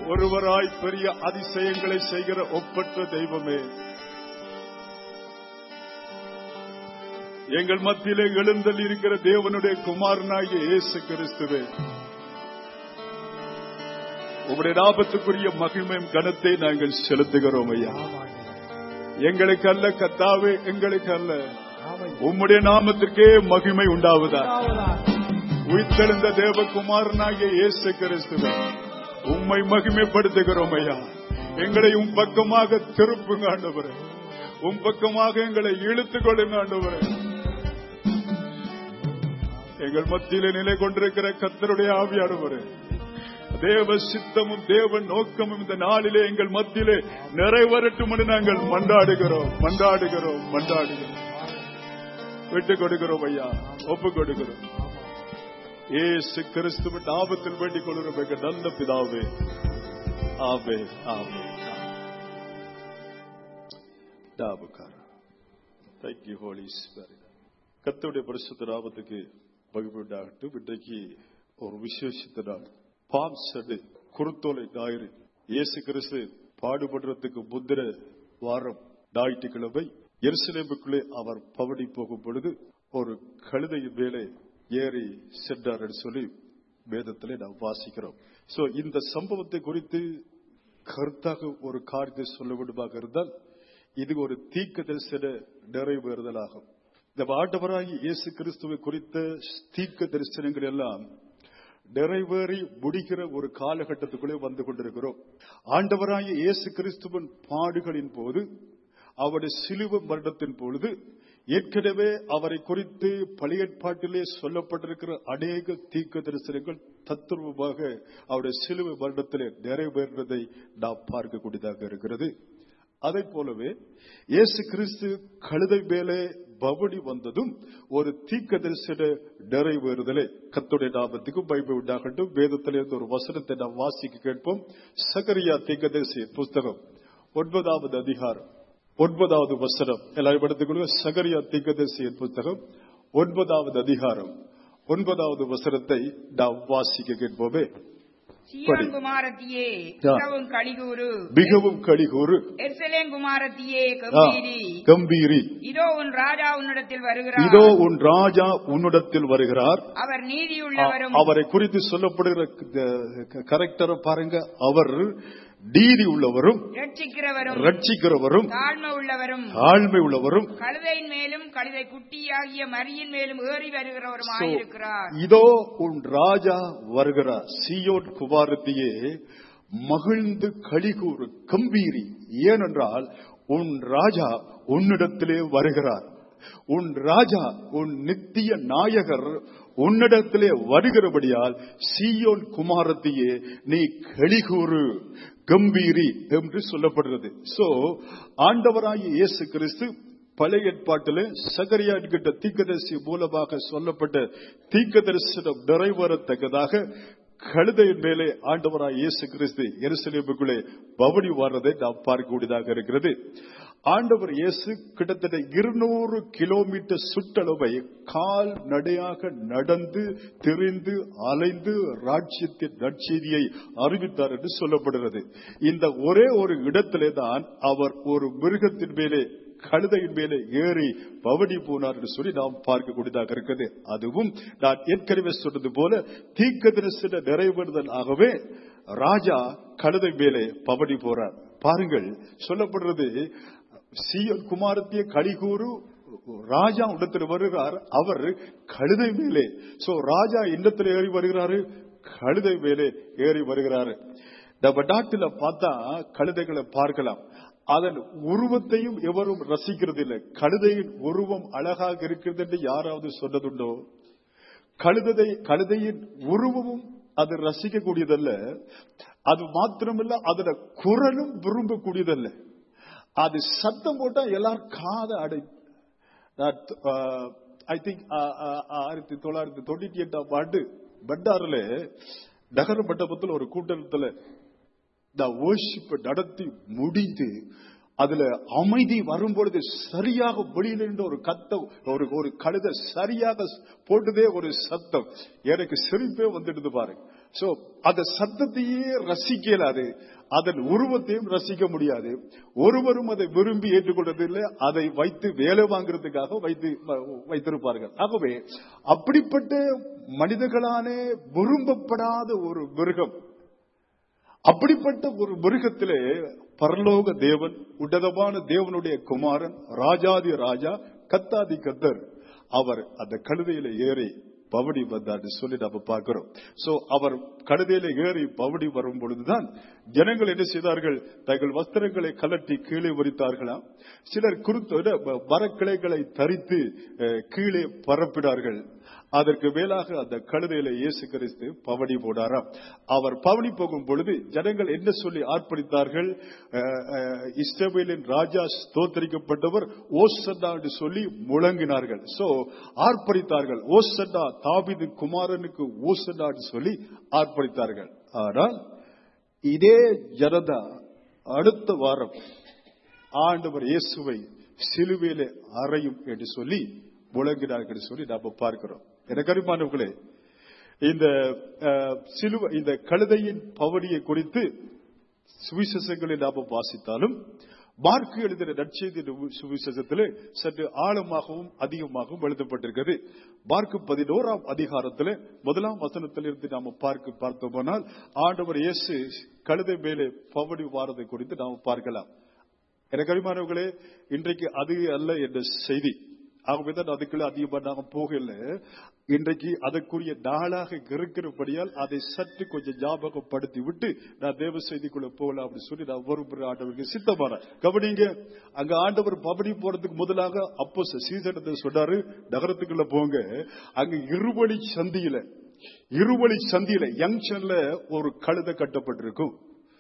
ஒருவராய் பெரிய அதிசயங்களை செய்கிற ஒப்பற்ற தெய்வமே எங்கள் மத்தியிலே எழுந்தல் இருக்கிற தேவனுடைய குமாரனாகிய இயேசு கிறிஸ்துவே உங்களுடைய லாபத்துக்குரிய மகிமையும் கனத்தை நாங்கள் செலுத்துகிறோம் ஐயா எங்களுக்கு அல்ல கத்தாவே எங்களுக்கு அல்ல உம்முடைய நாமத்திற்கே மகிமை உண்டாவதா உயிர்த்தெழுந்த தேவகுமாரனாகிய இயேசு கிறிஸ்துவே உம்மை மகிமைப்படுத்துகிறோம் ஐயா எங்களை உம் பக்கமாக திருப்புங்க ஆண்டவரே உம் பக்கமாக எங்களை இழுத்துக் கொள்ளுங்க ஆண்டவரே எங்கள் மத்தியிலே நிலை கொண்டிருக்கிற கத்தருடைய ஆவியானவரே தேவ சித்தமும் தேவ நோக்கமும் இந்த நாளிலே எங்கள் மத்தியிலே நிறைவேறட்டும் என்று நாங்கள் மன்றாடுகிறோம் மன்றாடுகிறோம் மன்றாடுகிறோம் விட்டு கொடுக்கிறோம் ஐயா ஒப்பு கொடுக்கிறோம் ஏசு கிறிஸ்துவின் ஆபத்தில் வேண்டிக் கொள்கிறோம் எங்கள் நல்ல பிதாவே ஆவே ஆவே தேங்க்யூ ஹோலி கத்தருடைய பரிசுத்த நாமத்துக்கு மகிழ்வுண்டாகட்டும் இன்றைக்கு ஒரு விசேஷித்த நாள் பாம் சடு குருத்தோலை ஞாயிறு இயேசு கிறிஸ்து பாடுபடுறதுக்கு முந்திர வாரம் ஞாயிற்றுக்கிழமை எருசலேமுக்குள்ளே அவர் பவனி போகும் பொழுது ஒரு கழுதையின் மேலே ஏறி சென்றார் என்று சொல்லி வேதத்திலே நாம் வாசிக்கிறோம் சோ இந்த சம்பவத்தை குறித்து கருத்தாக ஒரு காரியத்தை சொல்ல வேண்டுமாக இருந்தால் இது ஒரு தீக்க தரிசன நிறைவேறுதலாகும் இந்த ஆண்டவராகி இயேசு கிறிஸ்துவை குறித்த தீக்க தரிசனங்கள் எல்லாம் நிறைவேறி முடிகிற ஒரு காலகட்டத்துக்குள்ளே வந்து கொண்டிருக்கிறோம் ஆண்டவராகிய இயேசு கிறிஸ்துவின் பாடுகளின் போது அவருடைய சிலுவ மரணத்தின் பொழுது ஏற்கனவே அவரை குறித்து பழைய ஏற்பாட்டிலே சொல்லப்பட்டிருக்கிற அநேக தீக்க தரிசனங்கள் தத்துவமாக அவருடைய சிலுவை மரணத்திலே நிறைவேறுவதை நாம் பார்க்கக்கூடியதாக இருக்கிறது அதை போலவே இயேசு கிறிஸ்து கழுதை மேலே பவனி வந்ததும் ஒரு தீக்க தரிசன நிறைவேறுதலை கத்துடைய நாமத்துக்கும் பைபிள் உண்டாகட்டும் வேதத்திலிருந்து ஒரு வசனத்தை நாம் வாசிக்க கேட்போம் சகரியா தீக்க தரிசி புஸ்தகம் ஒன்பதாவது அதிகாரம் ஒன்பதாவது வசனம் எல்லாரும் எடுத்துக்கொள்ளுங்க சகரியா தீக்கதரிசியின் புத்தகம் ஒன்பதாவது அதிகாரம் ஒன்பதாவது வசனத்தை நாம் வாசிக்க கேட்போமே சீயோன் குமாரத்தியே ஆ. மிகவும் கலிகூறு மிகவும் கழிகூறு எருசலேம் குமாரத்தியே ஆ, கம்பீரி கம்பீரி இதோ உன் ராஜா உன்னிடத்தில் வருகிறார் இதோ உன் ராஜா உன்னிடத்தில் வருகிறார் அவர் நீதியுள்ளவரும் அவரை குறித்து சொல்லப்படுகிற கரெக்டரை பாருங்க அவர் நீதி உள்ளவரும் ரட்சிக்கிறவரும் ரட்சிக்கிறவரும் தாழ்மை உள்ளவரும் தாழ்மை உள்ளவரும் கழுதையின் மேலும் கழுதை குட்டியாகிய மரியின் மேலும் ஏறி So, வருகிறவருமாயிருக்கிறார் இதோ உன் ராஜா வருகிறார் சியோன் குமாரத்தியே மகிழ்ந்து கலிகூறு கம்பீரி ஏனென்றால் உன் ராஜா உன்னிடத்திலே வருகிறார் உன் ராஜா உன் நித்திய நாயகர் உன்னிடத்திலே வருகிறபடியால் சீயோன் குமாரத்தியே நீ கலிகூறு கம்பீரி என்று சொல்லப்படுகிறது சோ ஆண்டவராகிய இயேசு கிறிஸ்து பழைய ஏற்பாட்டிலே சகரியா என்கின்ற தீக்கதரிசி மூலமாக சொல்லப்பட்ட தீக்கதரிசனம் நிறைவேறத்தக்கதாக கழுதையின் மேலே ஆண்டவராய் இயேசு கிறிஸ்து எருசலேமுக்குள்ளே பவனி வாரதை நாம் பார்க்கக்கூடியதாக இருக்கிறது ஆண்டவர் இயேசு கிட்டத்தட்ட இருநூறு கிலோமீட்டர் சுற்றளவை கால் நடையாக நடந்து திரிந்து அலைந்து ராட்சியத்தின் நற்செய்தியை அறிவித்தார் என்று சொல்லப்படுகிறது இந்த ஒரே ஒரு இடத்திலே தான் அவர் ஒரு மிருகத்தின் மேலே கழுதையின் மேலே ஏறி பவனி போனார் என்று சொல்லி நாம் பார்க்கக்கூடியதாக இருக்கிறது அதுவும் நான் ஏற்கனவே சொன்னது போல தீக்க தரிசன நிறைவேறுதல் ஆகவே ராஜா கழுதை மேலே பவனி போறார் பாருங்கள் சொல்லப்படுறது சீயன் குமாரத்திய கலிகூறு ராஜா இடத்தில் வருகிறார் அவர் கழுதை மேலே சோ ராஜா இன்னத்தில் ஏறி வருகிறாரு கழுதை மேலே ஏறி வருகிறாரு நம்ம நாட்டில் பார்த்தா கழுதைகளை பார்க்கலாம் அதன் உருவத்தையும் எவரும் ரசிக்கிறது இல்லை கழுதையின் உருவம் அழகாக இருக்கிறது என்று யாராவது சொன்னதுண்டோ கழுதை கழுதையின் உருவமும் அது ரசிக்கக்கூடியதல்ல அது மாத்திரமல்ல அதோட குரலும் விரும்பக்கூடியதல்ல அது சத்தம் போட்டா எல்லாரும் காத அடை ஐ திங்க் ஆயிரத்தி தொள்ளாயிரத்தி தொண்ணூத்தி எட்டாம் ஆண்டு பண்டாறுல நகர மண்டபத்தில் ஒரு கூட்டத்தில் இந்த worship நடத்தி முடிந்து அதுல அமைதி வரும்பொழுது சரியாக வெளியில இருந்து ஒரு கத்த ஒரு ஒரு கழுத சரியாக போட்டதே ஒரு சத்தம் எனக்கு சிரிப்பே வந்துடுது பாருங்க சோ அந்த சத்தத்தையே ரசிக்க இயலாது அதன் உருவத்தையும் ரசிக்க முடியாது ஒருவரும் அதை விரும்பி ஏற்றுக்கொள்றதில்லை அதை வைத்து வேலை வாங்குறதுக்காக வைத்து வைத்திருப்பார்கள் ஆகவே அப்படிப்பட்ட மனிதர்களான விரும்பப்படாத ஒரு மிருகம் அப்படிப்பட்ட ஒரு மிருகத்திலே பரலோக தேவன் உன்னதமான தேவனுடைய குமாரன் ராஜாதி ராஜா கத்தாதி கத்தர் அவர் அந்த கழுதையில ஏறி பவடி வந்தார் சொல்லி நம்ம பார்க்கிறோம் சோ அவர் கழுதையில ஏறி பவடி வரும் பொழுதுதான் ஜனங்கள் என்ன செய்தார்கள் தங்கள் வஸ்திரங்களை கலட்டி கீழே வரித்தார்களாம் சிலர் குருத்து மரக்கிளைகளை தரித்து அஹ், கீழே பரப்பினார்கள் அதற்கு மேலாக அந்த கழுதையில இயேசு கிறிஸ்து பவனி போனாராம் அவர் பவனி போகும் பொழுது ஜனங்கள் என்ன சொல்லி ஆர்ப்பரித்தார்கள் அஹ், அஹ், இஸ்ரவேலின் ராஜா ஸ்தோத்தரிக்கப்பட்டவர் ஓசன்னா என்று சொல்லி முழங்கினார்கள் சோ ஆர்ப்பரித்தார்கள் ஓசன்னா தாவிது குமாரனுக்கு ஓசன்னா என்று சொல்லி ஆர்ப்பரித்தார்கள் ஆனால் இதே ஜனதா அடுத்த வாரம் ஆண்டவர் இயேசுவை சிலுவையிலே அறையும் என்று சொல்லி முழங்கினார்கள் என்று சொல்லி நாம பார்க்கிறோம் எனக்கு அருமானவர்களே இந்த அஹ், சிலுவை இந்த கழுதையின் பவனியை குறித்து சுவிசேஷங்களை நாம வாசித்தாலும் மார்க்கு எழுதின நற்செய்தி சுவிசேஷத்திலே சற்று ஆழமாகவும் அதிகமாகவும் எழுதப்பட்டிருக்கிறது மார்க்கு பதினோராம் அதிகாரத்திலே முதலாம் வசனத்திலிருந்து நாம பார்க்க பார்த்தோமானால் ஆண்டவர் இயேசு கழுதை மேலே பவனி வாரதை குறித்து நாம் பார்க்கலாம் எனக்கு அபிமானவர்களே இன்றைக்கு அது அல்ல என்ற செய்தி ஆகவே தான் அதுக்குள்ள அதிகமா நாங்க போகல இன்றைக்கு அதற்குரிய நாளாக இருக்கிறபடியால் அதை சற்று கொஞ்சம் ஞாபகப்படுத்தி விட்டு நான் தேவ செய்திக்குள்ள போகலாம் அப்படின்னு சொல்லி நான் ஒரு ஆண்டவருக்கு சித்தமான கவனிங்க அங்க ஆண்டவர் பவனி போறதுக்கு முதலாக அப்போ சீசனத்தை சொன்னாரு நகரத்துக்குள்ள போங்க அங்க இருவழி சந்தியில இருவழி சந்தியில யங்ஷன்ல ஒரு கழுதை கட்டப்பட்டிருக்கும்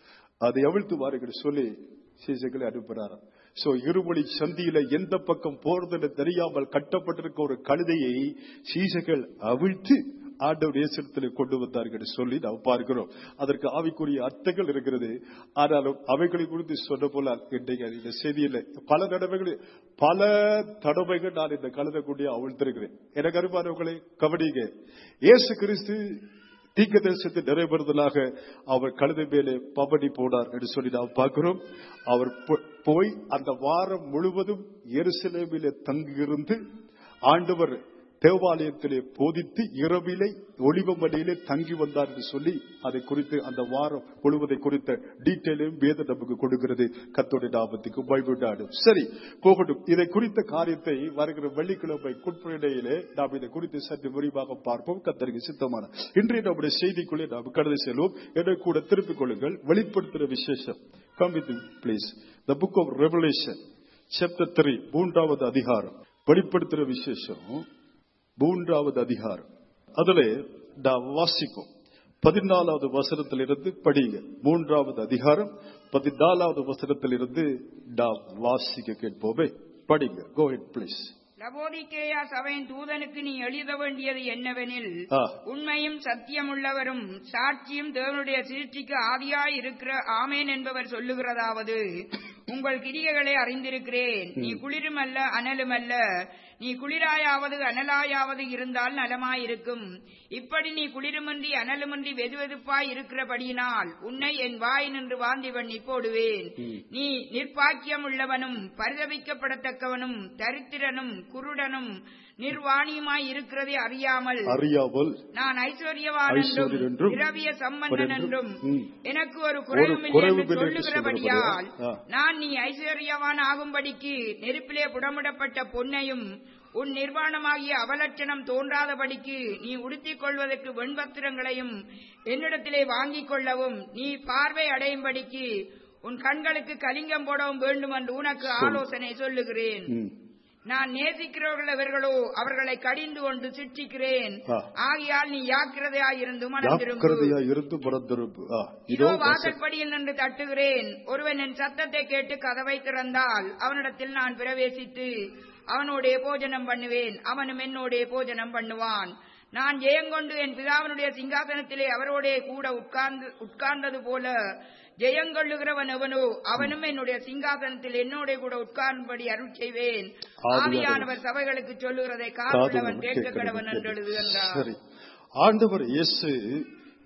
அதை அவிழ்த்து வாருங்கள் சொல்லி சீசைகளை அனுப்புறாராம் சோ இருமொழி சந்தியில எந்த பக்கம் போறதுன்னு தெரியாமல் கட்டப்பட்டிருக்க ஒரு கழுதையை சீசைகள் அவிழ்த்து ஆண்டவர் இயேசுத்தில் கொண்டு வந்தார்கள் சொல்லி நாம் பார்க்கிறோம் அதற்கு ஆவிக்குரிய அர்த்தங்கள் இருக்கிறது ஆனாலும் அவைகளை குறித்து சொன்ன போல இன்றைக்கு இந்த செய்தியில் பல தடவைகள் பல தடவைகள் நான் இந்த கழுதை கொண்டு அவிழ்த்திருக்கிறேன் எனக்கு அருமானவர்களை கவனிங்க இயேசு கிறிஸ்து தீக்க தேசத்தை நிறைவேறுதலாக அவர் கழுதை மேலே பவனி போனார் என்று சொல்லி நாம் பார்க்கிறோம் அவர் போ- போய் அந்த வாரம் முழுவதும் எருசலேமிலே தங்கியிருந்து ஆண்டவர் தேவாலயத்திலே போதித்து இரவிலே ஒளிவமலையிலே தங்கி வந்தார் என்று சொல்லி அதை குறித்து அந்த வாரம் முழுவதை குறித்த டீட்டெயிலையும் வேத நமக்கு கொடுக்கிறது கத்தோடைய நாமத்துக்கு பயப்படாடு சரி போகட்டும் இதை குறித்த காரியத்தை வருகிற வெள்ளிக்கிழமை குட்பிரடையிலே நாம் இதை குறித்து சற்று விரிவாக பார்ப்போம் கத்தருக்கு சித்தமான இன்றைய நம்முடைய செய்திக்குள்ளே நாம் கடந்து செல்வோம் என கூட திருப்பிக் கொள்ளுங்கள் வெளிப்படுத்துகிற விசேஷம் come with please the book of Revelation chapter three மூன்றாவது அதிகாரம் வெளிப்படுத்துகிற விசேஷம் மூன்றாவது அதிகாரம் அதுல நாம் வாசிப்போம் பதினாலாவது வசனத்திலிருந்து படிங்க மூன்றாவது அதிகாரம் பதினாலாவது வசனத்திலிருந்து நாம் வாசிக்க கேட்போமே படிங்க கோ இட் பிளீஸ் லவோதிக்கேயா சபையின் தூதனுக்கு நீ எழுத வேண்டியது என்னவெனில் ஆ. உண்மையும் சத்தியமுள்ளவரும் சாட்சியும் தேவனுடைய சிருஷ்டிக்கு ஆதியாய் இருக்கிற ஆமேன் என்பவர் சொல்லுகிறதாவது உங்கள் கிரியைகளை அறிந்திருக்கிறேன் நீ குளிருமல்ல அனலுமல்ல நீ குளிராயாவது அனலாயாவது இருந்தால் நலமாயிருக்கும் இப்படி நீ குளிருமின்றி அனலுமின்றி வெதுவெதுப்பாய் இருக்கிறபடியினால் உன்னை என் வாய் நின்று வாந்தி பண்ணி போடுவேன் நீ நிர்பாக்கியம் உள்ளவனும் பரிதவிக்கப்படத்தக்கவனும் தரித்திரனும் குருடனும் நிர்வாணியுமாய் இருக்கிறதை அறியாமல் அறியாமல் நான் ஐஸ்வர்யவான் ஐஸ்வர்யன் என்றும் என்றும், திரவிய சம்பந்தன் என்றும் ம். எனக்கு ஒரு குறைவும் இல்லை குறைவும் என்று இல்லை என்று சொல்லுகிறபடியால் சொல்லுகிறபடியால், ஆ. நான் நீ ஐஸ்வர்யவான் ஆகும்படிக்கு நெருப்பிலே புடமிடப்பட்ட பொன்னையும் உன் நிர்வாணமாகிய அவலட்சணம் தோன்றாதபடிக்கு நீ உடுத்திக் கொள்வதற்கு வெண்பத்திரங்களையும் என்னிடத்திலே வாங்கிக் கொள்ளவும் நீ பார்வை அடையும்படிக்கு உன் கண்களுக்கு கலிங்கம் போடவும் வேண்டும் என்று உனக்கு ஆலோசனை சொல்லுகிறேன் ம். நான் நேசிக்கிறவர்கள் எவர்களோ அவர்களை கடிந்து கொண்டு சிற்றிக்கிறேன் ஆ. ஆகையால் நீ யாக்கிரதையாயிருந்து மனந்திரும்பு ஜாக்கிரதையா இருந்து புறந்திருப்பு ஆ, இதோ இதோ வாசற்படியில் நின்று தட்டுகிறேன் ஒருவன் என் சத்தத்தை கேட்டு கதவை திறந்தால் அவனிடத்தில் நான் பிரவேசித்து அவனோடே போஜனம் பண்ணுவேன் அவனும் என்னோடே போஜனம் பண்ணுவான் நான் ஜெயங்கொண்டு என் பிதாவினுடைய சிங்காசனத்திலே அவரோடே கூட உட்கார்ந்து உட்கார்ந்தது போல ஜெயங்கொள்ளுகிறவன் எவனோ அவனும் என்னுடைய சிங்காசனத்தில் என்னோட கூட உட்கார்ந்தபடி அருள் செய்வேன் ஆவியானவர் ஆவியானவர் சபைகளுக்கு சொல்லுகிறதை காதுள்ளவன் கேட்க கடவன் என்று எழுதுகின்றார் சரி ஆண்டவர் இயேசு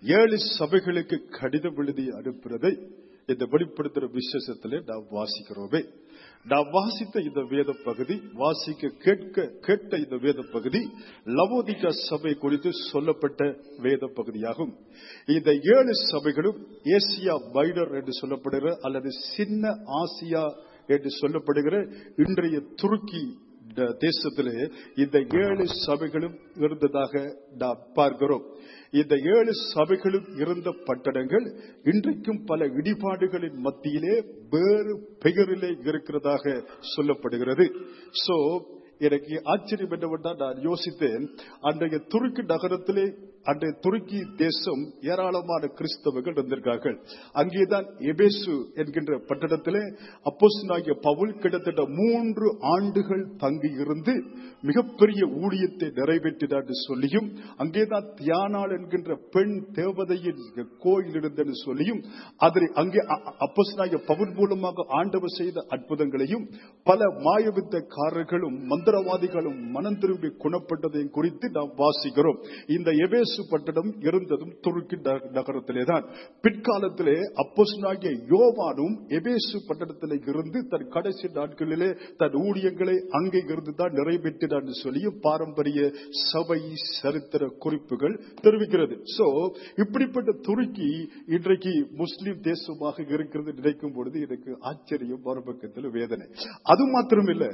ஏழு சபைகளுக்கு கடிதம் எழுதி அனுப்புறதை இந்த வெளிப்படுத்துற விசேஷத்திலே நாம் வாசிக்கிறோமே நாம் வாசித்த இந்த வேத பகுதி வாசிக்க கேட்க கேட்ட இந்த வேத பகுதி லவோதிகா சபை குறித்து சொல்லப்பட்ட வேத பகுதியாகும் இந்த ஏழு சபைகளும் ஏசியா மைனர் என்று சொல்லப்படுகிற அல்லது சின்ன ஆசியா என்று சொல்லப்படுகிற இன்றைய துருக்கி இந்த தேசத்திலே இந்த ஏழு சபைகளும் இருந்ததாக நாம் பார்க்கிறோம் இந்த ஏழு சபைகளும் இருந்த பட்டணங்கள் இன்றைக்கும் பல இடிபாடுகளின் மத்தியிலே வேறு பெயரிலே இருக்கிறதாக சொல்லப்படுகிறது சோ எனக்கு ஆச்சரியம் என்னவென்றால் நான் யோசித்தேன் அன்றைய துருக்கி நகரத்திலே அன்றைய துருக்கி தேசம் ஏராளமான கிறிஸ்தவர்கள் இருந்திருக்கார்கள் அங்கேதான் எபேசு என்கின்ற பட்டணத்திலே அப்போஸ்தலனாகிய பவுல் கிட்டத்தட்ட மூன்று ஆண்டுகள் தங்கி இருந்து மிகப்பெரிய ஊழியத்தை நிறைவேற்றினார் என்று சொல்லியும் அங்கேதான் தியானாள் என்கின்ற பெண் தேவதையின் கோயில் இருந்தென்று சொல்லியும் அதில் அங்கே அப்போஸ்தலனாகிய பவுல் மூலமாக ஆண்டவர் செய்த அற்புதங்களையும் பல மாயவித்தக்காரர்களும் மந்திரவாதிகளும் மனம் திரும்பி குணப்பட்டதையும் குறித்து நாம் வாசிக்கிறோம் இந்த எபேசு பட்டணம் இருந்ததும் துருக்கி நக- நகரத்திலேதான் பிற்காலத்திலே அப்போஸ்தலனாகிய யோவானும் எபேசு பட்டணத்திலே இருந்து தன் கடைசி நாட்களிலே தன் ஊழியங்களை அங்கே இருந்து தான் நிறைவேற்றினார் என்று சொல்லியும் பாரம்பரிய சபை சரித்திர குறிப்புகள் தெரிவிக்கிறது சோ இப்படிப்பட்ட துருக்கி இன்றைக்கு முஸ்லிம் தேசமாக இருக்கிறது நினைக்கும் பொழுது எனக்கு ஆச்சரியம் மறுபக்கத்தில் வேதனை அது மாத்திரமில்ல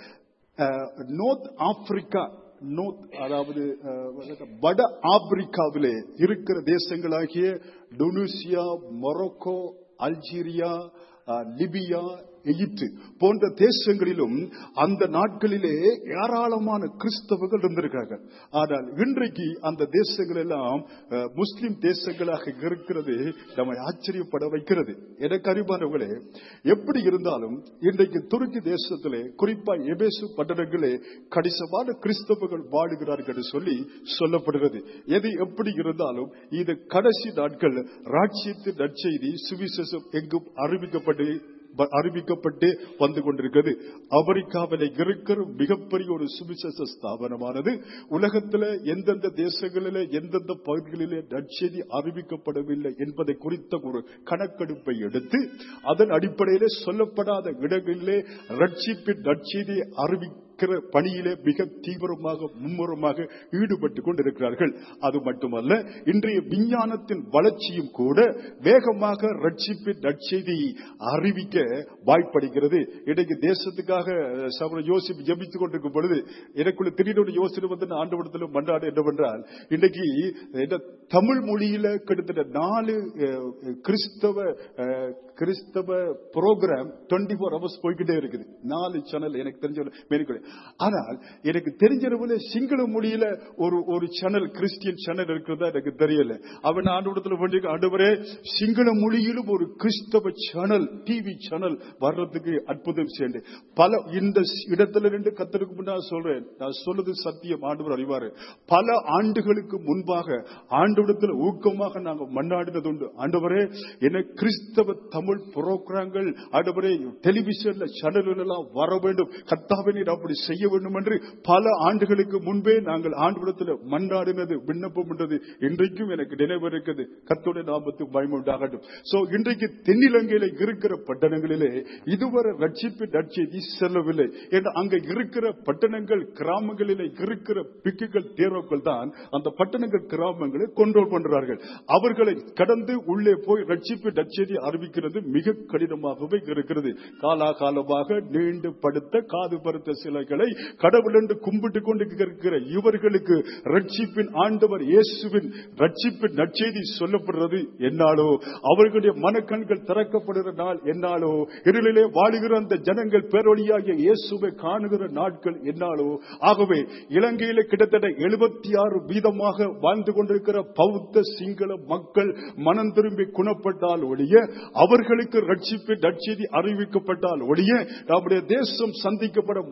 நோர்த் ஆப்பிரிக்கா நோர்த் அதாவது அஹ், வட ஆப்பிரிக்காவிலே இருக்கிற தேசங்களாகிய டொனூசியா மொரோக்கோ அல்ஜீரியா அஹ், லிபியா எகிப்து போன்ற தேசங்களிலும் அந்த நாட்களிலே ஏராளமான கிறிஸ்தவர்கள் இருந்திருக்கார்கள் ஆனால் இன்றைக்கு அந்த தேசங்கள் எல்லாம் அஹ், முஸ்லிம் தேசங்களாக இருக்கிறது நம்மை ஆச்சரியப்பட வைக்கிறது எனக்கு அறிவானவர்களே எப்படி இருந்தாலும் இன்றைக்கு துருக்கி தேசத்திலே குறிப்பா எபேசு பட்டணங்களே கணிசமான கிறிஸ்தவர்கள் வாழுகிறார்கள் என்று சொல்லி சொல்லப்படுகிறது எது எப்படி இருந்தாலும் இது கடைசி நாட்கள் ராட்சியத்தின் நற்செய்தி சுவிசேஷம் எங்கும் அறிவிக்கப்பட்டு ப- அறிவிக்கப்பட்டு வந்து கொண்டிருக்கிறது அமெரிக்காவில் இருக்கிற மிகப்பெரிய ஒரு சுவிசேஷ ஸ்தாபனமானது உலகத்தில் எந்தெந்த தேசங்களிலே எந்தெந்த பகுதிகளிலே நற்செய்தி அறிவிக்கப்படவில்லை என்பதை குறித்த ஒரு கணக்கெடுப்பை எடுத்து அதன் அடிப்படையிலே சொல்லப்படாத இடங்களிலே ரட்சிப்பின் நற்செய்தியை அறிவிக்கிற பணியிலே மிக தீவிரமாக மும்முரமாக ஈடுபட்டு கொண்டிருக்கிறார்கள் அது மட்டுமல்ல இன்றைய விஞ்ஞானத்தின் வளர்ச்சியும் கூட வேகமாக ரட்சிப்பின் நற்செய்தியை அறிவிக்க வாய்ப்படைகிறது இன்றைக்கு தேசத்துக்காக சகோதரர் யோசிப்பு ஜெபித்துக் கொண்டிருக்கும் பொழுது எனக்குள்ள திடீர்னு ஒரு யோசனை வந்து நான் ஆண்டவடத்தில் மன்றாடு என்னவென்றால் இன்றைக்கு இந்த தமிழ் மொழியில கிட்டத்தட்ட நாலு அஹ், கிறிஸ்தவ அஹ், கிறிஸ்தவ ப்ரோக்ராம் டுவெண்ட்டி ஃபோர் ஹவர்ஸ் போய்கிட்டே இருக்குது நாலு சேனல் எனக்கு தெரிஞ்ச மேற்கொள்ள ஆனால் எனக்கு தெரிஞ்சவங்கள சிங்கள மொழியில ஒரு ஒரு சேனல் கிறிஸ்டியன் சேனல் இருக்கிறதா எனக்கு தெரியல அவன் ஆண்டவடத்தில் வேண்டிய ஆண்டவரே சிங்கள மொழியிலும் ஒரு கிறிஸ்தவ சேனல் டிவி சேனல் வர்றதுக்கு அற்புதம் செய்யுங்க பல இந்த இடத்துல நின்று கத்தருக்கு முன்னால் சொல்றேன் நான் சொல்றது சத்தியம் ஆண்டவர் அறிவாரு பல ஆண்டுகளுக்கு முன்பாக ஆண்டவடத்தில் ஊக்கமாக நாங்க மன்னாடினது உண்டு ஆண்டவரே என்ன கிறிஸ்தவ தமிழ் புரோகிராம்கள் ஆண்டவரே டெலிவிஷன்ல சேனல்கள் எல்லாம் வர வேண்டும் கத்தாவை நீர் அப்படி செய்ய வேண்டும் என்று பல ஆண்டுகளுக்கு முன்பே நாங்கள் ஆண்டவடத்தில் மன்னாடினது விண்ணப்பம் பண்றது இன்றைக்கும் எனக்கு நினைவு இருக்குது கத்தோட நாமத்துக்கு பயமுண்டாகட்டும் உண்டாகட்டும் சோ இன்றைக்கு தென்னிலங்கையில இருக்கிற பட்டணங்களிலே இதுவரை ரட்சிப்பு நற்செய்தி செல்லவில்லை என்று அங்க இருக்கிற பட்டணங்கள் கிராமங்களிலே இருக்கிற பிக்குகள் தேர்வுகள் தான் அந்த பட்டணங்கள் கிராமங்களை கண்ட்ரோல் பண்றார்கள் அவர்களை கடந்து உள்ளே போய் ரட்சிப்பு நற்செய்தி அறிவிக்கிறது மிக கடினமாகவே இருக்கிறது காலாகாலமாக நீண்டு படுத்த காது படுத்த சிலைகளை கடவுள் என்று கும்பிட்டு கொண்டு இருக்கிற இவர்களுக்கு ரட்சிப்பின் ஆண்டவர் இயேசுவின் ரட்சிப்பின் நற்செய்தி சொல்லப்படுறது என்னாலோ அவர்களுடைய மனக்கண்கள் திறக்கப்படுகிற நாள் என்னாலோ இருளிலே வாழுகிற அந்த ஜனங்கள் பேரொழியாகிய இயேசுவை காணுகிற நாட்கள் என்னாலோ ஆகவே இலங்கையில கிட்டத்தட்ட எழுபத்தி ஆறு வீதமாக வாழ்ந்து கொண்டிருக்கிற பௌத்த சிங்கள மக்கள் மனம் திரும்பி குணப்பட்டால் ஒழிய அவர்களுக்கு ரட்சிப்பு நற்செய்தி அறிவிக்கப்பட்டால் ஒழிய நம்முடைய தேசம் சந்திக்கப்பட மாட்டாது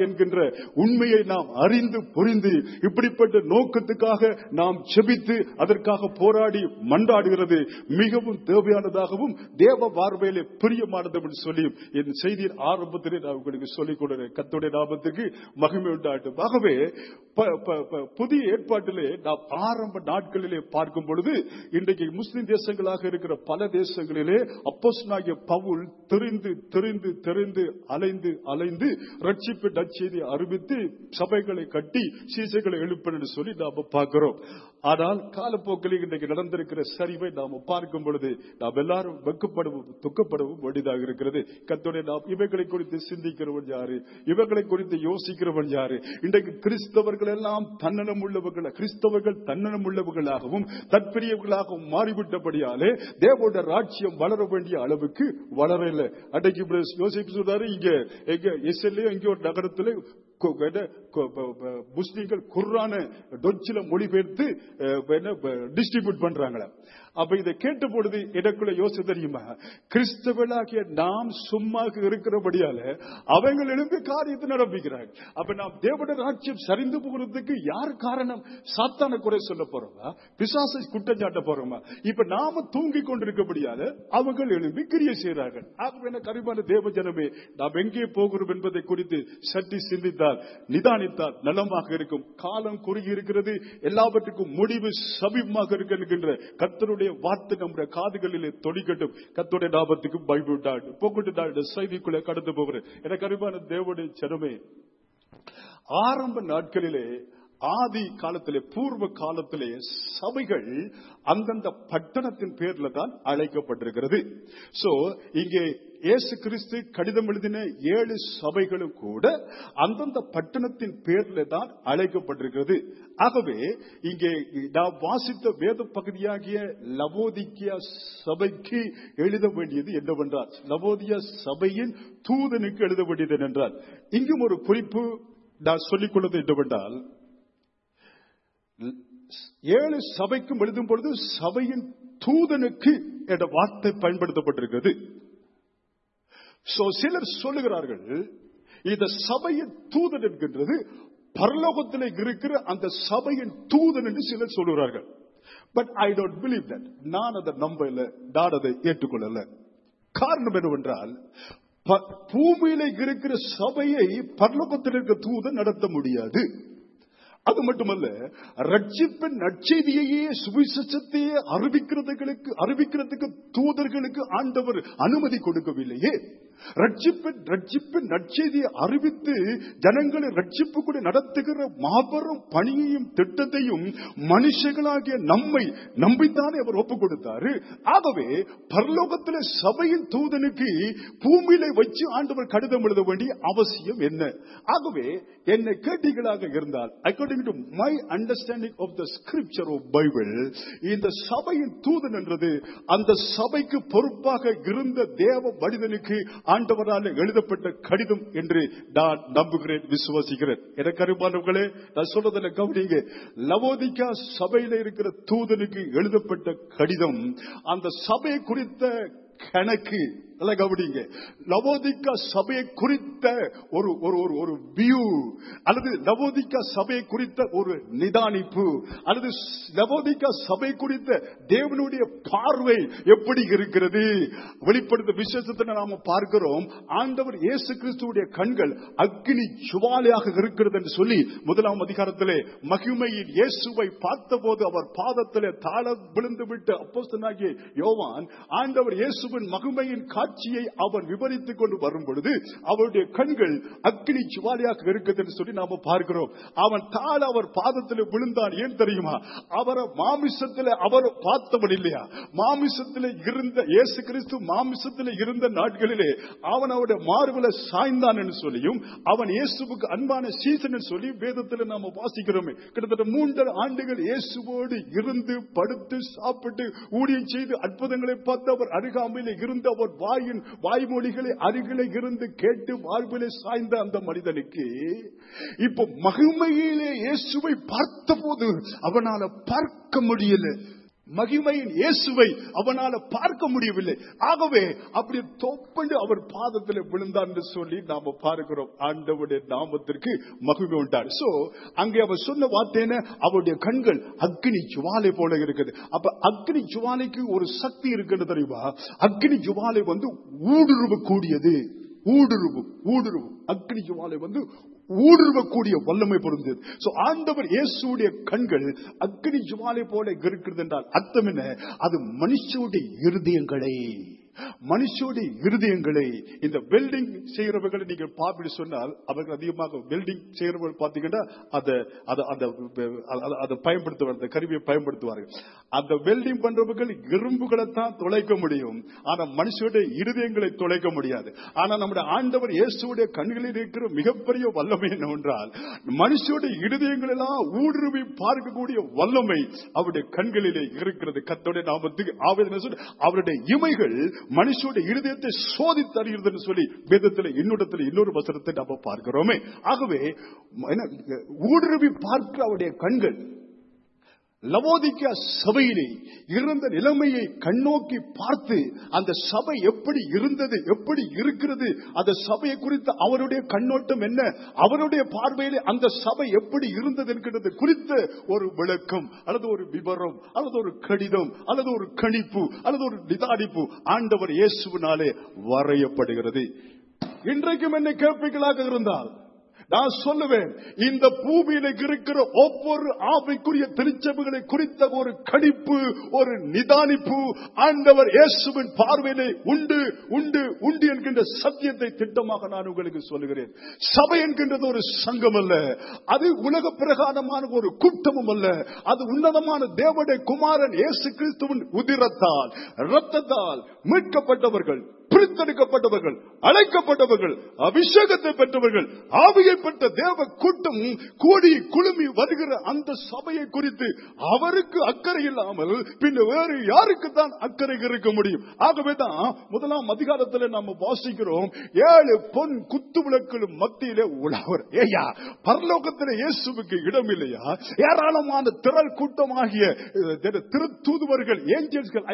என்கின்ற உண்மையை நாம் அறிந்து புரிந்து இப்படிப்பட்ட நோக்கத்துக்காக நாம் செபித்து அதற்காக போராடி மன்றாடுகிறது மிகவும் தேவையானதாகவும் தேவ பார்வையிலே பிரியமானது என்று சொல்லி என் செய்தியின் ஆரம்பத்திலே நான் உங்களுக்கு சொல்லிக் கொடுக்கிறேன் கத்துடைய நாமத்துக்கு மகிமை உண்டாட்டும் ஆகவே ப- ப- ப- புதிய ஏற்பாட்டிலே நாம் ஆரம்ப நாட்களிலே பார்க்கும் பொழுது இன்றைக்கு முஸ்லிம் தேசங்களாக இருக்கிற பல தேசங்களிலே அப்போஸ்தலனாகிய பவுல் தெரிந்து தெரிந்து தெரிந்து அலைந்து அலைந்து ரட்சிப்பு நற்செய்தியை அறிவித்து சபைகளை கட்டி சீசைகளை எழுப்பன் என்று சொல்லி நாம பார்க்கிறோம் ஆனால் காலப்போக்கில் இன்றைக்கு நடந்திருக்கிற சரிவை நாம பார்க்கும் பொழுது நாம் எல்லாரும் வெக்கப்படவும் துக்கப்படவும் வேண்டியதாக இருக்கிறது கத்தோடைய நாம் இவைகளை குறித்து சிந்திக்கிறவன் யாரு இவைகளை குறித்து யோசிக்கிறவன் யாரு இன்றைக்கு கிறிஸ்தவர்கள் எல்லாம் தன்னலம் உள்ளவர்கள் கிறிஸ்தவர்கள் தன்னலம் உள்ளவர்களாகவும் தற்பிரியவர்களாகவும் மாறிவிட்டபடியாலே தேவோட ராஜ்யம் வளர வேண்டிய அளவுக்கு வளரல அன்றைக்கு இப்படி யோசிப்பு சொல்றாரு இங்க எங்க எஸ்எல்ஏ இங்க ஒரு நகரத்துல கொ- என்ன, கொ- ப- ப- முஸ்லிம்கள் குர்ஆன டொச்சில மொழிபெயர்த்து டிஸ்ட்ரிபியூட் பண்றாங்களா அப்ப இதை கேட்ட பொழுது எனக்குள்ள யோசிச்சு தெரியுமா கிறிஸ்தவர்களாகிய நாம் சும்மா இருக்கிறபடியால அவங்க எழும்பி காரியத்தை நடப்பிக்கிறாங்க அப்ப நாம் தேவட ராஜ்யம் சரிந்து போகிறதுக்கு யார் காரணம் சாத்தான குறை சொல்ல போறோமா பிசாசை குற்றம் சாட்ட போறோமா இப்ப நாம தூங்கி கொண்டிருக்கபடியால அவங்க எழும்பி கிரியை செய்கிறார்கள் ஆகவே எனக்கு அறிவான தேவ ஜனமே நாம் எங்கே போகிறோம் என்பதை குறித்து சற்று சிந்தித்தால் நிதானித்தால் நலமாக இருக்கும் காலம் குறுகி இருக்கிறது எல்லாவற்றுக்கும் முடிவு சமீபமாக இருக்கின்ற கர்த்தருடைய வார்த்தை நம்முடைய காதுகளிலே தொடிக்கட்டும் கர்த்தருடைய லாபத்துக்கு பயப்பட்டாடு போக்கட்டு செய்திக்குள்ளே கடந்து போகிறேன் எனக்கு அறிவான தேவனுடைய ஜனமே ஆரம்ப நாட்களிலே ஆதி காலத்திலே பூர்வ காலத்திலே சபைகள் அந்தந்த பட்டணத்தின் பேர்ல தான் அழைக்கப்பட்டிருக்கிறது சோ இங்கே இயேசு கிறிஸ்து கடிதம் எழுதின ஏழு சபைகளும் கூட அந்தந்த பட்டணத்தின் பேர்ல தான் அழைக்கப்பட்டிருக்கிறது ஆகவே இங்கே நாம் வாசித்த வேத பகுதியாகிய லவோதிக்கியா சபைக்கு எழுத வேண்டியது என்னவென்றால் லவோதியா சபையின் தூதனுக்கு எழுத வேண்டியது என்னென்றால் இங்கும் ஒரு குறிப்பு நான் சொல்லிக் கொள்வது என்னவென்றால் ஏழு சபைக்கும் எழுதும் பொழுது சபையின் தூதனுக்கு என்ற வார்த்தை பயன்படுத்தப்பட்டிருக்கிறது சோ சிலர் சொல்லுகிறார்கள் இந்த சபையின் தூதன் என்கின்றது பரலோகத்தில் இருக்கிற அந்த சபையின் தூதன் என்று சிலர் சொல்லுகிறார்கள் but I don't believe that நான் அதை நம்பல நான் அதை ஏற்றுக்கொள்ளல காரணம் என்னவென்றால் ப- பூமியில இருக்கிற சபையை பரலோகத்தில் இருக்கிற தூதன் நடத்த முடியாது அது மட்டுமல்ல ரட்சிப்பின் நற்செய்தியையே சுவிசேஷத்தையே அறிவிக்கிறதுகளுக்கு அறிவிக்கிறதுக்கு தூதர்களுக்கு ஆண்டவர் அனுமதி கொடுக்கவில்லையே ரட்சிப்பின் ரட்சிப்பின் நற்செய்தியை அறிவித்து ஜனங்களை ரட்சிப்புக்குடி நடத்துகிற மாபெரும் பணியையும் திட்டத்தையும் மனுஷர்களாகிய நம்மை நம்பித்தானே அவர் ஒப்புக் கொடுத்தாரு ஆகவே பரலோகத்திலே சபையின் தூதனுக்கு பூமியில வச்சு ஆண்டவர் கடிதம் எழுத வேண்டிய அவசியம் என்ன ஆகவே என்னை கேட்டீர்களாக இருந்தால் according to my understanding of the scripture of Bible இந்த சபையின் தூதன் என்றது அந்த சபைக்கு பொறுப்பாக இருந்த தேவ மனிதனுக்கு ஆண்டவரால் எழுதப்பட்ட கடிதம் என்று நான் நம்புகிறேன் விசுவாசிக்கிறேன் எனக்கு அருமானவர்களே நான் சொல்றதுல கவனிங்க லவோதிக்கா சபையில இருக்கிற தூதனுக்கு எழுதப்பட்ட கடிதம் அந்த சபை குறித்த கணக்கு நல்லா கவனிங்க லவோதிக்கா சபையை குறித்த ஒரு ஒரு ஒரு ஒரு வியூ அல்லது லவோதிக்கா சபையை குறித்த ஒரு நிதானிப்பு அல்லது லவோதிக்கா சபை குறித்த தேவனுடைய பார்வை எப்படி இருக்கிறது வெளிப்படுத்த விசேஷத்தை நாம பார்க்கிறோம் ஆண்டவர் இயேசு கிறிஸ்துவுடைய கண்கள் அக்னி சுவாலையாக இருக்கிறது என்று சொல்லி முதலாம் அதிகாரத்திலே மகிமையில் இயேசுவை பார்த்தபோது அவர் பாதத்திலே தாழ விழுந்து விட்டு அப்போஸ்தலனாகிய யோவான் ஆண்டவர் இயேசுவின் மகிமையின் காட்சியை அவர் விவரித்துக் கொண்டு வரும் பொழுது அவருடைய கண்கள் அக்னி சுவாலியாக இருக்குது என்று சொல்லி நாம பார்க்கிறோம் அவன் தாழ அவர் பாதத்தில் விழுந்தான் ஏன் தெரியுமா அவரை மாமிசத்தில் அவர் பார்த்தவன் இல்லையா மாமிசத்தில் இருந்த இயேசு கிறிஸ்து மாமிசத்தில் இருந்த நாட்களிலே அவன் அவருடைய மார்பில சாய்ந்தான் என்று சொல்லியும் அவன் இயேசுவுக்கு அன்பான சீசன் என்று சொல்லி வேதத்தில் நாம வாசிக்கிறோமே கிட்டத்தட்ட மூன்று ஆண்டுகள் இயேசுவோடு இருந்து படுத்து சாப்பிட்டு ஊழியம் செய்து அற்புதங்களை பார்த்து அவர் அருகாமையில் இருந்து அவர் வாயின் வாய்மொழிகளை அருகிலே இருந்து கேட்டு வாழ்விலே சாய்ந்த அந்த மனிதனுக்கு இப்போ மகிமையிலே இயேசுவை பார்த்தபோது அவனால பார்க்க முடியல மகிமையின் இயேசுவை அவனால பார்க்க முடியவில்லை ஆகவே அப்படி தொப்பண்டு அவர் பாதத்தில் விழுந்தார் என்று சொல்லி நாம பார்க்கிறோம் ஆண்டவருடைய நாமத்திற்கு மகிமை உண்டார் சோ அங்கே அவர் சொன்ன வார்த்தை என்ன அவருடைய கண்கள் அக்னி ஜுவாலை போல இருக்குது அப்ப அக்னி ஜுவாலைக்கு ஒரு சக்தி இருக்குன்னு தெரியுமா அக்னி ஜுவாலை வந்து ஊடுருவ கூடியது ஊடுருவு ஊடுருவு அக்னி ஜுவாலை வந்து ஊடுருவக்கூடிய வல்லமை பொருந்தது சோ ஆண்டவர் இயேசுடைய கண்கள் அக்னி ஜுவாலை போல இருக்கிறது என்றால் அர்த்தம் என்ன அது மனுஷனுடைய இருதயங்களை மனுஷனுடைய இருதயங்களை இந்த வெல்டிங் செய்கிறவர்களை நீங்கள் பார்ப்பிட்டு சொன்னால் அவர்கள் அதிகமாக வெல்டிங் செய்கிறவர்கள் பார்த்தீங்கன்னா அதை அதை அதை அதை- அதை பயன்படுத்துவார் அந்த கருவியை பயன்படுத்துவார்கள் அந்த வெல்டிங் பண்றவர்கள் இரும்புகளை தான் துளைக்க முடியும் ஆனா மனுஷனுடைய இருதயங்களை துளைக்க முடியாது ஆனா நம்முடைய ஆண்டவர் இயேசுடைய கண்களில் இருக்கிற மிகப்பெரிய வல்லமை என்னவென்றால் மனுஷனுடைய இருதயங்கள் எல்லாம் ஊடுருவி பார்க்கக்கூடிய வல்லமை அவருடைய கண்களிலே இருக்கிறது கத்தோடைய நாமத்துக்கு ஆவேதனை சொல்லி அவருடைய இமைகள் மனுஷனுடைய இருதயத்தை சோதித்து அறிகிறதுன்னு சொல்லி வேதத்தில் இன்னொரு இன்னொரு வசனத்தை நம்ம பார்க்கிறோமே ஆகவே என்ன, ஊடுருவி பார்க்கிற அவருடைய கண்கள் லவோதிக்கா சபையிலே இருந்த நிலைமையை கண்ணோக்கி பார்த்து அந்த சபை எப்படி இருந்தது எப்படி இருக்கிறது அந்த சபையை குறித்த அவருடைய கண்ணோட்டம் என்ன அவருடைய பார்வையிலே அந்த சபை எப்படி இருந்தது என்கிறது குறித்த ஒரு விளக்கம் அல்லது ஒரு விவரம் அல்லது ஒரு கடிதம் அல்லது ஒரு கணிப்பு அல்லது ஒரு நிதானிப்பு ஆண்டவர் இயேசுவினாலே வரையப்படுகிறது இன்றைக்கும் என்னை கேட்பீர்களாக இருந்தால் நான் சொல்லுவேன் இந்த பூமியில இருக்கிற ஒவ்வொரு ஆவிக்குரிய திருச்சபைகளை குறித்த ஒரு கணிப்பு ஒரு நிதானிப்பு ஆண்டவர் இயேசுவின் பார்வையிலே உண்டு உண்டு உண்டு என்கின்ற சத்தியத்தை திட்டமாக நான் உங்களுக்கு சொல்லுகிறேன் சபை என்கின்றது ஒரு சங்கம் அல்ல அது உலக பிரகாரமான ஒரு கூட்டமும் அல்ல அது உன்னதமான தேவடைய குமாரன் இயேசு கிறிஸ்துவின் உதிரத்தால் இரத்தத்தால் மீட்கப்பட்டவர்கள் பிரித்தெடுக்கப்பட்டவர்கள் அழைக்கப்பட்டவர்கள் அபிஷேகத்தை பெற்றவர்கள் ஆவியை பெற்ற தேவ கூட்டம் கூடி குழுமி வருகிற அந்த சபையை குறித்து அவருக்கு அக்கறை இல்லாமல் பின் வேறு யாருக்கு தான் அக்கறை இருக்க முடியும் ஆகவே தான் முதலாம் அதிகாரத்தில் நாம் வாசிக்கிறோம் ஏழு பொன் குத்து விளக்குகளும் மத்தியிலே உழவர் ஏயா பரலோகத்தில் இயேசுவுக்கு இடம் இல்லையா ஏராளமான திரள் கூட்டமாகிய அஹ், திரு- திருத்தூதுவர்கள் ஏஞ்சல்ஸ்கள்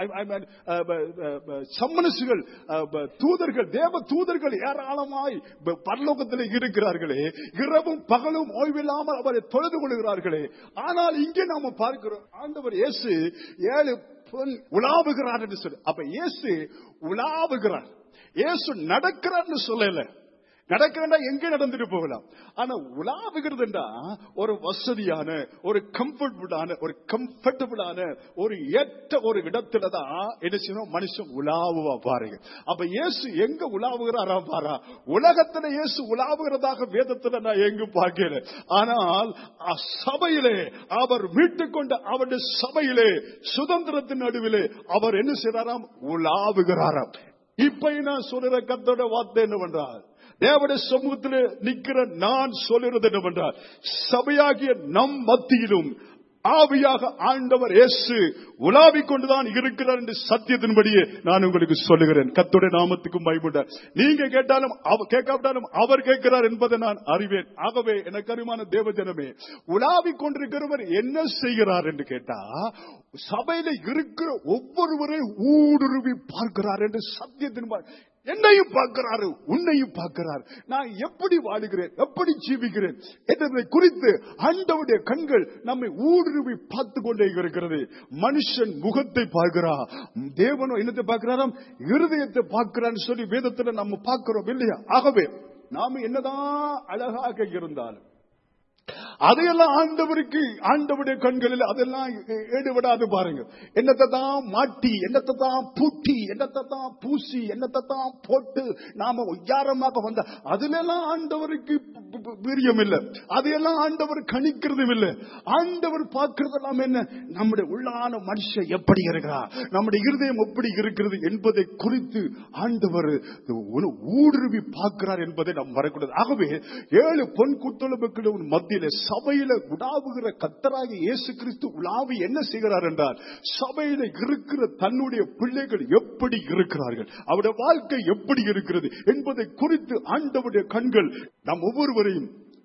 சம்மனசுகள் தூதர்கள் தேவ தூதர்கள் ஏராளமாய் ப- பரலோகத்தில் இருக்கிறார்களே இரவும் பகலும் ஓய்வில்லாமல் அவரை தொழுது கொள்கிறார்களே ஆனால் இங்கே நாம பார்க்கிறோம் ஆண்டவர் இயேசு ஏழு பொன் உலாவுகிறார் என்று சொல்லி அப்ப இயேசு உலாவுகிறார் இயேசு நடக்கிறார்னு சொல்லல நடக்கிறா எங்க நடந்துட்டு போகலாம் ஆனா உலாவுகிறதுண்டா ஒரு வசதியான ஒரு கம்ஃபர்டபுளான ஒரு கம்ஃபர்டபுளான ஒரு ஏற்ற ஒரு இடத்துல தான் என்ன செய்யணும் மனுஷன் உலாவுவா பாருங்க அப்ப இயேசு எங்க உலாவுகிறாரா பாரா உலகத்துல இயேசு உலாவுகிறதாக வேதத்துல நான் எங்கு பார்க்கல ஆனால் அ- சபையிலே அவர் மீட்டுக் கொண்ட அவருடைய சபையிலே சுதந்திரத்தின் நடுவிலே அவர் என்ன செய்றாராம் உலாவுகிறாராம் இப்ப நான் சொல்லுற கத்தோட வார்த்தை என்னவென்றால் தேவனுடைய சமூகத்தில் நிக்கிற நான் சொல்லுறது என்னவென்றால் சபையாகிய நம் மத்தியிலும் ஆவியாக ஆண்டவர் இயேசு உலாவிக் கொண்டுதான் இருக்கிறார் என்று சத்தியத்தின்படியே நான் உங்களுக்கு சொல்லுகிறேன் கத்தோட நாமத்துக்கு பயப்பட்டார் நீங்க கேட்டாலும் அவ- கேட்காவிட்டாலும் அவர் கேட்கிறார் என்பதை நான் அறிவேன் ஆகவே எனக்கு அறிமான தேவஜனமே உலாவிக் கொண்டிருக்கிறவர் என்ன செய்கிறார் என்று கேட்டா சபையில இருக்கிற ஒவ்வொருவரையும் ஊடுருவி பார்க்கிறார் என்று சத்தியத்தின் என்னையும் பார்க்கிறாரு உன்னையும் பார்க்கிறார் நான் எப்படி வாழுகிறேன் எப்படி ஜீவிக்கிறேன் என்பதை குறித்து ஆண்டவருடைய கண்கள் நம்மை ஊடுருவி பார்த்து கொண்டே இருக்கிறது மனுஷன் முகத்தை பார்க்கிறா தேவனோ என்னத்தை பார்க்கிறாராம் இருதயத்தை பார்க்கிறான்னு சொல்லி வேதத்துல நம்ம பார்க்கிறோம் இல்லையா ஆகவே நாம என்னதான் அழகாக இருந்தாலும் அதையெல்லாம் ஆண்டவருக்கு ஆண்டவருடைய கண்களில் அதெல்லாம் ஈடுபடாது பாருங்க என்னத்தை தான் மாட்டி என்னத்தை தான் பூட்டி என்னத்தை தான் பூசி என்னத்தை தான் போட்டு நாம உயாரமாக வந்த அதுல எல்லாம் ஆண்டவருக்கு ப- ப- பிரியம் இல்லை அதையெல்லாம் ஆண்டவர் கணிக்கிறதும் இல்லை ஆண்டவர் பார்க்கிறதெல்லாம் என்ன நம்முடைய உள்ளான மனுஷன் எப்படி இருக்கிறார் நம்முடைய இருதயம் எப்படி இருக்கிறது என்பதை குறித்து ஆண்டவர் ஒரு ஊடுருவி பார்க்கிறார் என்பதை நாம் வரக்கூடாது ஆகவே ஏழு பொன் குத்தொழுப்புகளின் மத்தியில சபையில உலாவுகிற கத்தராக இயேசு கிறிஸ்து உலாவி என்ன செய்கிறார் என்றால் சபையில இருக்கிற தன்னுடைய பிள்ளைகள் எப்படி இருக்கிறார்கள் அவருடைய வாழ்க்கை எப்படி இருக்கிறது என்பதை குறித்து ஆண்டவருடைய கண்கள் நம் ஒவ்வொருவரையும்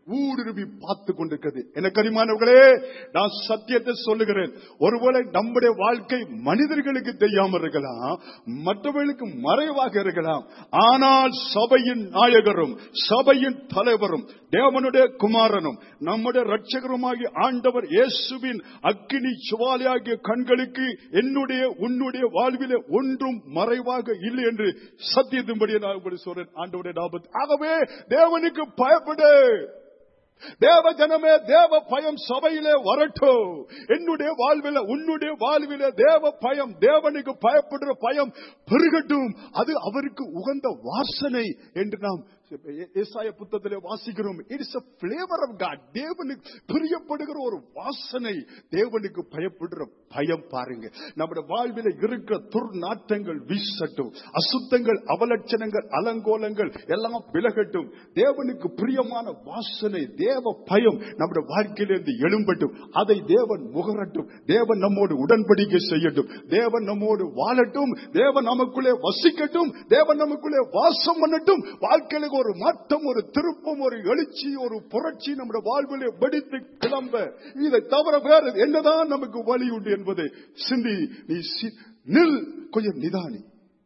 ஊடுருவி பார்த்து கொண்டிருக்கிறது எனக்கு அறிமானவர்களே நான் சத்தியத்தை சொல்லுகிறேன் ஒருவேளை நம்முடைய வாழ்க்கை மனிதர்களுக்கு தெரியாமல் இருக்கலாம் மற்றவர்களுக்கு மறைவாக இருக்கலாம் ஆனால் சபையின் நாயகரும் சபையின் தலைவரும் தேவனுடைய குமாரனும் நம்முடைய ரட்சகருமாகிய ஆண்டவர் இயேசுவின் அக்கினி சுவாலியாகிய கண்களுக்கு என்னுடைய உன்னுடைய வாழ்விலே ஒன்றும் மறைவாக இல்லை என்று சத்தியத்தின்படி நான் உங்களுக்கு சொல்றேன் ஆண்டவருடைய லாபத்து ஆகவே தேவனுக்கு பயப்படு தேவ ஜனமே தேவ பயம் சபையிலே வரட்டும் என்னுடைய வாழ்வில உன்னுடைய வாழ்வில தேவ பயம் தேவனுக்கு பயப்படுற பயம் பெருகட்டும் அது அவருக்கு உகந்த வாசனை என்று நாம் ஏசாய புத்தகத்திலே வாசிக்கிறோம் it's a flavor of God தேவனுக்கு பிரியப்படுகிற ஒரு வாசனை தேவனுக்கு பயப்படுற பயம் பாருங்க நம்முடைய வாழ்வில இருக்கிற துர்நாற்றங்கள் வீசட்டும் அசுத்தங்கள் அவலட்சணங்கள் அலங்கோலங்கள் எல்லாம் விலகட்டும் தேவனுக்கு பிரியமான வாசனை தேவ பயம் நம்முடைய வாழ்க்கையிலிருந்து எழும்பட்டும் அதை தேவன் முகரட்டும் தேவன் நம்மோடு உடன்படிக்கை செய்யட்டும் தேவன் நம்மோடு வாழட்டும் தேவன் நமக்குள்ளே வசிக்கட்டும் தேவன் நமக்குள்ளே வாசம் பண்ணட்டும் வாழ்க்கையில ஒரு மாற்றம் ஒரு திருப்பம் ஒரு எழுச்சி ஒரு புரட்சி நம்முடைய வாழ்விலே வெடித்து கிளம்ப இதை தவிர வேறு என்னதான் நமக்கு வழி உண்டு என்பதை சிந்தி நீ சி- நில் கொஞ்சம் நிதானி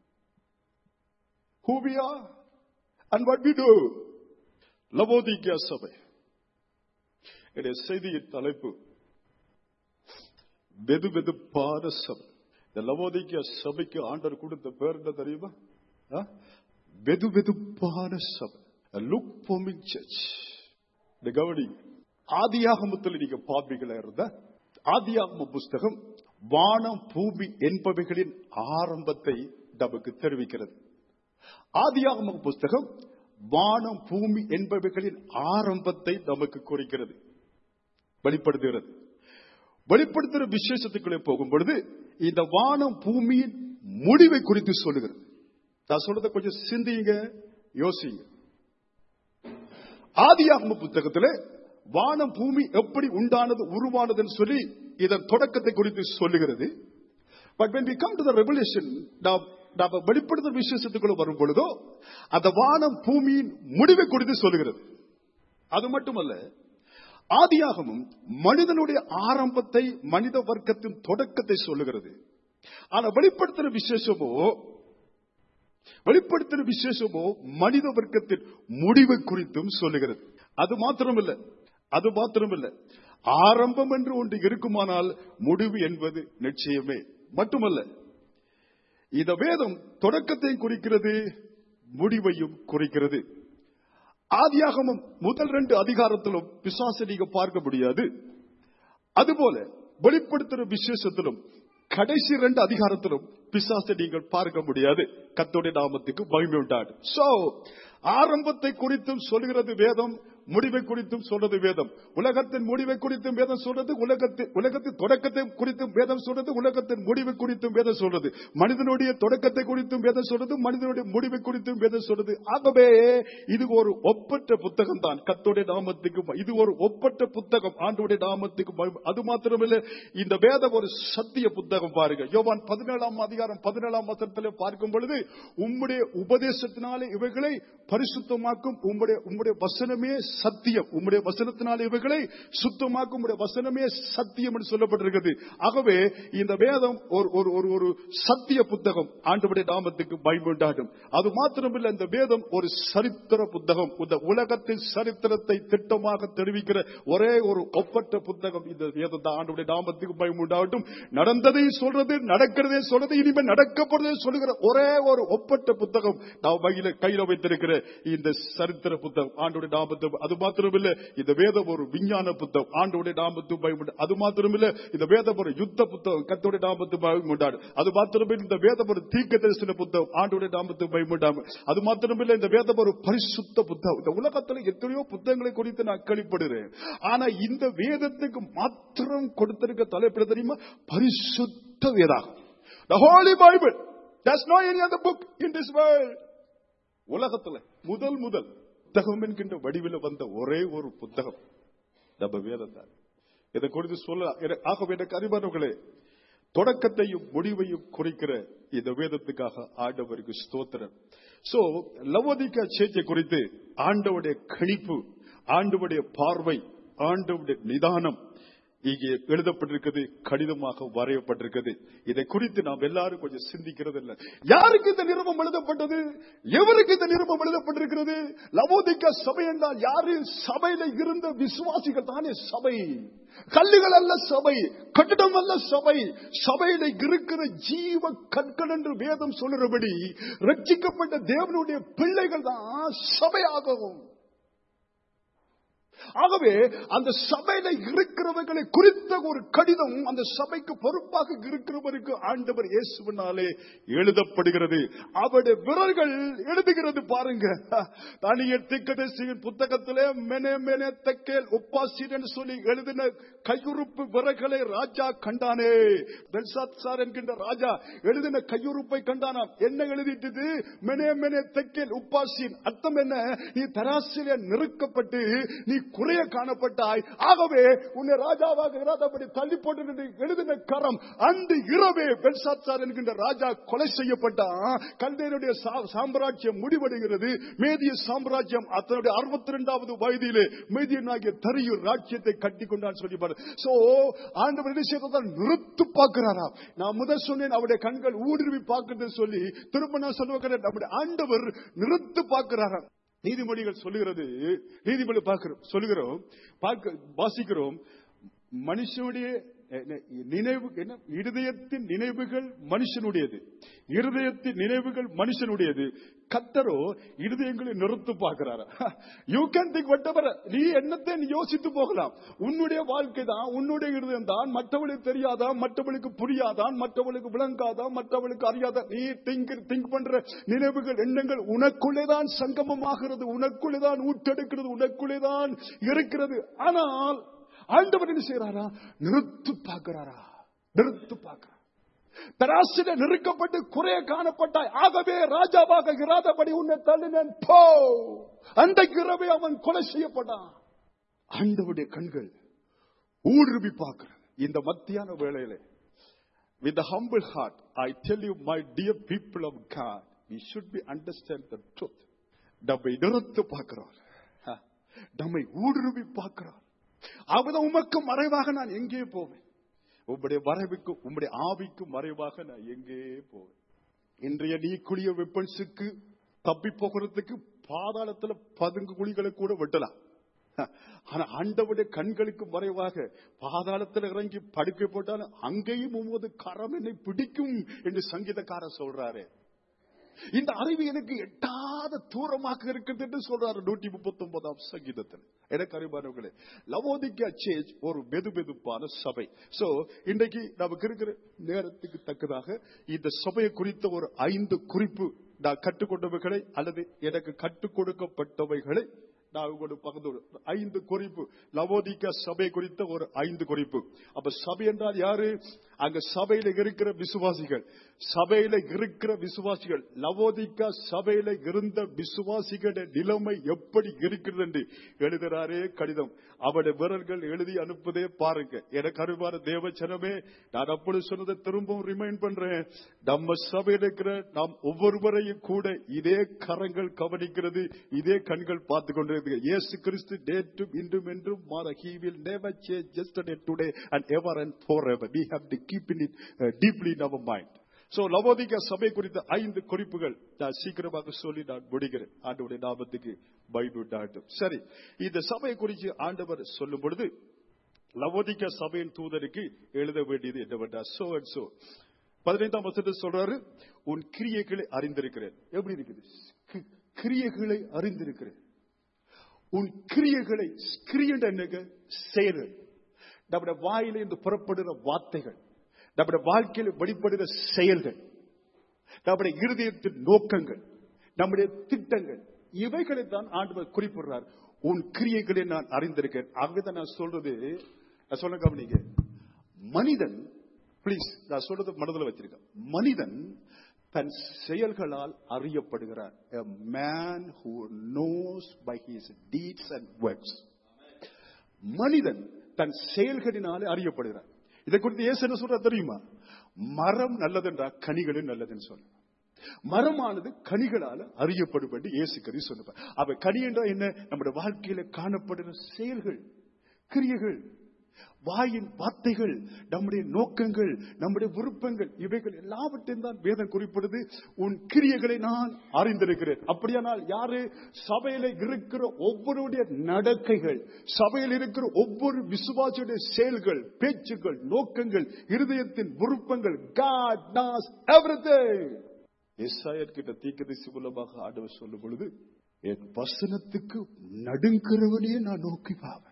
Who we are and what we do. Laodicea சபை என்னுடைய செய்தியின் தலைப்பு வெது வெதுப்பான சபை இந்த லவோதிக்கியா சபைக்கு ஆண்டவர் கொடுத்த பேர் என்ன தெரியுமா ஆ? வெது வெதுப்பான சபை லுக் போமிங் சர்ச் இந்த கவனி ஆதியாகமத்தில் நீங்க பாப்பிகளா இருந்த ஆதியாகம புஸ்தகம் வானம் பூமி என்பவைகளின் ஆரம்பத்தை நமக்கு தெரிவிக்கிறது ஆதியாகம புஸ்தகம் வானம் பூமி என்பவைகளின் ஆரம்பத்தை நமக்கு குறிக்கிறது வெளிப்படுத்துகிறது வெளிப்படுத்துகிற விசேஷத்துக்குள்ளே போகும் பொழுது இந்த வானம் பூமியின் முடிவை குறித்து சொல்லுகிறது நான் சொல்றதை கொஞ்சம் சிந்திங்க யோசிங்க ஆதியாகம புத்தகத்திலே வானம் பூமி எப்படி உண்டானது உருவானதுன்னு சொல்லி இதன் தொடக்கத்தை குறித்து சொல்லுகிறது but when we come to the revelation நாம் நாம் வெளிப்படுத்தும் விசேஷத்துக்குள்ள வரும் பொழுதோ அந்த வானம் பூமியின் முடிவை குறித்து சொல்லுகிறது அது மட்டுமல்ல ஆதியாகமும் மனிதனுடைய ஆரம்பத்தை மனித வர்க்கத்தின் தொடக்கத்தை சொல்லுகிறது ஆனா வெளிப்படுத்துற விசேஷமோ வெளிப்படுத்துற விசேஷமோ மனித வர்க்கத்தின் முடிவை குறித்தும் சொல்லுகிறது அது மாத்திரமல்ல அது மாத்திரமல்ல ஆரம்பம் என்று ஒன்று இருக்குமானால் முடிவு என்பது நிச்சயமே மட்டுமல்ல இந்த வேதம் தொடக்கத்தையும் குறிக்கிறது முடிவையும் குறிக்கிறது ஆதியாகமம் முதல் ரெண்டு அதிகாரத்திலும் பிசாசை நீங்க பார்க்க முடியாது அதுபோல வெளிப்படுத்துற விசேஷத்திலும் கடைசி ரெண்டு அதிகாரத்திலும் பிசாசை நீங்கள் பார்க்க முடியாது கத்தோடைய நாமத்துக்கு மகிமை உண்டாடு சோ ஆரம்பத்தை குறித்தும் சொல்கிறது வேதம் முடிவை குறித்தும் சொல்றது வேதம் உலகத்தின் முடிவை குறித்தும் வேதம் சொல்றது உலகத்தின் உலகத்தின் தொடக்கத்தை குறித்தும் வேதம் சொல்றது உலகத்தின் முடிவை குறித்தும் வேதம் சொல்றது மனிதனுடைய தொடக்கத்தை குறித்தும் வேதம் சொல்றது மனிதனுடைய முடிவை குறித்தும் வேதம் சொல்றது ஆகவே இது ஒரு ஒப்பற்ற புத்தகம் தான் கத்தோடைய நாமத்துக்கு ம- இது ஒரு ஒப்பற்ற புத்தகம் ஆண்டோடைய நாமத்துக்கு மகிமை. அது மாத்திரமில்லை இந்த வேதம் ஒரு சத்திய புத்தகம் பாருங்க யோவான் பதினேழாம் அதிகாரம் பதினேழாம் வசனத்திலே பார்க்கும் பொழுது உம்முடைய உபதேசத்தினாலே இவைகளை பரிசுத்தமாக்கும் உம்முடைய உம்முடைய வசனமே சத்தியம் உம்முடைய வசனத்தினாலே இவைகளை சுத்தமாக்கும் உம்முடைய வசனமே சத்தியம் என்று சொல்லப்பட்டிருக்கிறது ஆகவே இந்த வேதம் ஒரு ஒரு ஒரு ஒரு சத்திய புத்தகம் ஆண்டவருடைய நாமத்துக்கு பயமுண்டாடும் அது மாத்திரமில்லை இந்த வேதம் ஒரு சரித்திர புத்தகம் இந்த உலகத்தின் சரித்திரத்தை திட்டமாக தெரிவிக்கிற ஒரே ஒரு ஒப்பற்ற புத்தகம் இந்த வேதம் தான் ஆண்டவருடைய நாமத்துக்கு பயமுண்டாகட்டும் நடந்ததையும் சொல்றது நடக்கிறதே சொல்றது இனிமேல் நடக்க போறதே சொல்லுகிற ஒரே ஒரு ஒப்பற்ற புத்தகம் நான் கையில கையில வைத்திருக்கிற இந்த சரித்திர புத்தகம் ஆண்டோடைய நாமத்தை அது மாத்திரமில்ல இந்த வேதம் ஒரு விஞ்ஞான புத்தகம் ஆண்டோடைய நாமத்து பயமுண்டு அது மாத்திரமில்ல இந்த வேதம் ஒரு யுத்த புத்தகம் கத்தோடைய நாமத்து பயமுண்டாடு அது மாத்திரமில்ல இந்த வேதம் ஒரு தீர்க்க தரிசன புத்தகம் ஆண்டோடைய நாமத்து பயமுண்டாம அது மாத்திரமில்ல இந்த வேதம் ஒரு பரிசுத்த புத்தகம் இந்த உலகத்துல எத்தனையோ புத்தகங்களை குறித்து நான் கழிப்படுறேன் ஆனா இந்த வேதத்துக்கு மாத்திரம் கொடுத்திருக்க தலைப்பிட தெரியுமா பரிசுத்த வேதாகம் The Holy Bible. There's no any other book in this world. உலகத்துல முதல் முதல் புத்தகம் என்கின்ற வடிவில் வந்த ஒரே ஒரு புத்தகம் நம்ம வேதத்தான் இதை குறித்து சொல்ல என- ஆகவே எனக்கு அறிவானவர்களே தொடக்கத்தையும் முடிவையும் குறிக்கிற இந்த வேதத்துக்காக ஆண்டவருக்கு ஸ்தோத்திரம் சோ லவோதிகா சேச்சை குறித்து ஆண்டவருடைய கணிப்பு ஆண்டவுடைய பார்வை ஆண்டவுடைய நிதானம் இங்கே எழுதப்பட்டிருக்கிறது கடிதமாக வரையப்பட்டிருக்கிறது இதை குறித்து நாம் எல்லாரும் கொஞ்சம் சிந்திக்கிறது இல்லை யாருக்கு இந்த நிருபம் எழுதப்பட்டது எவருக்கு இந்த நிருபம் எழுதப்பட்டிருக்கிறது லவோதிக்க சபை என்றால் யாரு சபையில இருந்த விசுவாசிகள் தானே சபை கல்லுகள் அல்ல சபை கட்டிடம் அல்ல சபை சபையில இருக்கிற ஜீவ கற்கள் என்று வேதம் சொல்லுறபடி ரட்சிக்கப்பட்ட தேவனுடைய பிள்ளைகள் தான் சபையாகவும் ஆகவே அந்த சபையில இருக்கிறவர்களை குறித்த ஒரு கடிதம் அந்த சபைக்கு பொறுப்பாக இருக்கிறவருக்கு ஆண்டவர் இயேசுவினாலே எழுதப்படுகிறது அவருடைய விரல்கள் எழுதுகிறது பாருங்க தானியல் திக்கதேசியின் புத்தகத்திலே மெனே மெனே தக்கேல் ஒப்பாசின் என்று சொல்லி எழுதின கையுறுப்பு விரல்களை ராஜா கண்டானே பெல்சாத் சார் என்கின்ற ராஜா எழுதின கையுறுப்பை கண்டானாம் என்ன எழுதிட்டது மெனே மெனே தக்கேல் உப்பாசின் அர்த்தம் என்ன நீ தராசிலே நெருக்கப்பட்டு நீ குறைய காணப்பட்டாய் ஆகவே உன்னை ராஜாவாக இராதபடி தள்ளி போட்டு எழுதின கரம் அந்த இரவே பெல்சாத்சார் என்கின்ற ராஜா கொலை செய்யப்பட்டான் கல்தையனுடைய சாம்ராஜ்யம் முடிவடைகிறது மேதிய சாம்ராஜ்யம் அதனுடைய அறுபத்தி ரெண்டாவது வயதிலே மேதியனாகிய தரியூர் ராஜ்யத்தை கட்டி கொண்டான் சொல்லி பாரு சோ ஆண்டவர் என்ன செய்யறதால் நிறுத்து பார்க்கிறாரா நான் முதல் சொன்னேன் அவருடைய கண்கள் ஊடுருவி பார்க்கிறது சொல்லி திரும்ப நான் சொல்லுவேன் நம்முடைய ஆண்டவர் நிறுத்து பார்க்கிறாராம் நீதிமொழிகள் சொல்லுகிறது நீதிமொழி பார்க்கிறோம் சொல்லுகிறோம் பார்க்க வாசிக்கிறோம் மனுஷனுடைய நினைவு என்ன இருதயத்தின் நினைவுகள் மனுஷனுடையது இருதயத்தின் நினைவுகள் மனுஷனுடையது கத்தரோ இருதயங்களை நிறுத்து பார்க்கிறாரா யூ கேன் திங்க் வட்டவர நீ என்னத்தை நீ யோசித்து போகலாம் உன்னுடைய வாழ்க்கை தான் உன்னுடைய இருதயம் தான் மற்றவளுக்கு தெரியாதான் மற்றவளுக்கு புரியாதான் மற்றவளுக்கு விளங்காதான் மற்றவளுக்கு அறியாதான் நீ திங்க் திங்க் பண்ற நினைவுகள் எண்ணங்கள் உனக்குள்ளேதான் சங்கமமாகிறது உனக்குள்ளேதான் ஊட்டெடுக்கிறது உனக்குள்ளேதான் இருக்கிறது ஆனால் ஆண்டவர் என்ன செய்யறாரா நிறுத்து பார்க்கிறாரா நிறுத்து பார்க்கிறார் தராசில நெருக்கப்பட்டு குறைய காணப்பட்டாய் ஆகவே ராஜாவாக இராதபடி உன்னை தள்ளினேன் போ அந்த இரவே அவன் கொலை செய்யப்பட்டான் ஆண்டவுடைய கண்கள் ஊடுருவி பார்க்கிறது இந்த மத்தியான வேளையில with a humble heart i tell you my dear people of god we should be understand the truth நம்மை நிறுத்து பார்க்கிறார் நம்மை ஊடுருவி பார்க்கிறார் அவதான் உமக்கு மறைவாக நான் எங்கே போவேன் உம்முடைய மறைவுக்கு உம்முடைய ஆவிக்கு மறைவாக நான் எங்கே போவேன் இன்றைய நீ குளிய வெப்பன்ஸுக்கு தப்பி போகிறதுக்கு பாதாளத்துல பதுங்கு குழிகளை கூட வெட்டலாம் ஆனா ஆண்டவுடைய கண்களுக்கு மறைவாக பாதாளத்தில் இறங்கி படுக்கை போட்டாலும் அங்கேயும் உமது கரம் என்னை பிடிக்கும் என்று சங்கீதக்காரர் சொல்றாரு இந்த அறிவு எனக்கு எட்டாத தூரமாக இருக்குது என்று சொல்றாரு நூற்றி முப்பத்தி ஒன்பதாம் சங்கீதத்தில் எனக்கு அறிவானவர்களே லவோதிக்கா சேஜ் ஒரு மெது மெதுப்பான சபை சோ இன்றைக்கு நமக்கு இருக்கிற நேரத்துக்கு தக்கதாக இந்த சபையை குறித்த ஒரு ஐந்து குறிப்பு நான் கற்றுக்கொண்டவைகளை அல்லது எனக்கு கற்றுக் கொடுக்கப்பட்டவைகளை நான் உங்களுக்கு பகிர்ந்து ஐந்து குறிப்பு லவோதிக்க சபை குறித்த ஒரு ஐந்து குறிப்பு அப்ப சபை என்றால் யாரு அங்க சபையில இருக்கிற விசுவாசிகள் சபையில இருக்கிற விசுவாசிகள் லவோதிக்கா சபையில இருந்த விசுவாசிகளுடைய நிலைமை எப்படி இருக்கிறது என்று எழுதுறாரே கடிதம் அவருடைய விரல்கள் எழுதி அனுப்புதே பாருங்க எனக்கு அருவார தேவச்சனமே நான் அப்படி சொன்னதை திரும்பவும் ரிமைண்ட் பண்றேன் நம்ம சபையில் இருக்கிற நாம் ஒவ்வொருவரையும் கூட இதே கரங்கள் கவனிக்கிறது இதே கண்கள் பார்த்து கொண்டிருக்கிறது இயேசு கிறிஸ்து நேற்றும் இன்றும் என்றும் மாற he will never change yesterday today and ever and forever we have to keep in it uh, deeply in our mind so லவோதிக சபை குறித்த ஐந்து குறிப்புகள் நான் சீக்கிரமாக சொல்லி நான் முடிகிறேன் ஆண்டவருடைய நாமத்துக்கு பைபிள் சரி இந்த சபை குறித்து ஆண்டவர் சொல்லும் பொழுது லவோதிக்க சபையின் தூதருக்கு எழுத வேண்டியது என்னவென்றால் சோ அண்ட் சோ பதினைந்தாம் வருஷத்தில் சொல்றாரு உன் கிரியைகளை அறிந்திருக்கிறேன் எப்படி இருக்குது கி- கிரியைகளை அறிந்திருக்கிறேன் உன் கிரியைகளை கிரியன்ற என்னங்க செயல்கள் நம்முடைய வாயில இருந்து புறப்படுகிற வார்த்தைகள் நம்முடைய வாழ்க்கையில் வெளிப்படுகிற செயல்கள் நம்முடைய இருதயத்தின் நோக்கங்கள் நம்முடைய திட்டங்கள் இவைகளை தான் ஆண்டவர் குறிப்பிடுறார் உன் கிரியைகளை நான் அறிந்திருக்கேன் ஆகவேதான் நான் சொல்றது நான் சொல்ல கவனிங்க மனிதன் ப்ளீஸ் நான் சொல்றது மனதில் வச்சிருக்கேன் மனிதன் தன் செயல்களால் அறியப்படுகிறார் a man who knows by his deeds and works மனிதன் தன் செயல்களினாலே அறியப்படுகிறார் இதை குறித்து இயேசு என்ன சொல்ற தெரியுமா மரம் நல்லதென்றா கனிகளும் நல்லதுன்னு சொல்ல மரமானது கனிகளால அறியப்படும் என்று இயேசு கிறிஸ்து சொன்னார் அப்ப கனி என்றால் என்ன நம்முடைய வாழ்க்கையில காணப்படுகிற செயல்கள் கிரியைகள் வாயின் வார்த்தைகள் நம்முடைய நோக்கங்கள் நம்முடைய விருப்பங்கள் இவைகள் எல்லாவற்றையும் தான் வேதம் குறிப்பிடுது உன் கிரியைகளை நான் அறிந்திருக்கிறேன் அப்படியானால் யாரு சபையில இருக்கிற ஒவ்வொருடைய நடக்கைகள் சபையில் இருக்கிற ஒவ்வொரு விசுவாசியுடைய செயல்கள் பேச்சுகள் நோக்கங்கள் இருதயத்தின் விருப்பங்கள் God knows everything எஸ்ஐயர் கிட்ட தீக்கதரிசி மூலமாக ஆண்டவர் சொல்லும் பொழுது என் வசனத்துக்கு நடுங்கிறவனையே நான் நோக்கி பாவேன்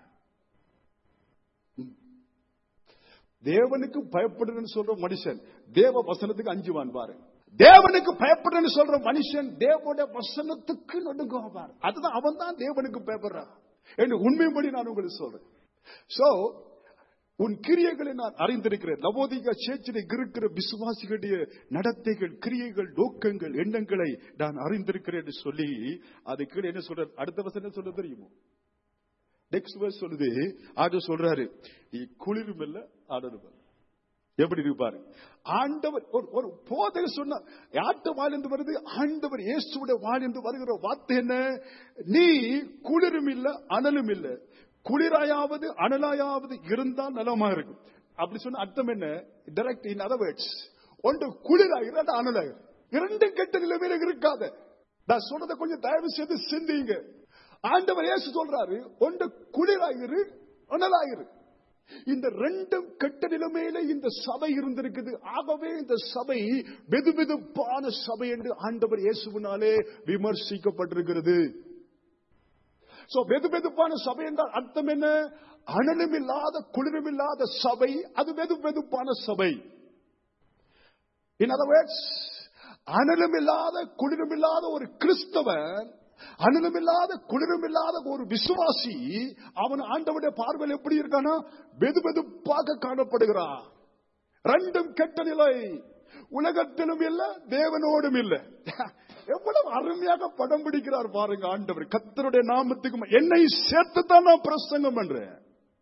தேவனுக்கு பயப்படுறேன்னு சொல்ற மனுஷன் தேவ வசனத்துக்கு அஞ்சுவான் பாரு தேவனுக்கு பயப்படுறேன்னு சொல்ற மனுஷன் தேவனுடைய வசனத்துக்கு நடுங்குவான் பாரு அதுதான் அவன் தான் தேவனுக்கு பயப்படுறான் என்று உண்மைப்படி நான் உங்களுக்கு சொல்றேன் சோ உன் கிரியைகளை நான் அறிந்திருக்கிறேன் நவோதிகா சேச்சில் இருக்கிற விசுவாசிகளுடைய நடத்தைகள் கிரியைகள் நோக்கங்கள் எண்ணங்களை நான் அறிந்திருக்கிறேன் என்று சொல்லி அது கீழே என்ன சொல்ற அடுத்த வசனம் சொல்ல தெரியுமோ நெக்ஸ்ட் வேர்ஸ் சொல்லுது ஆண்டவர் சொல்றாரு நீ குளிரும் இல்ல ஆடரும் இல்ல எப்படி இருப்பாரு ஆண்டவர் ஒரு ஒரு போதை சொன்ன யார்கிட்ட வாழ்ந்து வருது ஆண்டவர் இயேசுடைய வாழ்ந்து வருகிற வார்த்தை என்ன நீ குளிரும் இல்ல அனலும் இல்ல குளிராயாவது அனலாயாவது இருந்தால் நலமா இருக்கும் அப்படி சொன்ன அர்த்தம் என்ன டைரக்ட் இன் அதர் வேர்ட்ஸ் ஒன்று குளிராயிரு அது அனலாயிரு இரண்டும் கெட்ட நிலைமையில இருக்காத நான் சொல்றதை கொஞ்சம் தயவு செய்து சிந்திங்க ஆண்டவர் இயேசு சொல்றாரு ஒன்று குளிராயிரு அனலாயிரு இந்த ரெண்டும் கெட்ட நிலைமையில இந்த சபை இருந்திருக்குது ஆகவே இந்த சபை வெது வெதுப்பான சபை என்று ஆண்டவர் இயேசுவினாலே விமர்சிக்கப்பட்டிருக்கிறது சோ வெது வெதுப்பான சபை என்றால் அர்த்தம் என்ன அனலும் இல்லாத குளிரும் இல்லாத சபை அது வெது வெதுப்பான சபை இன் அதர் வேர்ட்ஸ் அனலும் இல்லாத குளிரும் இல்லாத ஒரு கிறிஸ்தவன் அனலும் இல்லாத குளிரும் இல்லாத ஒரு விசுவாசி அவன் ஆண்டவனுடைய பார்வையில் எப்படி இருக்கானா வெது வெதுப்பாக காணப்படுகிறான் ரெண்டும் கெட்ட நிலை உலகத்திலும் இல்ல தேவனோடும் இல்ல எவ்வளவு அருமையாக படம் பிடிக்கிறார் பாருங்க ஆண்டவர் கத்தருடைய நாமத்துக்கு என்னை சேர்த்து தான் நான் பிரசங்கம் பண்றேன்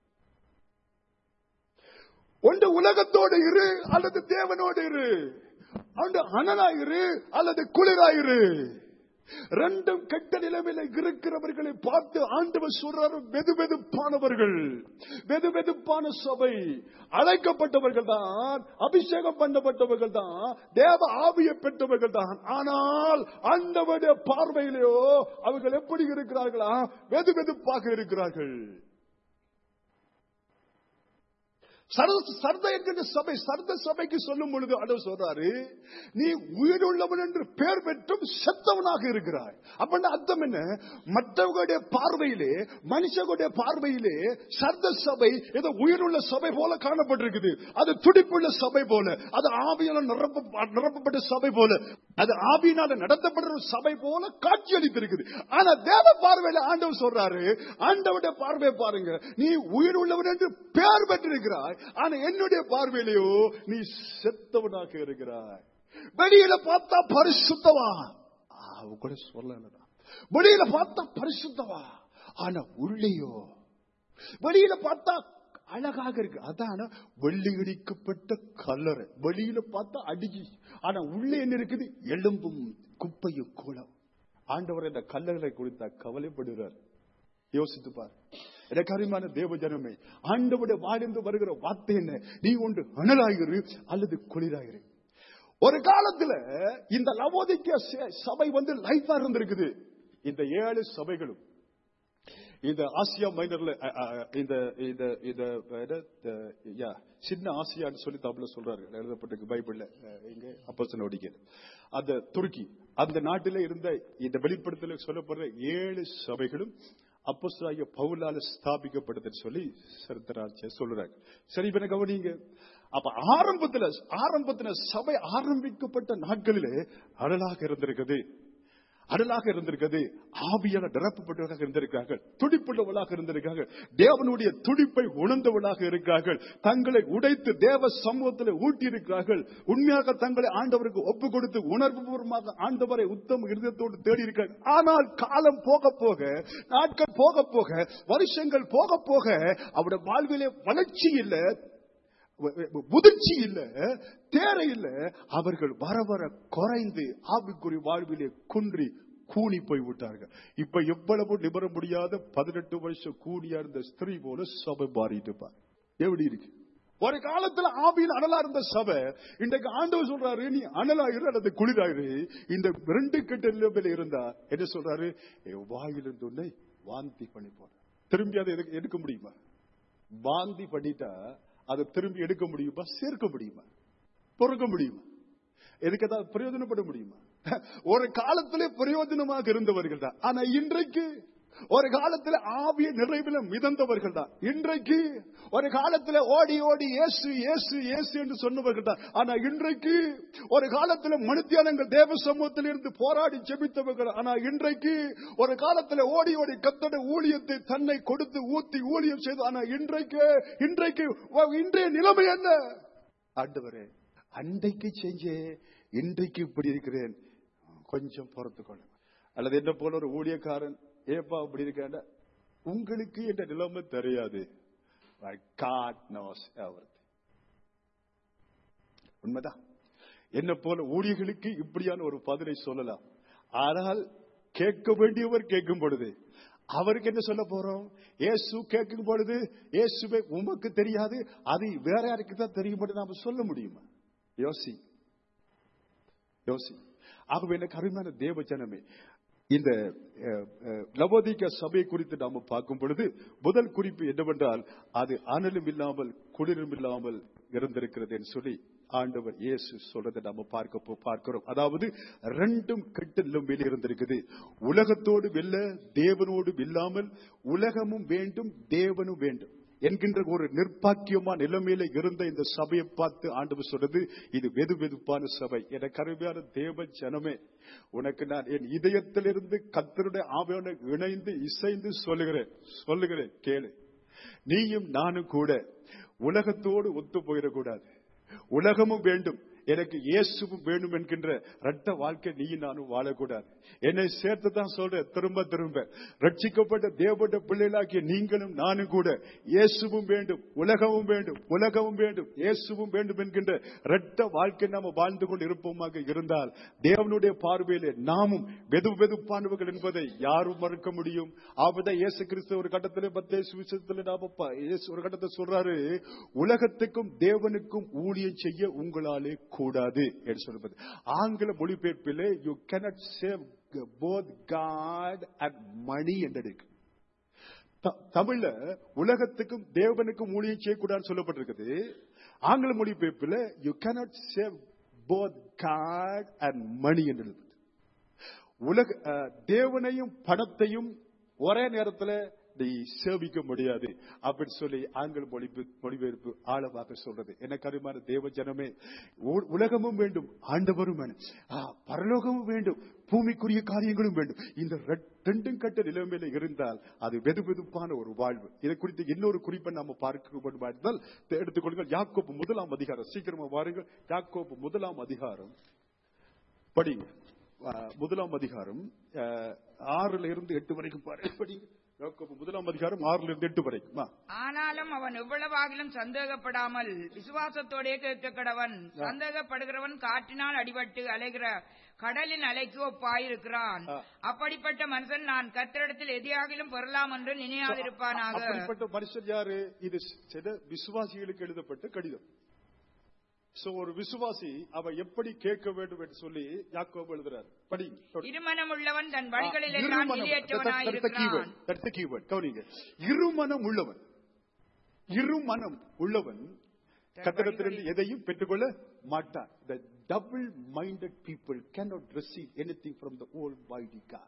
ஒன்று உலகத்தோடு இரு அல்லது தேவனோடு இரு ஒன்று அனலாயிரு அல்லது குளிராயிரு ரெண்டும் கெட்ட நிலைமையில இருக்கிறவர்களை பார்த்து ஆண்டவர் சொல்றாரு வெது வெதுப்பானவர்கள் வெது வெதுப்பான சபை அழைக்கப்பட்டவர்கள் தான் அபிஷேகம் பண்ணப்பட்டவர்கள் தான் தேவ ஆவியை பெற்றவர்கள் தான் ஆனால் ஆண்டவருடைய பார்வையிலேயோ அவர்கள் எப்படி இருக்கிறார்களா வெது வெதுப்பாக இருக்கிறார்கள் சர்த என்கின்ற சபை சர்த சபைக்கு சொல்லும் பொழுது ஆண்டவர் சொல்றாரு நீ உயிருள்ளவன் என்று பெயர் பெற்றும் செத்தவனாக இருக்கிறாய் அப்படின்னா அர்த்தம் என்ன மற்றவர்களுடைய பார்வையிலே மனுஷர்களுடைய பார்வையிலே சர்த சபை ஏதோ உயிருள்ள சபை போல காணப்பட்டிருக்குது அது துடிப்புள்ள சபை போல அது ஆவியால நிரப்ப நிரப்பப்பட்ட சபை போல அது ஆவியினால நடத்தப்படுற ஒரு சபை போல காட்சி அளித்திருக்குது ஆனா தேவ பார்வையில ஆண்டவர் சொல்றாரு ஆண்டவருடைய பார்வையை பாருங்க நீ உயிர் உள்ளவன் என்று பெயர் பெற்றிருக்கிறாய் ஆனா என்னுடைய பார்வையிலேயோ நீ செத்தவனாக இருக்கிறாய் வெளியில பார்த்தா பரிசுத்தவா அவ கூட சொல்லலதான் வெளியில பார்த்தா பரிசுத்தவா ஆனா உள்ளேயோ வெளியில பார்த்தா அழகாக இருக்கு அதான வெள்ளி இடிக்கப்பட்ட கல்லறை வெளியில பார்த்தா அடிச்சு ஆனா உள்ளே என்ன இருக்குது எலும்பும் குப்பையும் கூலம் ஆண்டவர் இந்த கல்லறை குறித்த கவலைப்படுகிறார் யோசித்து பார் எனக்கு அருமையான தேவ ஜனமே ஆண்டவுடைய வாழ்ந்து வருகிற வார்த்தை என்ன நீ ஒன்று அனலாயிரு அல்லது குளிராயிரு ஒரு காலத்துல இந்த லவோதிக்க சபை வந்து லைஃபா இருந்திருக்குது இந்த ஏழு சபைகளும் இந்த ஆசியா மைனர்ல இந்த இந்த இந்த சின்ன ஆசியான்னு சொல்லி தமிழ்ல சொல்றாரு எழுதப்பட்டிருக்கு பைபிள்ல இங்க அப்பசன ஒடிக்க அந்த துருக்கி அந்த நாட்டில இருந்த இந்த வெளிப்படுத்தல சொல்லப்படுற ஏழு சபைகளும் அப்போஸ்தலராகிய பவுலால ஸ்தாபிக்கப்பட்டதுன்னு சொல்லி சரித்திராட்சியர் சொல்றாங்க சரி இப்ப கவனிங்க அப்ப ஆரம்பத்துல ஆரம்பத்துல சபை ஆரம்பிக்கப்பட்ட நாட்களிலே அடலாக இருந்திருக்குது அடலாக இருந்திருக்கிறது ஆவியான நிரப்பப்பட்டவர்களாக இருந்திருக்கார்கள் துடிப்புள்ளவளாக இருந்திருக்கார்கள் தேவனுடைய துடிப்பை உணர்ந்தவளாக இருக்கிறார்கள் தங்களை உடைத்து தேவ சமூகத்தில் ஊட்டி இருக்கிறார்கள் உண்மையாக தங்களை ஆண்டவருக்கு ஒப்பு கொடுத்து உணர்வு பூர்வமாக ஆண்டவரை உத்தம இருதயத்தோடு தேடி இருக்கிறார்கள் ஆனால் காலம் போக போக நாட்கள் போக போக வருஷங்கள் போக போக அவருடைய வாழ்விலே வளர்ச்சி இல்லை முதிர்ச்சி இல்ல தேரை இல்ல அவர்கள் வர வர குறைந்து ஆவிக்குறி வாழ்விலே குன்றி கூனி போய் விட்டார்கள் இப்ப எவ்வளவு நிபர முடியாத பதினெட்டு வருஷம் கூடியா இருந்த ஸ்திரீ போல சபை மாறிட்டு பார் எப்படி இருக்கு ஒரு காலத்துல ஆவியில் அனலா இருந்த சபை இன்றைக்கு ஆண்டவர் சொல்றாரு நீ அனலாயிரு அல்லது குளிராயிரு இந்த ரெண்டு கெட்ட நிலைமையில இருந்தா என்ன சொல்றாரு என் வாயிலிருந்து உன்னை வாந்தி பண்ணி போற திரும்பி அதை எடுக்க- எடுக்க முடியுமா வாந்தி பண்ணிட்டா அதை திரும்பி எடுக்க முடியுமா சேர்க்க முடியுமா பொறுக்க முடியுமா எதுக்கு ஏதாவது பிரயோஜனப்பட முடியுமா ஒரு காலத்திலே பிரயோஜனமாக இருந்தவர்கள் தான் ஆனா இன்றைக்கு ஒரு காலத்துல ஆவிய நிறைவில் மிதந்தவர்கள் தான் இன்றைக்கு ஒரு காலத்துல ஓடி ஓடி இயேசு இயேசு இயேசு என்று சொன்னவர்கள் தான் ஆனா இன்றைக்கு ஒரு காலத்துல மனுத்தியானங்கள் தேவ சமூகத்தில் இருந்து போராடி ஜெபித்தவர்கள் ஆனா இன்றைக்கு ஒரு காலத்துல ஓடி ஓடி கத்தட ஊழியத்தை தன்னை கொடுத்து ஊத்தி ஊழியம் செய்து ஆனா இன்றைக்கு இன்றைக்கு இன்றைய நிலைமை என்ன ஆண்டவரே அன்றைக்கு செஞ்சே இன்றைக்கு இப்படி இருக்கிறேன் கொஞ்சம் பொறுத்துக்கொள்ளுங்க அல்லது என்ன போல ஒரு ஊழியக்காரன் ஏப்பா இப்படி இருக்காண்ட உங்களுக்கு என்ற நிலைமை தெரியாது God knows everything. உண்மைதான் என்ன போல ஊழியர்களுக்கு இப்படியான ஒரு பதிலை சொல்லலாம் ஆனால் கேட்க வேண்டியவர் கேட்கும் பொழுது அவருக்கு என்ன சொல்ல போறோம் இயேசு கேட்கும் பொழுது இயேசுவை உமக்கு தெரியாது அது வேற யாருக்கு தான் தெரியும் மட்டும் நாம சொல்ல முடியுமா யோசி யோசி ஆகவே எனக்கு அருமையான தேவ ஜனமே இந்த அஹ், அஹ், லவோதிக்க சபை குறித்து நாம பார்க்கும் பொழுது முதல் குறிப்பு என்னவென்றால் அது அனலும் இல்லாமல் குளிரும் இல்லாமல் இருந்திருக்கிறது என்று சொல்லி ஆண்டவர் இயேசு சொல்றதை நாம பார்க்க போ- பார்க்கிறோம் அதாவது ரெண்டும் கெட்ட நிலைமையில் இருந்திருக்குது உலகத்தோடு வெல்ல தேவனோடு இல்லாமல் உலகமும் வேண்டும் தேவனும் வேண்டும் என்கின்ற ஒரு நிர்பாக்கியமான நிலைமையில இருந்த இந்த சபையை பார்த்து ஆண்டவர் சொல்றது இது வெது வெதுப்பான சபை என கருமையான தேவ ஜனமே உனக்கு நான் என் இதயத்திலிருந்து கத்தருடைய ஆவியோட இணைந்து இசைந்து சொல்லுகிறேன் சொல்லுகிறேன் கேளு நீயும் நானும் கூட உலகத்தோடு ஒத்து போயிடக்கூடாது உலகமும் வேண்டும் எனக்கு இயேசுவும் வேண்டும் என்கின்ற ரட்ட வாழ்க்கை நீயும் நானும் வாழக்கூடாது என்னை சேர்த்து தான் சொல்றேன் திரும்ப திரும்ப ரட்சிக்கப்பட்ட தேவப்பட்ட பிள்ளைகளாகிய நீங்களும் நானும் கூட இயேசுவும் வேண்டும் உலகமும் வேண்டும் உலகமும் வேண்டும் இயேசுவும் வேண்டும் என்கின்ற ரட்ட வாழ்க்கை நாம வாழ்ந்து கொண்டு இருப்போமாக இருந்தால் தேவனுடைய பார்வையிலே நாமும் வெது வெதுப்பானவர்கள் என்பதை யாரும் மறுக்க முடியும் ஆபத இயேசு கிறிஸ்து ஒரு கட்டத்திலே பத்தே சுவிசேஷத்துல நாம பா- இயேசு ஒரு கட்டத்தை சொல்றாரு உலகத்துக்கும் தேவனுக்கும் ஊழியம் செய்ய உங்களாலே கூடாது என்று சொல்வது ஆங்கில மொழிபெயர்ப்பிலே you cannot save both God and money என்று இருக்கு த- தமிழ்ல உலகத்துக்கும் தேவனுக்கும் ஊழியம் செய்யக்கூடாதுன்னு சொல்லப்பட்டிருக்குது ஆங்கில மொழிபெயர்ப்பில் you cannot save both God and money என்று இருக்குது உலக அஹ், தேவனையும் பணத்தையும் ஒரே நேரத்துல நீ சேவிக்க முடியாது அப்படின்னு சொல்லி ஆங்கில மொழிபெ மொழிபெயர்ப்பு ஆழமாக சொல்றது எனக்கு அருமையான தேவ ஜனமே உ- உலகமும் வேண்டும் ஆண்டவரும் வேணும் ஆ, பரலோகமும் வேண்டும் பூமிக்குரிய காரியங்களும் வேண்டும் இந்த ரெ- ரெண்டும் கட்ட நிலைமையில இருந்தால் அது வெது வெதுப்பான ஒரு வாழ்வு இதை குறித்து இன்னொரு குறிப்பை நாம பார்க்க எடுத்துக்கொள்ளுங்கள் யாக்கோப்பு முதலாம் அதிகாரம் சீக்கிரமா வாருங்கள் யாக்கோப்பு முதலாம் அதிகாரம் படிங்க அஹ், முதலாம் அதிகாரம் அஹ், ஆறுல இருந்து எட்டு வரைக்கும் பாருங்க படிங்க யாக்கோபு முதலாம் அதிகாரம் ஆறுல இருந்து எட்டு வரைக்கும் ஆ. ஆனாலும் அவன் எவ்வளவாகிலும் சந்தேகப்படாமல் விசுவாசத்தோடே கேட்க கடவன் சந்தேகப்படுகிறவன் காற்றினால் அடிபட்டு அலைகிற கடலின் அலைக்கு ஒப்பாயிருக்கிறான் ஆ. அப்படிப்பட்ட மனுஷன் நான் கத்திரிடத்தில் எதையாகிலும் பெறலாம் என்று நினையாதிருப்பானாக அப்படிப்பட்ட மனுஷன் யாரு இது சில விசுவாசிகளுக்கு எழுதப்பட்ட கடிதம் சோ ஒரு விசுவாசி அவ எப்படி கேட்க வேண்டும் என்று சொல்லி யாக்கோபு எழுதுறாரு படிங்க தொடர்ந்து. இருமனம் உள்ளவன் தன் வழிகளில் எல்லாம் இருமனம். That's the நிலையற்றவனாயிருக்கிறான் keyword. That's the keyword. கவனிங்க இருமனம் உள்ளவன் இருமனம் உள்ளவன் கத்திரத்திலிருந்து எதையும் பெற்றுக்கொள்ள மாட்டான் the double minded people cannot receive anything from the almighty god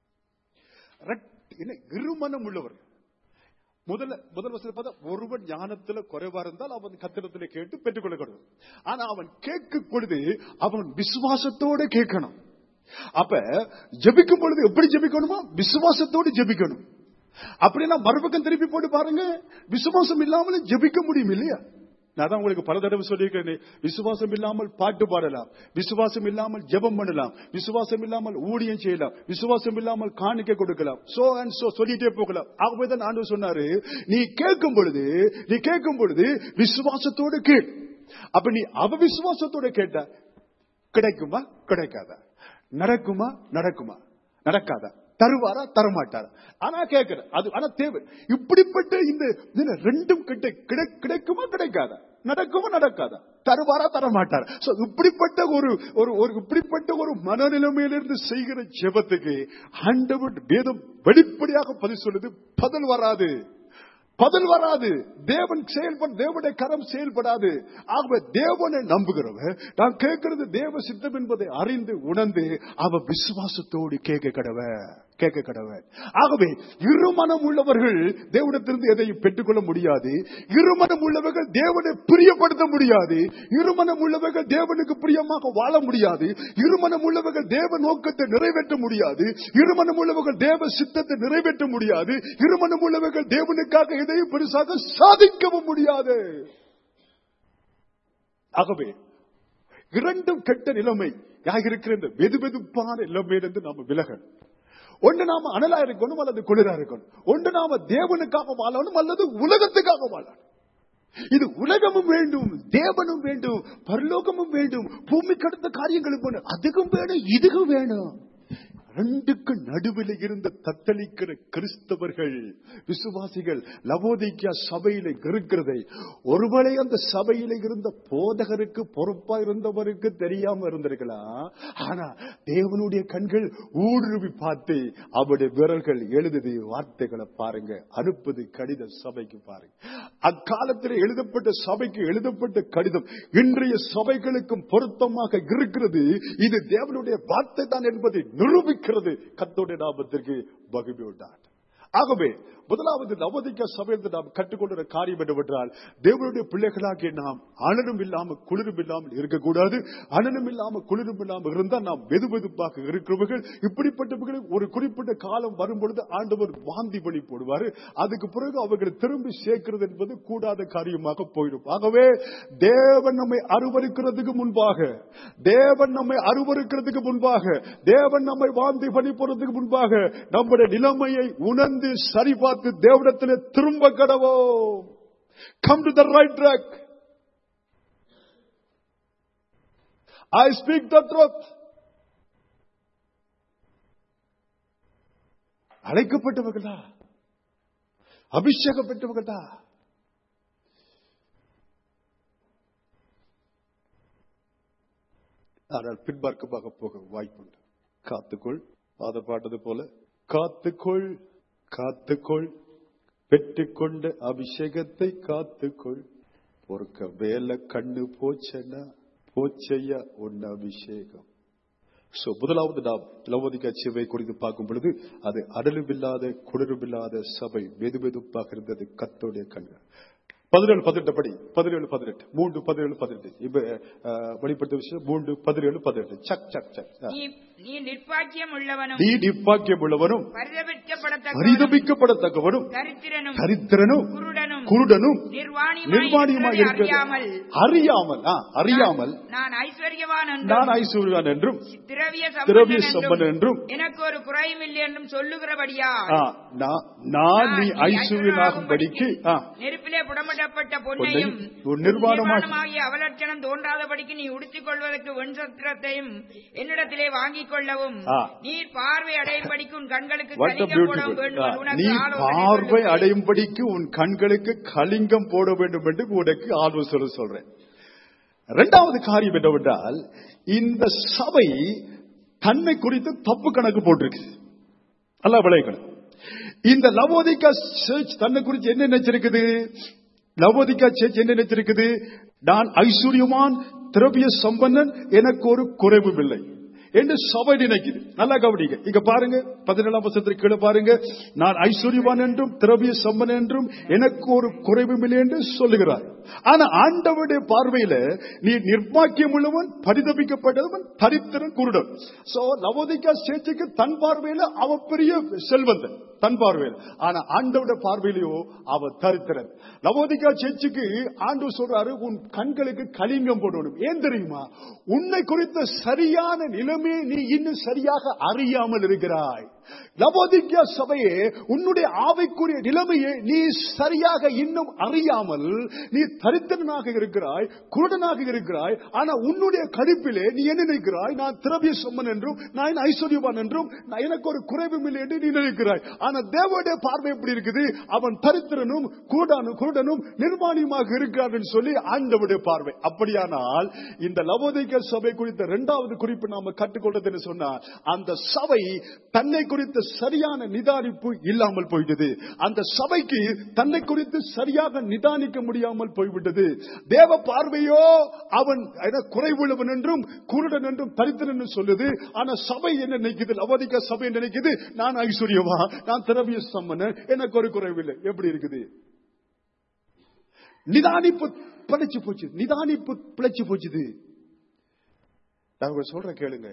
ரெட்- என்ன, இருமனம் உள்ளவர் முதல்ல முதல் வசனம் பார்த்தா ஒருவன் ஞானத்துல குறைவா இருந்தால் அவன் கத்திரத்திலே கேட்டு பெற்றுக்கொள்ள கடவுள் ஆனா அவன் கேட்கும் பொழுது அவன் விசுவாசத்தோட கேட்கணும் அப்ப ஜெபிக்கும் பொழுது எப்படி ஜெபிக்கணுமா விசுவாசத்தோடு ஜெபிக்கணும் அப்படின்னா மறுபக்கம் திருப்பி போட்டு பாருங்க விசுவாசம் இல்லாமலும் ஜெபிக்க முடியும் இல்லையா நான் தான் உங்களுக்கு பல தடவை சொல்லியிருக்கிறேன் விசுவாசம் இல்லாமல் பாட்டு பாடலாம் விசுவாசம் இல்லாமல் ஜெபம் பண்ணலாம் விசுவாசம் இல்லாமல் ஊழியம் செய்யலாம் விசுவாசம் இல்லாமல் காணிக்க கொடுக்கலாம் சோ அண்ட் சோ சொல்லிட்டே போகலாம் ஆகவே தான் ஆண்டு சொன்னாரு நீ கேட்கும் பொழுது நீ கேட்கும் பொழுது விசுவாசத்தோடு கேள் அப்ப நீ அவ விசுவாசத்தோட கேட்ட கிடைக்குமா கிடைக்காதா நடக்குமா நடக்குமா நடக்காதா தருவாரா தரமாட்டாரா ஆனா கேட்கிற அது ஆனா தேவை இப்படிப்பட்ட இந்த இதுல ரெண்டும் கிட்ட கிடை- கிடைக்குமா கிடைக்காதா நடக்குமா நடக்காதா தருவாரா தரமாட்டாரா So, இப்படிப்பட்ட ஒரு ஒரு ஒரு இப்படிப்பட்ட ஒரு மனநிலைமையிலிருந்து செய்கிற ஜெபத்துக்கு ஆண்டவர் வேதம் வெளிப்படையாக பதில் சொல்லுது பதில் வராது பதில் வராது தேவன் செயல்பட தேவனுடைய கரம் செயல்படாது ஆகவே தேவனை நம்புகிறவன் நான் கேட்கிறது தேவ சித்தம் என்பதை அறிந்து உணர்ந்து அவ விசுவாசத்தோடு கேட்க கடவ கேட்க கடவன் ஆகவே இருமனம் உள்ளவர்கள் தேவனிடத்திலிருந்து எதையும் பெற்றுக்கொள்ள முடியாது இருமனம் உள்ளவர்கள் தேவனை பிரியப்படுத்த முடியாது இருமனம் உள்ளவர்கள் தேவனுக்கு பிரியமாக வாழ முடியாது இருமனம் உள்ளவர்கள் தேவ நோக்கத்தை நிறைவேற்ற முடியாது இருமனம் உள்ளவர்கள் தேவ சித்தத்தை நிறைவேற்ற முடியாது இருமனம் உள்ளவர்கள் தேவனுக்காக எதையும் பெருசாக சாதிக்கவும் முடியாது ஆகவே இரண்டும் கெட்ட நிலைமை யாக இருக்கிற இந்த வெது வெதுப்பான நிலைமையிலிருந்து நாம விலகணும் ஒன்று நாம அனலா இருக்கணும் அல்லது குளிரா இருக்கணும் ஒன்று நாம தேவனுக்காக வாழணும் அல்லது உலகத்துக்காக வாழணும் இது உலகமும் வேண்டும் தேவனும் வேண்டும் பரலோகமும் வேண்டும் பூமி கடந்த காரியங்களும் வேணும் அதுக்கும் வேணும் இதுக்கும் வேணும் ரெண்டுக்கு நடுவில் இருந்த தத்தளிக்கிற கிறிஸ்தவர்கள் விசுவாசிகள் லவோதிக்கா சபையில இருக்கிறதை ஒருவேளை அந்த சபையில இருந்த போதகருக்கு பொறுப்பா இருந்தவருக்கு தெரியாம இருந்திருக்கலாம் ஆனா தேவனுடைய கண்கள் ஊடுருவி பார்த்து அவருடைய விரல்கள் எழுதுது வார்த்தைகளை பாருங்க அனுப்புது கடித சபைக்கு பாருங்க அக்காலத்தில் எழுதப்பட்ட சபைக்கு எழுதப்பட்ட கடிதம் இன்றைய சபைகளுக்கும் பொருத்தமாக இருக்கிறது இது தேவனுடைய வார்த்தை தான் என்பதை நிரூபிக்கிறது கத்தோடைய நாமத்திற்கு மகிமை உண்டாட்டு ஆகவே முதலாவது நவதிக்க சபையில் நாம் கற்றுக்கொண்ட காரியம் என்னவென்றால் தேவனுடைய பிள்ளைகளாகிய நாம் அனலும் இல்லாமல் குளிரும் இல்லாமல் இருக்கக்கூடாது அனலும் இல்லாமல் குளிரும் இல்லாமல் இருந்தால் நாம் வெது வெதுப்பாக இருக்கிறவர்கள் இப்படிப்பட்டவர்கள் ஒரு குறிப்பிட்ட காலம் வரும் பொழுது ஆண்டவர் வாந்தி வழி போடுவார் அதுக்கு பிறகு அவர்களை திரும்பி சேர்க்கிறது என்பது கூடாத காரியமாக போயிடும் ஆகவே தேவன் நம்மை அருவருக்கிறதுக்கு முன்பாக தேவன் நம்மை அருவருக்கிறதுக்கு முன்பாக தேவன் நம்மை வாந்தி பண்ணி போறதுக்கு முன்பாக நம்முடைய நிலைமையை உணர்ந்து சரி பார்த்து தேவனத்திலே திரும்ப கடவோ come to the right track I speak the truth அழைக்கப்பட்டவர்களா அபிஷேகப்பட்டவர்களா ஆனால் பின்பார்க்கமாக போக வாய்ப்புண்டு காத்துக்கொள் அதை பாட்டது போல காத்துக்கொள் காத்துக்கொள் பெற்றுக்கொண்ட அபிஷேகத்தை காத்துக்கொள் பொறுக்க வேலை கண்ணு போச்சன்னா போச்சையா உன் அபிஷேகம் சோ முதலாவது நாம் லவோதிகா சபை குறித்து பார்க்கும் பொழுது அது அடலுமில்லாத குளிருமில்லாத சபை வெது வெதுப்பாக இருந்தது கத்தோடைய கண்கள் பதினேழு பதினெட்டு படி பதினேழு பதினெட்டு மூன்று பதினேழு பதினெட்டு இப்ப அஹ், வெளிப்படுத்த விஷயம் மூன்று பதினேழு பதினெட்டு சக் சக் சக் ஆ. நீ நீ நிர்பாக்கியம் உள்ளவனும் நீ நிப்பாக்கியம் உள்ளவனும் பரிதபிக்கப்படத்தக்கவனும் பரிதபிக்கப்படத்தக்கவனும் தரித்திரனும் தரித்திரனும் குருடனும் குருடனும் நிர்வாணியுமாய் நிர்வாணியுமாய் இருக்கிறதை இருக்கிறது அறியாமல் அறியாமல் ஆ, அறியாமல் நான் ஐஸ்வர்யவான் நான் என்றும் ஐஸ்வர்யான் என்றும் திரவிய திரவிய சம்பந்தன் சம்பந்தன் என்றும் என்றும் எனக்கு ஒரு குறையும் இல்லை என்றும் சொல்லுகிறபடியா ஆ, நான் நான் நீ ஐஸ்வர்யனாகும் படிக்கு நெருப்பிலே புடமிடப்பட்ட பொன்னையும் பொன்னையும், உன் நிர்வாணமாக- நிர்வாணமாகிய அவலட்சணம் தோன்றாதபடிக்கு நீ உடுத்திக் கொள்வதற்கு வெண்சத்திரத்தையும் என்னிடத்திலே வாங்கிக் கொள்ளவும் ஆ. நீ பார்வை அடையும்படிக்கு உன் கண்களுக்கு What a கலிங்கம் போட beautiful. வேண்டும் ஆ, என்று உனக்கு நீ ஆலோசனை பார்வை சொல்லுகிறேன். அடையும்படிக்கு உன் கண்களுக்கு கலிங்கம் போட வேண்டும் என்று உனக்கு ஆலோசனை சொல்றேன் இரண்டாவது காரியம் என்னவென்றால் இந்த சபை தன்னை குறித்து தப்பு கணக்கு போட்டிருக்கு அல்ல விளைக்கணும் இந்த லவோதிகா சர்ச் தன்னை குறித்து என்ன நினைச்சிருக்குது லவோதிகா சர்ச் என்ன நினைச்சிருக்குது நான் ஐஸ்வர்யமான் திரவிய சம்பந்தன் எனக்கு ஒரு குறைவும் இல்லை என்று சபை நினைக்குது நல்லா கவனிங்க இங்க பாருங்க பதினேழாம் வருஷத்துக்கு கீழே பாருங்க நான் ஐஸ்வர்யவான் என்றும் திரவிய சம்பன் என்றும் எனக்கு ஒரு குறைவும் இல்லை என்று சொல்லுகிறார் ஆனா ஆண்டவருடைய பார்வையில நீ நிர்பாக்கியம் உள்ளவன் பரிதபிக்கப்பட்டவன் தரித்திரன் குருடன் சோ லவோதிகா சேச்சுக்கு தன் பார்வையில அவ பெரிய செல்வந்தன் தன் பார்வையில் ஆனா ஆண்டவருடைய பார்வையிலையோ அவ தரித்திரன் லவோதிகா சேச்சுக்கு ஆண்டு சொல்றாரு உன் கண்களுக்கு கலிங்கம் போடணும் ஏன் தெரியுமா உன்னை குறித்த சரியான நிலைமையை நீ இன்னும் சரியாக அறியாமல் இருக்கிறாய் லவோதிக்கா சபையே உன்னுடைய ஆவைக்குரிய நிலைமையை நீ சரியாக இன்னும் அறியாமல் நீ தரித்திரனாக இருக்கிறாய் குருடனாக இருக்கிறாய் ஆனா உன்னுடைய கடிப்பிலே நீ என்ன நினைக்கிறாய் நான் திரவிய சம்மன் என்றும் நான் ஐஸ்வர்யவான் என்றும் நான் எனக்கு ஒரு குறைவும் இல்லை என்று நீ நினைக்கிறாய் ஆனா தேவனுடைய பார்வை எப்படி இருக்குது அவன் தரித்திரனும் குருடானும் குருடனும் நிர்மாணியமாக இருக்கிறான் சொல்லி ஆண்டவுடைய பார்வை அப்படியானால் இந்த லவோதிக்க சபை குறித்த இரண்டாவது குறிப்பு நாம கற்றுக்கொண்டது என்று சொன்னால் அந்த சபை தன்னை குறித்த சரியான நிதானிப்பு இல்லாமல் போயிட்டது அந்த சபைக்கு தன்னை குறித்து சரியாக நிதானிக்க முடியாமல் போய்விட்டது தேவ பார்வையோ அவன் என்ன குறைவுள்ளவன் என்றும் குருடன் என்றும் தரித்திரன் என்று சொல்லுது ஆனா சபை என்ன நினைக்குது லவோதிக்க சபை என்ன நினைக்குது நான் ஐஸ்வர்யவா நான் திரவிய சம்மன் எனக்கு ஒரு குறைவில்லை எப்படி இருக்குது நிதானிப்பு பிழைச்சு போச்சு நிதானிப்பு பிழைச்சு போச்சுது நான் உங்களை சொல்றேன் கேளுங்க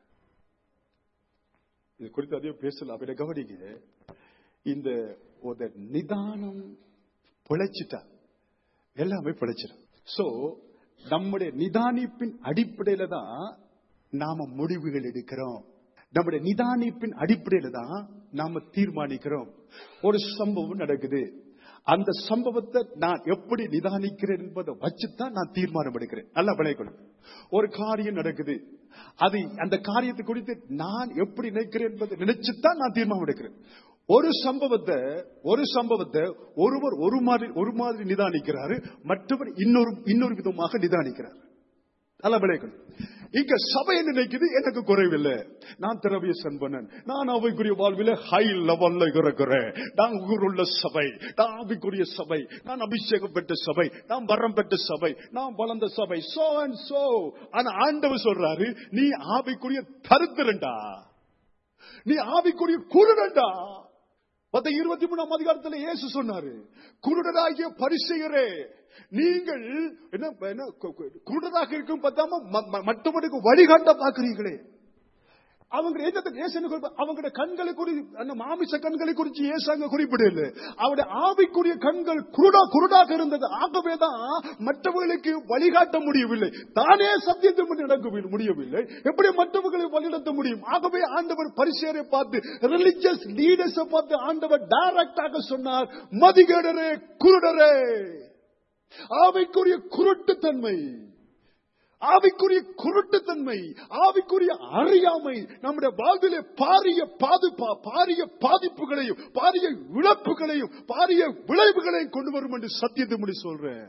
இது குறித்து அதிகம் பேசல அப்படி கவனிங்க இந்த ஒரு நிதானம் பிழைச்சிட்டா எல்லாமே பிழைச்சிடும் சோ நம்முடைய நிதானிப்பின் அடிப்படையில தான் நாம முடிவுகள் எடுக்கிறோம் நம்முடைய நிதானிப்பின் அடிப்படையில தான் நாம தீர்மானிக்கிறோம் ஒரு சம்பவம் நடக்குது அந்த சம்பவத்தை நான் எப்படி நிதானிக்கிறேன் என்பதை வச்சுதான் நான் தீர்மானம் எடுக்கிறேன் நல்லா விளைக்கணும் ஒரு காரியம் நடக்குது அது அந்த காரியத்தை குறித்து நான் எப்படி நினைக்கிறேன் என்பதை நினைச்சுதான் நான் தீர்மானம் எடுக்கிறேன் ஒரு சம்பவத்தை ஒரு சம்பவத்தை ஒருவர் ஒரு மாதிரி ஒரு மாதிரி நிதானிக்கிறாரு மற்றவர் இன்னொரு இன்னொரு விதமாக நிதானிக்கிறார் நல்லா விளைக்கணும் இங்க சபை என்ன நினைக்குது எனக்கு குறைவில்லை நான் திரவிய சன்பனன் நான் அவைக்குரிய வாழ்வில ஹை லெவல்ல இருக்கிறேன் நான் உள்ள சபை நான் ஆவிக்குரிய சபை நான் அபிஷேகம் பெற்ற சபை நான் வரம் பெற்ற சபை நான் வளர்ந்த சபை சோ அண்ட் சோ ஆனா ஆண்டவர் சொல்றாரு நீ ஆவிக்குரிய தருத்திரண்டா நீ ஆவிக்குரிய குருடண்டா பத்த இருபத்தி மூணாம் அதிகாரத்தில் இயேசு சொன்னாரு குருடராகிய பரிசெயரே நீங்கள் என்ன என்ன குருடராக இருக்கும் பார்த்தாம மற்றவனுக்கு வழிகாட்ட பாக்குறீங்களே அவங்க அவங்க கண்களை குறி அந்த மாமிச கண்களை குறித்து ஏசாங்க குறிப்பிடல அவருடைய ஆவிக்குரிய கண்கள் குருடா குருடாக இருந்தது ஆகவேதான் மற்றவர்களுக்கு வழிகாட்ட முடியவில்லை தானே சத்தியத்தை நடக்க முடியவில்லை எப்படி மற்றவர்களை வழிநடத்த முடியும் ஆகவே ஆண்டவர் பரிசேரை பார்த்து ரிலிஜியஸ் லீடர்ஸ் பார்த்து ஆண்டவர் டைரக்டாக சொன்னார் மதிகேடரே குருடரே ஆவிக்குரிய குருட்டுத்தன்மை ஆவிக்குரிய குருட்டுத்தன்மை ஆவிக்குரிய அறியாமை நம்முடைய வாழ்விலே பாரிய பாதுபா பாரிய பாதிப்புகளையும் பாரிய இழப்புகளையும் பாரிய விளைவுகளையும் கொண்டு வரும் என்று சத்தியத்தை முடி சொல்றேன்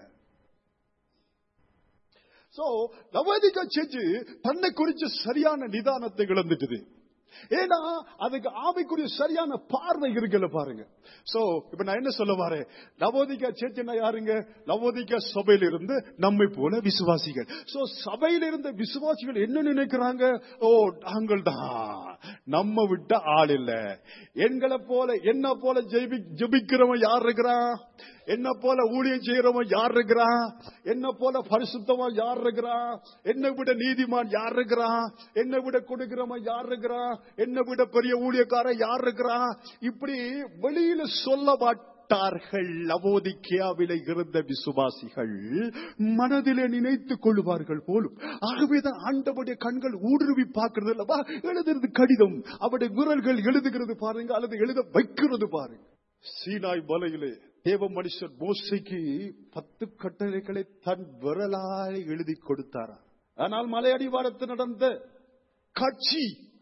சோ நவதிகா செஞ்சு தன்னை குறிச்சு சரியான நிதானத்தை இழந்துட்டுது ஏன்னா அதுக்கு ஆவிக்குரிய சரியான பார்வை இருக்குல்ல பாருங்க சோ இப்ப நான் என்ன சொல்ல வரேன் நவோதிகா சேர்ச்சினா யாருங்க நவோதிகா சபையில இருந்து நம்மை போல விசுவாசிகள் சோ சபையில இருந்த விசுவாசிகள் என்ன நினைக்கிறாங்க ஓ நாங்கள் தான் நம்ம விட்ட ஆள் இல்ல எங்களை போல என்ன போல ஜெபி ஜெபிக்கிறவன் யார் இருக்கிறான் என்ன போல ஊழியம் செய்யறவன் யார் இருக்கிறான் என்ன போல பரிசுத்தவன் யார் இருக்கிறான் என்னை விட நீதிமான் யார் இருக்கிறான் என்னை விட கொடுக்கிறவன் யார் இருக்கிறான் என்னை விட பெரிய ஊழியக்காரன் யார் இருக்கிறான் இப்படி வெளியில சொல்ல மாட்டார்கள் லவோதிக்கியாவில இருந்த விசுவாசிகள் மனதிலே நினைத்துக் கொள்வார்கள் போலும் ஆகவேதான் ஆண்டவருடைய கண்கள் ஊடுருவி பார்க்கிறது அல்லவா எழுதுறது கடிதம் அவருடைய விரல்கள் எழுதுகிறது பாருங்க அல்லது எழுத வைக்கிறது பாருங்க சீனாய் மலையிலே தேவ மனுஷன் மோசைக்கு பத்து கட்டளைகளை தன் விரலால் எழுதி கொடுத்தாரா ஆனால் மலை அடிவாரத்தில் நடந்த காட்சி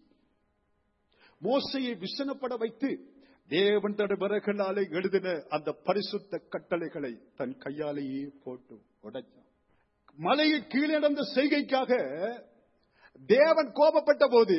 மோசையை விசனப்பட வைத்து தேவன் தன் விரகளாலே எழுதின அந்த பரிசுத்த கட்டளைகளை தன் கையாலேயே போட்டு உடைச்சான் மலையை கீழே நடந்த செய்கைக்காக தேவன் கோபப்பட்ட போது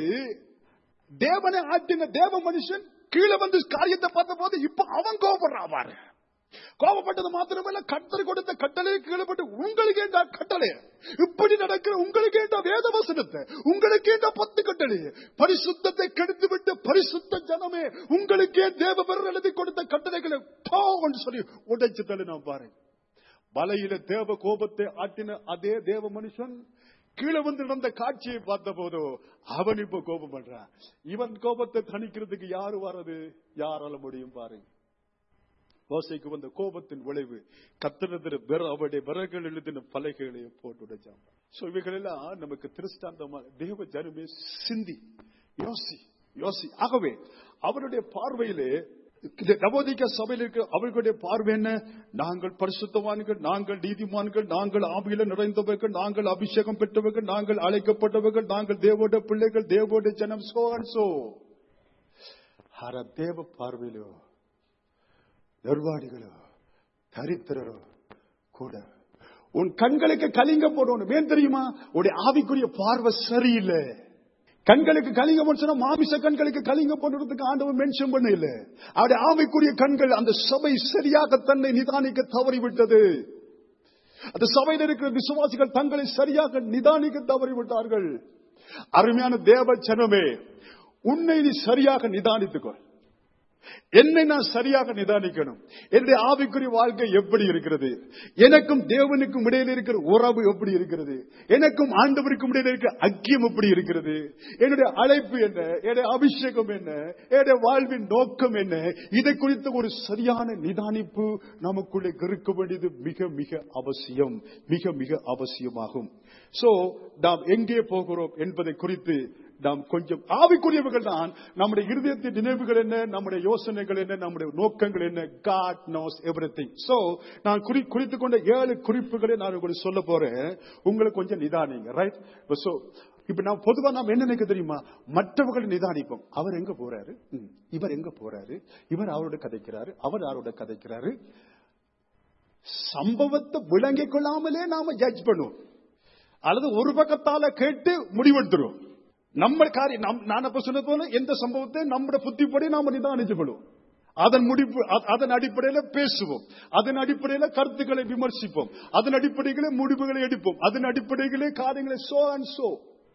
தேவனை ஆட்டின தேவ மனுஷன் கீழே வந்து காரியத்தை பார்த்த போது இப்ப அவன் கோபப்படுறான் பாரு கோபப்பட்டது மாத்திரமல்ல கத்தர் கொடுத்த கட்டளையை கீழப்பட்டு உங்களுக்கு ஏண்டா கட்டளை இப்படி நடக்கிற உங்களுக்கு ஏண்டா வேத வசனத்தை உங்களுக்கு ஏண்டா பத்து கட்டளை பரிசுத்தத்தை கெடுத்து விட்டு பரிசுத்த ஜனமே உங்களுக்கே தேவபர் எழுதி கொடுத்த கட்டளைகளை போன்னு சொல்லி உடைச்சு தள்ளி நான் பாருங்க வலையில தேவ கோபத்தை ஆட்டின அதே தேவ மனுஷன் கீழே வந்து நடந்த காட்சியை பார்த்த போதோ அவன் இப்ப கோபம் பண்றான் இவன் கோபத்தை தணிக்கிறதுக்கு யாரு வர்றது யாரால முடியும் பாருங்க மோசைக்கு வந்த கோபத்தின் விளைவு கத்திரத்திர பெற அவருடைய விறகுகள் எழுதின பலகைகளையும் போட்டு உடைச்சான் சோ இவைகளெல்லாம் நமக்கு திருஷ்டாந்தமா தேவ ஜனமே சிந்தி யோசி யோசி ஆகவே அவருடைய பார்வையிலே இந்த நவோதிக்க சபையில் இருக்க அவர்களுடைய பார்வை என்ன நாங்கள் பரிசுத்தவான்கள் நாங்கள் நீதிமான்கள் நாங்கள் ஆவியில நிறைந்தவர்கள் நாங்கள் அபிஷேகம் பெற்றவர்கள் நாங்கள் அழைக்கப்பட்டவர்கள் நாங்கள் தேவோட பிள்ளைகள் தேவோட ஜனம் சோ அண்ட் சோ ஆனா தேவ பார்வையிலோ நிர்வாணிகளோ தரித்திரரோ கூட உன் கண்களுக்கு கலிங்க போடணும் ஏன் தெரியுமா உடைய ஆவிக்குரிய பார்வை சரியில்லை கண்களுக்கு கலிங்கம் சொன்னா மாமிச கண்களுக்கு கலிங்கம் போடுறதுக்கு ஆண்டவன் மென்ஷன் பண்ண இல்ல அவருடைய ஆவிக்குரிய கண்கள் அந்த சபை சரியாக தன்னை நிதானிக்க தவறிவிட்டது அந்த சபையில் இருக்கிற விசுவாசிகள் தங்களை சரியாக நிதானிக்க தவறிவிட்டார்கள் அருமையான தேவ ஜனமே உன்னை நீ சரியாக நிதானித்துக்கொள் என்னை நான் சரியாக நிதானிக்கணும் என்னுடைய ஆவிக்குரிய வாழ்க்கை எப்படி இருக்கிறது எனக்கும் தேவனுக்கும் இடையில இருக்கிற உறவு எப்படி இருக்கிறது எனக்கும் ஆண்டவருக்கும் இடையில இருக்கிற ஐக்கியம் எப்படி இருக்கிறது என்னுடைய அழைப்பு என்ன என்னுடைய அபிஷேகம் என்ன என்னுடைய வாழ்வின் நோக்கம் என்ன இதை குறித்த ஒரு சரியான நிதானிப்பு நமக்குள்ளே இருக்க வேண்டியது மிக மிக அவசியம் மிக மிக அவசியமாகும் சோ நாம் எங்கே போகிறோம் என்பதை குறித்து நாம் கொஞ்சம் ஆவிக்குரியவர்கள் தான் நம்முடைய இருதயத்தின் நினைவுகள் என்ன நம்முடைய யோசனைகள் என்ன நம்முடைய நோக்கங்கள் என்ன God knows everything so நான் குறி குறித்துக் கொண்ட ஏழு குறிப்புகளை நான் உங்களுக்கு சொல்ல போறேன் உங்களுக்கு கொஞ்சம் நிதானிங்க ரைட் சோ இப்ப நான் பொதுவா நாம் என்ன நினைக்க தெரியுமா மற்றவர்கள் நிதானிப்போம் அவர் எங்க போறாரு ம், இவர் எங்க போறாரு இவர் அவரோட கதைக்கிறாரு அவர் அவரோட கதைக்கிறாரு சம்பவத்தை விளங்கிக் கொள்ளாமலே நாம ஜட்ஜ் பண்ணுவோம் அல்லது ஒரு பக்கத்தால கேட்டு முடிவெடுத்துருவோம் நம்ம காரியம் நம்- நான் அப்ப சொன்னது போல எந்த சம்பவத்தை நம்முடைய புத்திப்படி நாம நிதானிச்சுக்கொள்வோம் அதன் முடிப்பு அ- அதன் அடிப்படையில பேசுவோம் அதன் அடிப்படையில கருத்துக்களை விமர்சிப்போம் அதன் அடிப்படையில முடிவுகளை எடுப்போம் அதன் அடிப்படையிலே காரியங்களை சோ அண்ட் சோ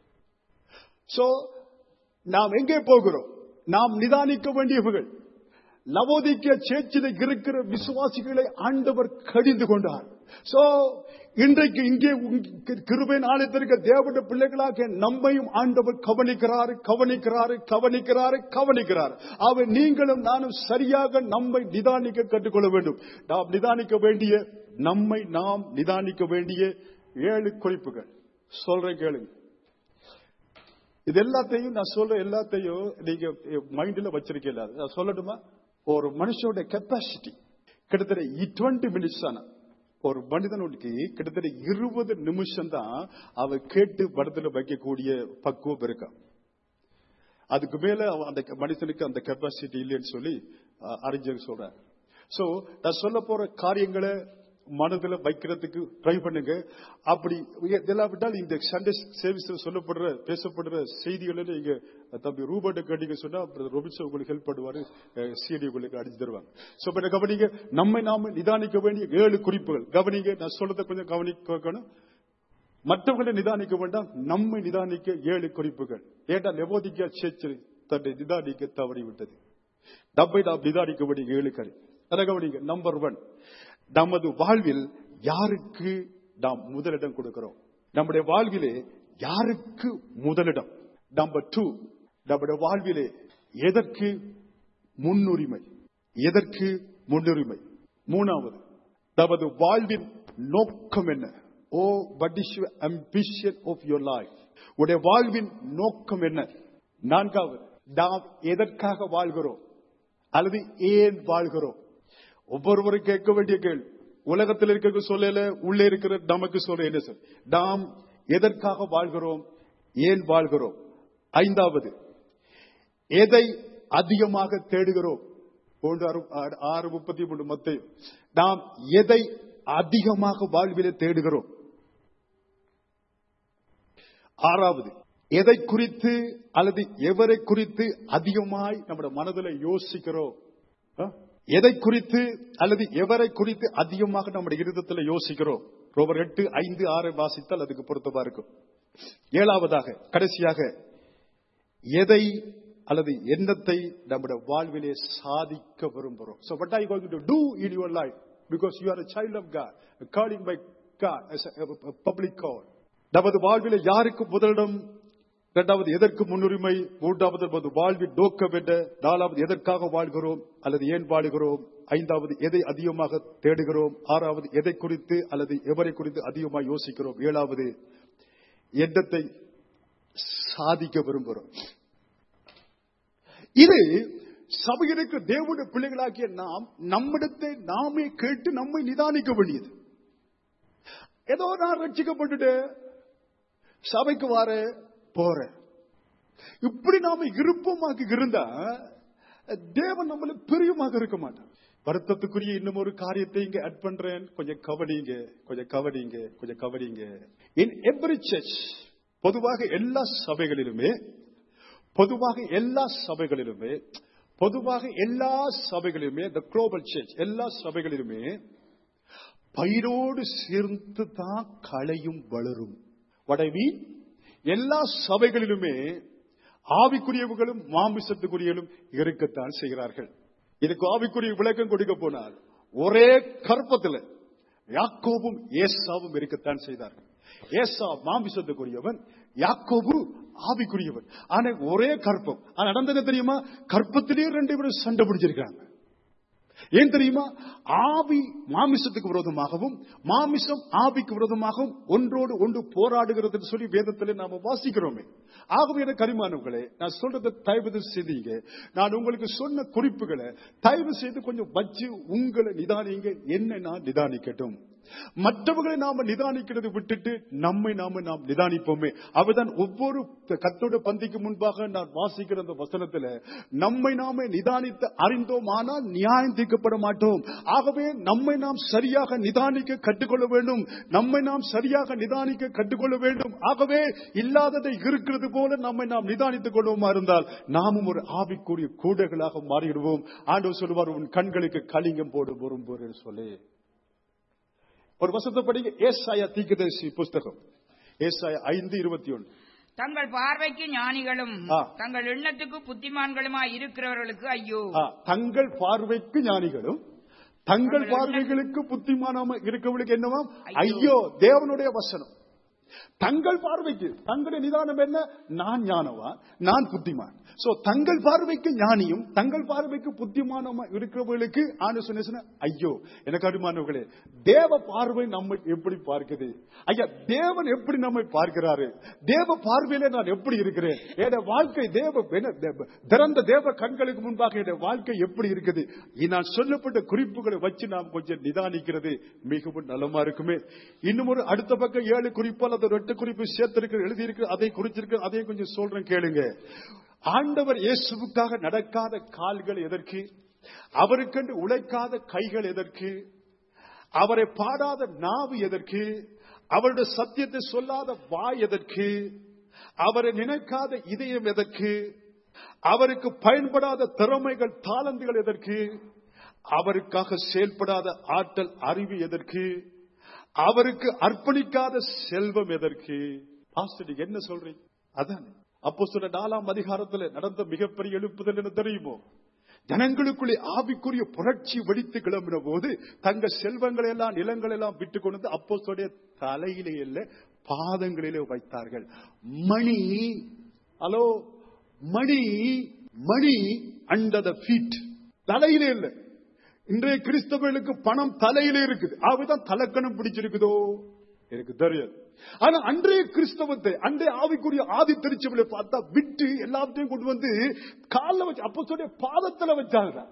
சோ நாம் எங்கே போகிறோம் நாம் நிதானிக்க வேண்டியவர்கள் லவோதிக்க சேச்சில இருக்கிற விசுவாசிகளை ஆண்டவர் கடிந்து கொண்டார் சோ இன்றைக்கு இங்கே உங்க- கிருபை நாளத்திற்கு தேவனுடைய பிள்ளைகளாக நம்மையும் ஆண்டவர் கவனிக்கிறார் கவனிக்கிறார் கவனிக்கிறார் கவனிக்கிறார் அவர் நீங்களும் நானும் சரியாக நம்மை நிதானிக்க கற்றுக்கொள்ள வேண்டும் நாம் நிதானிக்க வேண்டிய நம்மை நாம் நிதானிக்க வேண்டிய ஏழு குறிப்புகள் சொல்றேன் கேளுங்க இது எல்லாத்தையும் நான் சொல்ற எல்லாத்தையும் நீங்க மைண்ட்ல வச்சிருக்கீங்க நான் சொல்லட்டுமா ஒரு மனுஷனுடைய கெப்பாசிட்டி கிட்டத்தட்ட டுவெண்ட்டி மினிட்ஸ் தானே ஒரு மனிதனுக்கு கிட்டத்தட்ட இருபது நிமிஷம் தான் அவ கேட்டு படத்துல வைக்கக்கூடிய பக்குவம் இருக்கா அதுக்கு மேல அவன் அந்த மனுஷனுக்கு அந்த கெப்பாசிட்டி இல்லைன்னு சொல்லி அஹ், அறிஞர் சொல்றார் சோ நான் சொல்ல போற காரியங்களை மனதுல வைக்கிறதுக்கு ட்ரை பண்ணுங்க அப்படி இதெல்லாம் விட்டால் இந்த சண்டே சர்வீஸ்ல சொல்லப்படுற பேசப்படுற செய்திகளை நீங்க தம்பி ரூபர்ட்ட கேட்டீங்க சொன்னா அப்புறம் ரொபின்சன் உங்களுக்கு ஹெல்ப் பண்ணுவாரு சிடி உங்களுக்கு அடிச்சு தருவாங்க சோ இப்ப என்ன கவனிங்க நம்மை நாம நிதானிக்க வேண்டிய ஏழு குறிப்புகள் கவனிங்க நான் சொல்றதை கொஞ்சம் கவனிக்கணும் மற்றவர்களை நிதானிக்க வேண்டாம் நம்மை நிதானிக்க ஏழு குறிப்புகள் ஏண்டா லெவோதிக்கா சேர்ச்சு தன்னை நிதானிக்க தவறிவிட்டது நம்மை நாம் நிதானிக்க வேண்டிய ஏழு கரு அதை கவனிங்க நம்பர் ஒன் நமது வாழ்வில் யாருக்கு நாம் முதலிடம் கொடுக்கிறோம் நம்முடைய வாழ்விலே யாருக்கு முதலிடம் நம்பர் டூ நம்முடைய வாழ்விலே எதற்கு முன்னுரிமை எதற்கு முன்னுரிமை மூணாவது நமது வாழ்வின் நோக்கம் என்ன ஓ what is your ambition of your life உடைய வாழ்வின் நோக்கம் என்ன நான்காவது நாம் எதற்காக வாழ்கிறோம் அல்லது ஏன் வாழ்கிறோம் ஒவ்வொருவரும் கேட்க வேண்டிய கேள்வி உலகத்தில் இருக்கிற சொல்லல உள்ளே இருக்கிற நமக்கு சொல்ல என்ன சார் நாம் எதற்காக வாழ்கிறோம் ஏன் வாழ்கிறோம் ஐந்தாவது எதை அதிகமாக தேடுகிறோம் ஒன்று ஆறு- ஆறு- ஆறு முப்பத்தி மூணு மத்தையும் நாம் எதை அதிகமாக வாழ்விலே தேடுகிறோம் ஆறாவது எதை குறித்து அல்லது எவரை குறித்து அதிகமாய் நம்முடைய மனதில் யோசிக்கிறோம் ஆ? எதை குறித்து அல்லது எவரை குறித்து அதிகமாக நம்முடைய இருதத்தில் யோசிக்கிறோம் ரோபர் எட்டு ஐந்து ஆறு வாசித்தால் அதுக்கு பொருத்தமா இருக்கும் ஏழாவதாக கடைசியாக எதை அல்லது எண்ணத்தை நம்முடைய வாழ்விலே சாதிக்க விரும்புகிறோம் so what are you going to do in your life because you are a child of god a calling by god as a, a public call நமது வாழ்விலே யாருக்கு முதலிடம் இரண்டாவது எதற்கு முன்னுரிமை மூன்றாவது நமது வாழ்வின் நோக்கம் என்ன நாலாவது எதற்காக வாழ்கிறோம் அல்லது ஏன் வாழுகிறோம் ஐந்தாவது எதை அதிகமாக தேடுகிறோம் ஆறாவது எதை குறித்து அல்லது எவரை குறித்து அதிகமாக யோசிக்கிறோம் ஏழாவது எண்ணத்தை சாதிக்க விரும்புகிறோம் இது சபையிற்கு தேவனுடைய பிள்ளைகளாகிய நாம் நம்மிடத்தை நாமே கேட்டு நம்மை நிதானிக்க வேண்டியது ஏதோ நான் ரட்சிக்கப்பட்டுட்டு சபைக்கு வார போறேன் இப்படி நாம இருப்போமாக இருந்தா தேவன் நம்மள பிரியமாக இருக்க மாட்டான் வருத்தத்துக்குரிய இன்னும் ஒரு காரியத்தை இங்க அட் பண்றேன் கொஞ்சம் கவனிங்க கொஞ்சம் கவனிங்க கொஞ்சம் கவனிங்க இன் எவ்ரி சர்ச் பொதுவாக எல்லா சபைகளிலுமே பொதுவாக எல்லா சபைகளிலுமே பொதுவாக எல்லா சபைகளிலுமே த குளோபல் சர்ச் எல்லா சபைகளிலுமே பயிரோடு சேர்ந்து தான் களையும் வளரும் வடவி எல்லா சபைகளிலுமே ஆவிக்குரியவர்களும் மாமிசத்துக்குரியலும் இருக்கத்தான் செய்கிறார்கள் இதுக்கு ஆவிக்குரிய விளக்கம் கொடுக்க போனால் ஒரே கற்பத்தில் யாக்கோபும் ஏசாவும் இருக்கத்தான் செய்தார்கள் ஏசா மாமிசத்துக்குரியவன் யாக்கோபு ஆவிக்குரியவன் ஆனா ஒரே கற்பம் ஆனா நடந்தது தெரியுமா கற்பத்திலே ரெண்டு பேரும் சண்டை பிடிச்சிருக்காங்க ஏன் தெரியுமா ஆவி மாமிசத்துக்கு விரோதமாகவும் மாமிசம் ஆவிக்கு விரோதமாகவும் ஒன்றோடு ஒன்று போராடுகிறது சொல்லி வேதத்தில் நாம வாசிக்கிறோமே ஆகவே என கரிமானவர்களே நான் சொல்றதை தயவு செய்தீங்க நான் உங்களுக்கு சொன்ன குறிப்புகளை தயவு செய்து கொஞ்சம் வச்சு உங்களை நிதானிங்க என்ன நான் நிதானிக்கட்டும் மற்றவர்களை நாம நிதானிக்கிறது விட்டுட்டு நம்மை நாம நாம் நிதானிப்போமே அவதான் ஒவ்வொரு கத்தோட பந்திக்கு முன்பாக நான் வாசிக்கிற அந்த வசனத்துல நம்மை நாமே நிதானித்து அறிந்தோம் ஆனால் நியாயம் தீர்க்கப்பட மாட்டோம் ஆகவே நம்மை நாம் சரியாக நிதானிக்க கற்றுக்கொள்ள வேண்டும் நம்மை நாம் சரியாக நிதானிக்க கற்றுக்கொள்ள வேண்டும் ஆகவே இல்லாததை இருக்கிறது போல நம்மை நாம் நிதானித்துக் கொள்வோமா இருந்தால் நாமும் ஒரு ஆவிக்குரிய கூடைகளாக மாறிடுவோம் ஆண்டவர் சொல்லுவார் உன் கண்களுக்கு கலிங்கம் போடு பொறும்போரு சொல்லி ஒரு வசத்தை படிங்க ஏசாயா தீக்கதரிசி புஸ்தகம் ஏசாயா ஐந்து இருபத்தி ஒன்று தங்கள் பார்வைக்கு ஞானிகளும் ஆ. தங்கள் எண்ணத்துக்கு புத்திமான்களுமா இருக்கிறவர்களுக்கு ஐயோ ஆ, தங்கள் பார்வைக்கு ஞானிகளும் தங்கள் பார்வைகளுக்கு புத்திமானமா இருக்கவங்களுக்கு என்னவாம் ஐயோ தேவனுடைய வசனம் தங்கள் பார்வைக்கு தங்களுடைய நிதானம் என்ன நான் ஞானவான் நான் புத்திமான் சோ தங்கள் பார்வைக்கு ஞானியும் தங்கள் பார்வைக்கு புத்திமானமா இருக்கிறவர்களுக்கு ஆண்டு சொன்ன ஐயோ எனக்கு அருமானவர்களே தேவ பார்வை நம்மை எப்படி பார்க்குது ஐயா தேவன் எப்படி நம்மை பார்க்கிறாரு தேவ பார்வையில நான் எப்படி இருக்கிறேன் என் வாழ்க்கை தேவ என்ன, தேவ- திறந்த தேவ கண்களுக்கு முன்பாக என் வாழ்க்கை எப்படி இருக்குது இ- நான் சொல்லப்பட்ட குறிப்புகளை வச்சு நாம் கொஞ்சம் நிதானிக்கிறது மிகவும் நலமா இருக்குமே இன்னும் ஒரு அடுத்த பக்கம் ஏழு குறிப்பு அல்லது ஒரு எட்டு குறிப்பு சேர்த்திருக்கிற எழுதியிருக்கு அதை குறிச்சிருக்கு அதையும் கொஞ்சம் சொல்றேன் கேளுங்க ஆண்டவர் இயேசுவுக்காக நடக்காத கால்கள் எதற்கு அவருக்கென்று உழைக்காத கைகள் எதற்கு அவரை பாடாத நாவு எதற்கு அவருடைய சத்தியத்தை சொல்லாத வாய் எதற்கு அவரை நினைக்காத இதயம் எதற்கு அவருக்கு பயன்படாத திறமைகள் தாளந்துகள் எதற்கு அவருக்காக செயல்படாத ஆற்றல் அறிவு எதற்கு அவருக்கு அர்ப்பணிக்காத செல்வம் எதற்கு பாஸ்டர் நீங்க என்ன சொல்றீங்க அதான் அப்போ சொன்ன நாலாம் அதிகாரத்துல நடந்த மிகப்பெரிய எழுப்புதல் என்ன தெரியுமோ ஜனங்களுக்குள்ளே ஆவிக்குரிய புரட்சி வெடித்து கிளம்பின போது தங்க செல்வங்களை எல்லாம் நிலங்களை எல்லாம் விட்டு கொண்டு வந்து அப்போஸ்தலருடைய தலையிலே இல்ல பாதங்களிலே வைத்தார்கள் money hello money money under the feet தலையிலே இல்ல இன்றைய கிறிஸ்தவர்களுக்கு பணம் தலையிலே இருக்குது ஆகவேதான் தலைக்கணம் பிடிச்சிருக்குதோ எனக்கு தெரியாது ஆனா அன்றைய கிறிஸ்தவத்தை அன்றைய ஆவிக்குரிய ஆதி திருச்சபையில பார்த்தா விட்டு எல்லாத்தையும் கொண்டு வந்து காலில் வச்சு அப்போ சொல்ல பாதத்துல வச்சாங்க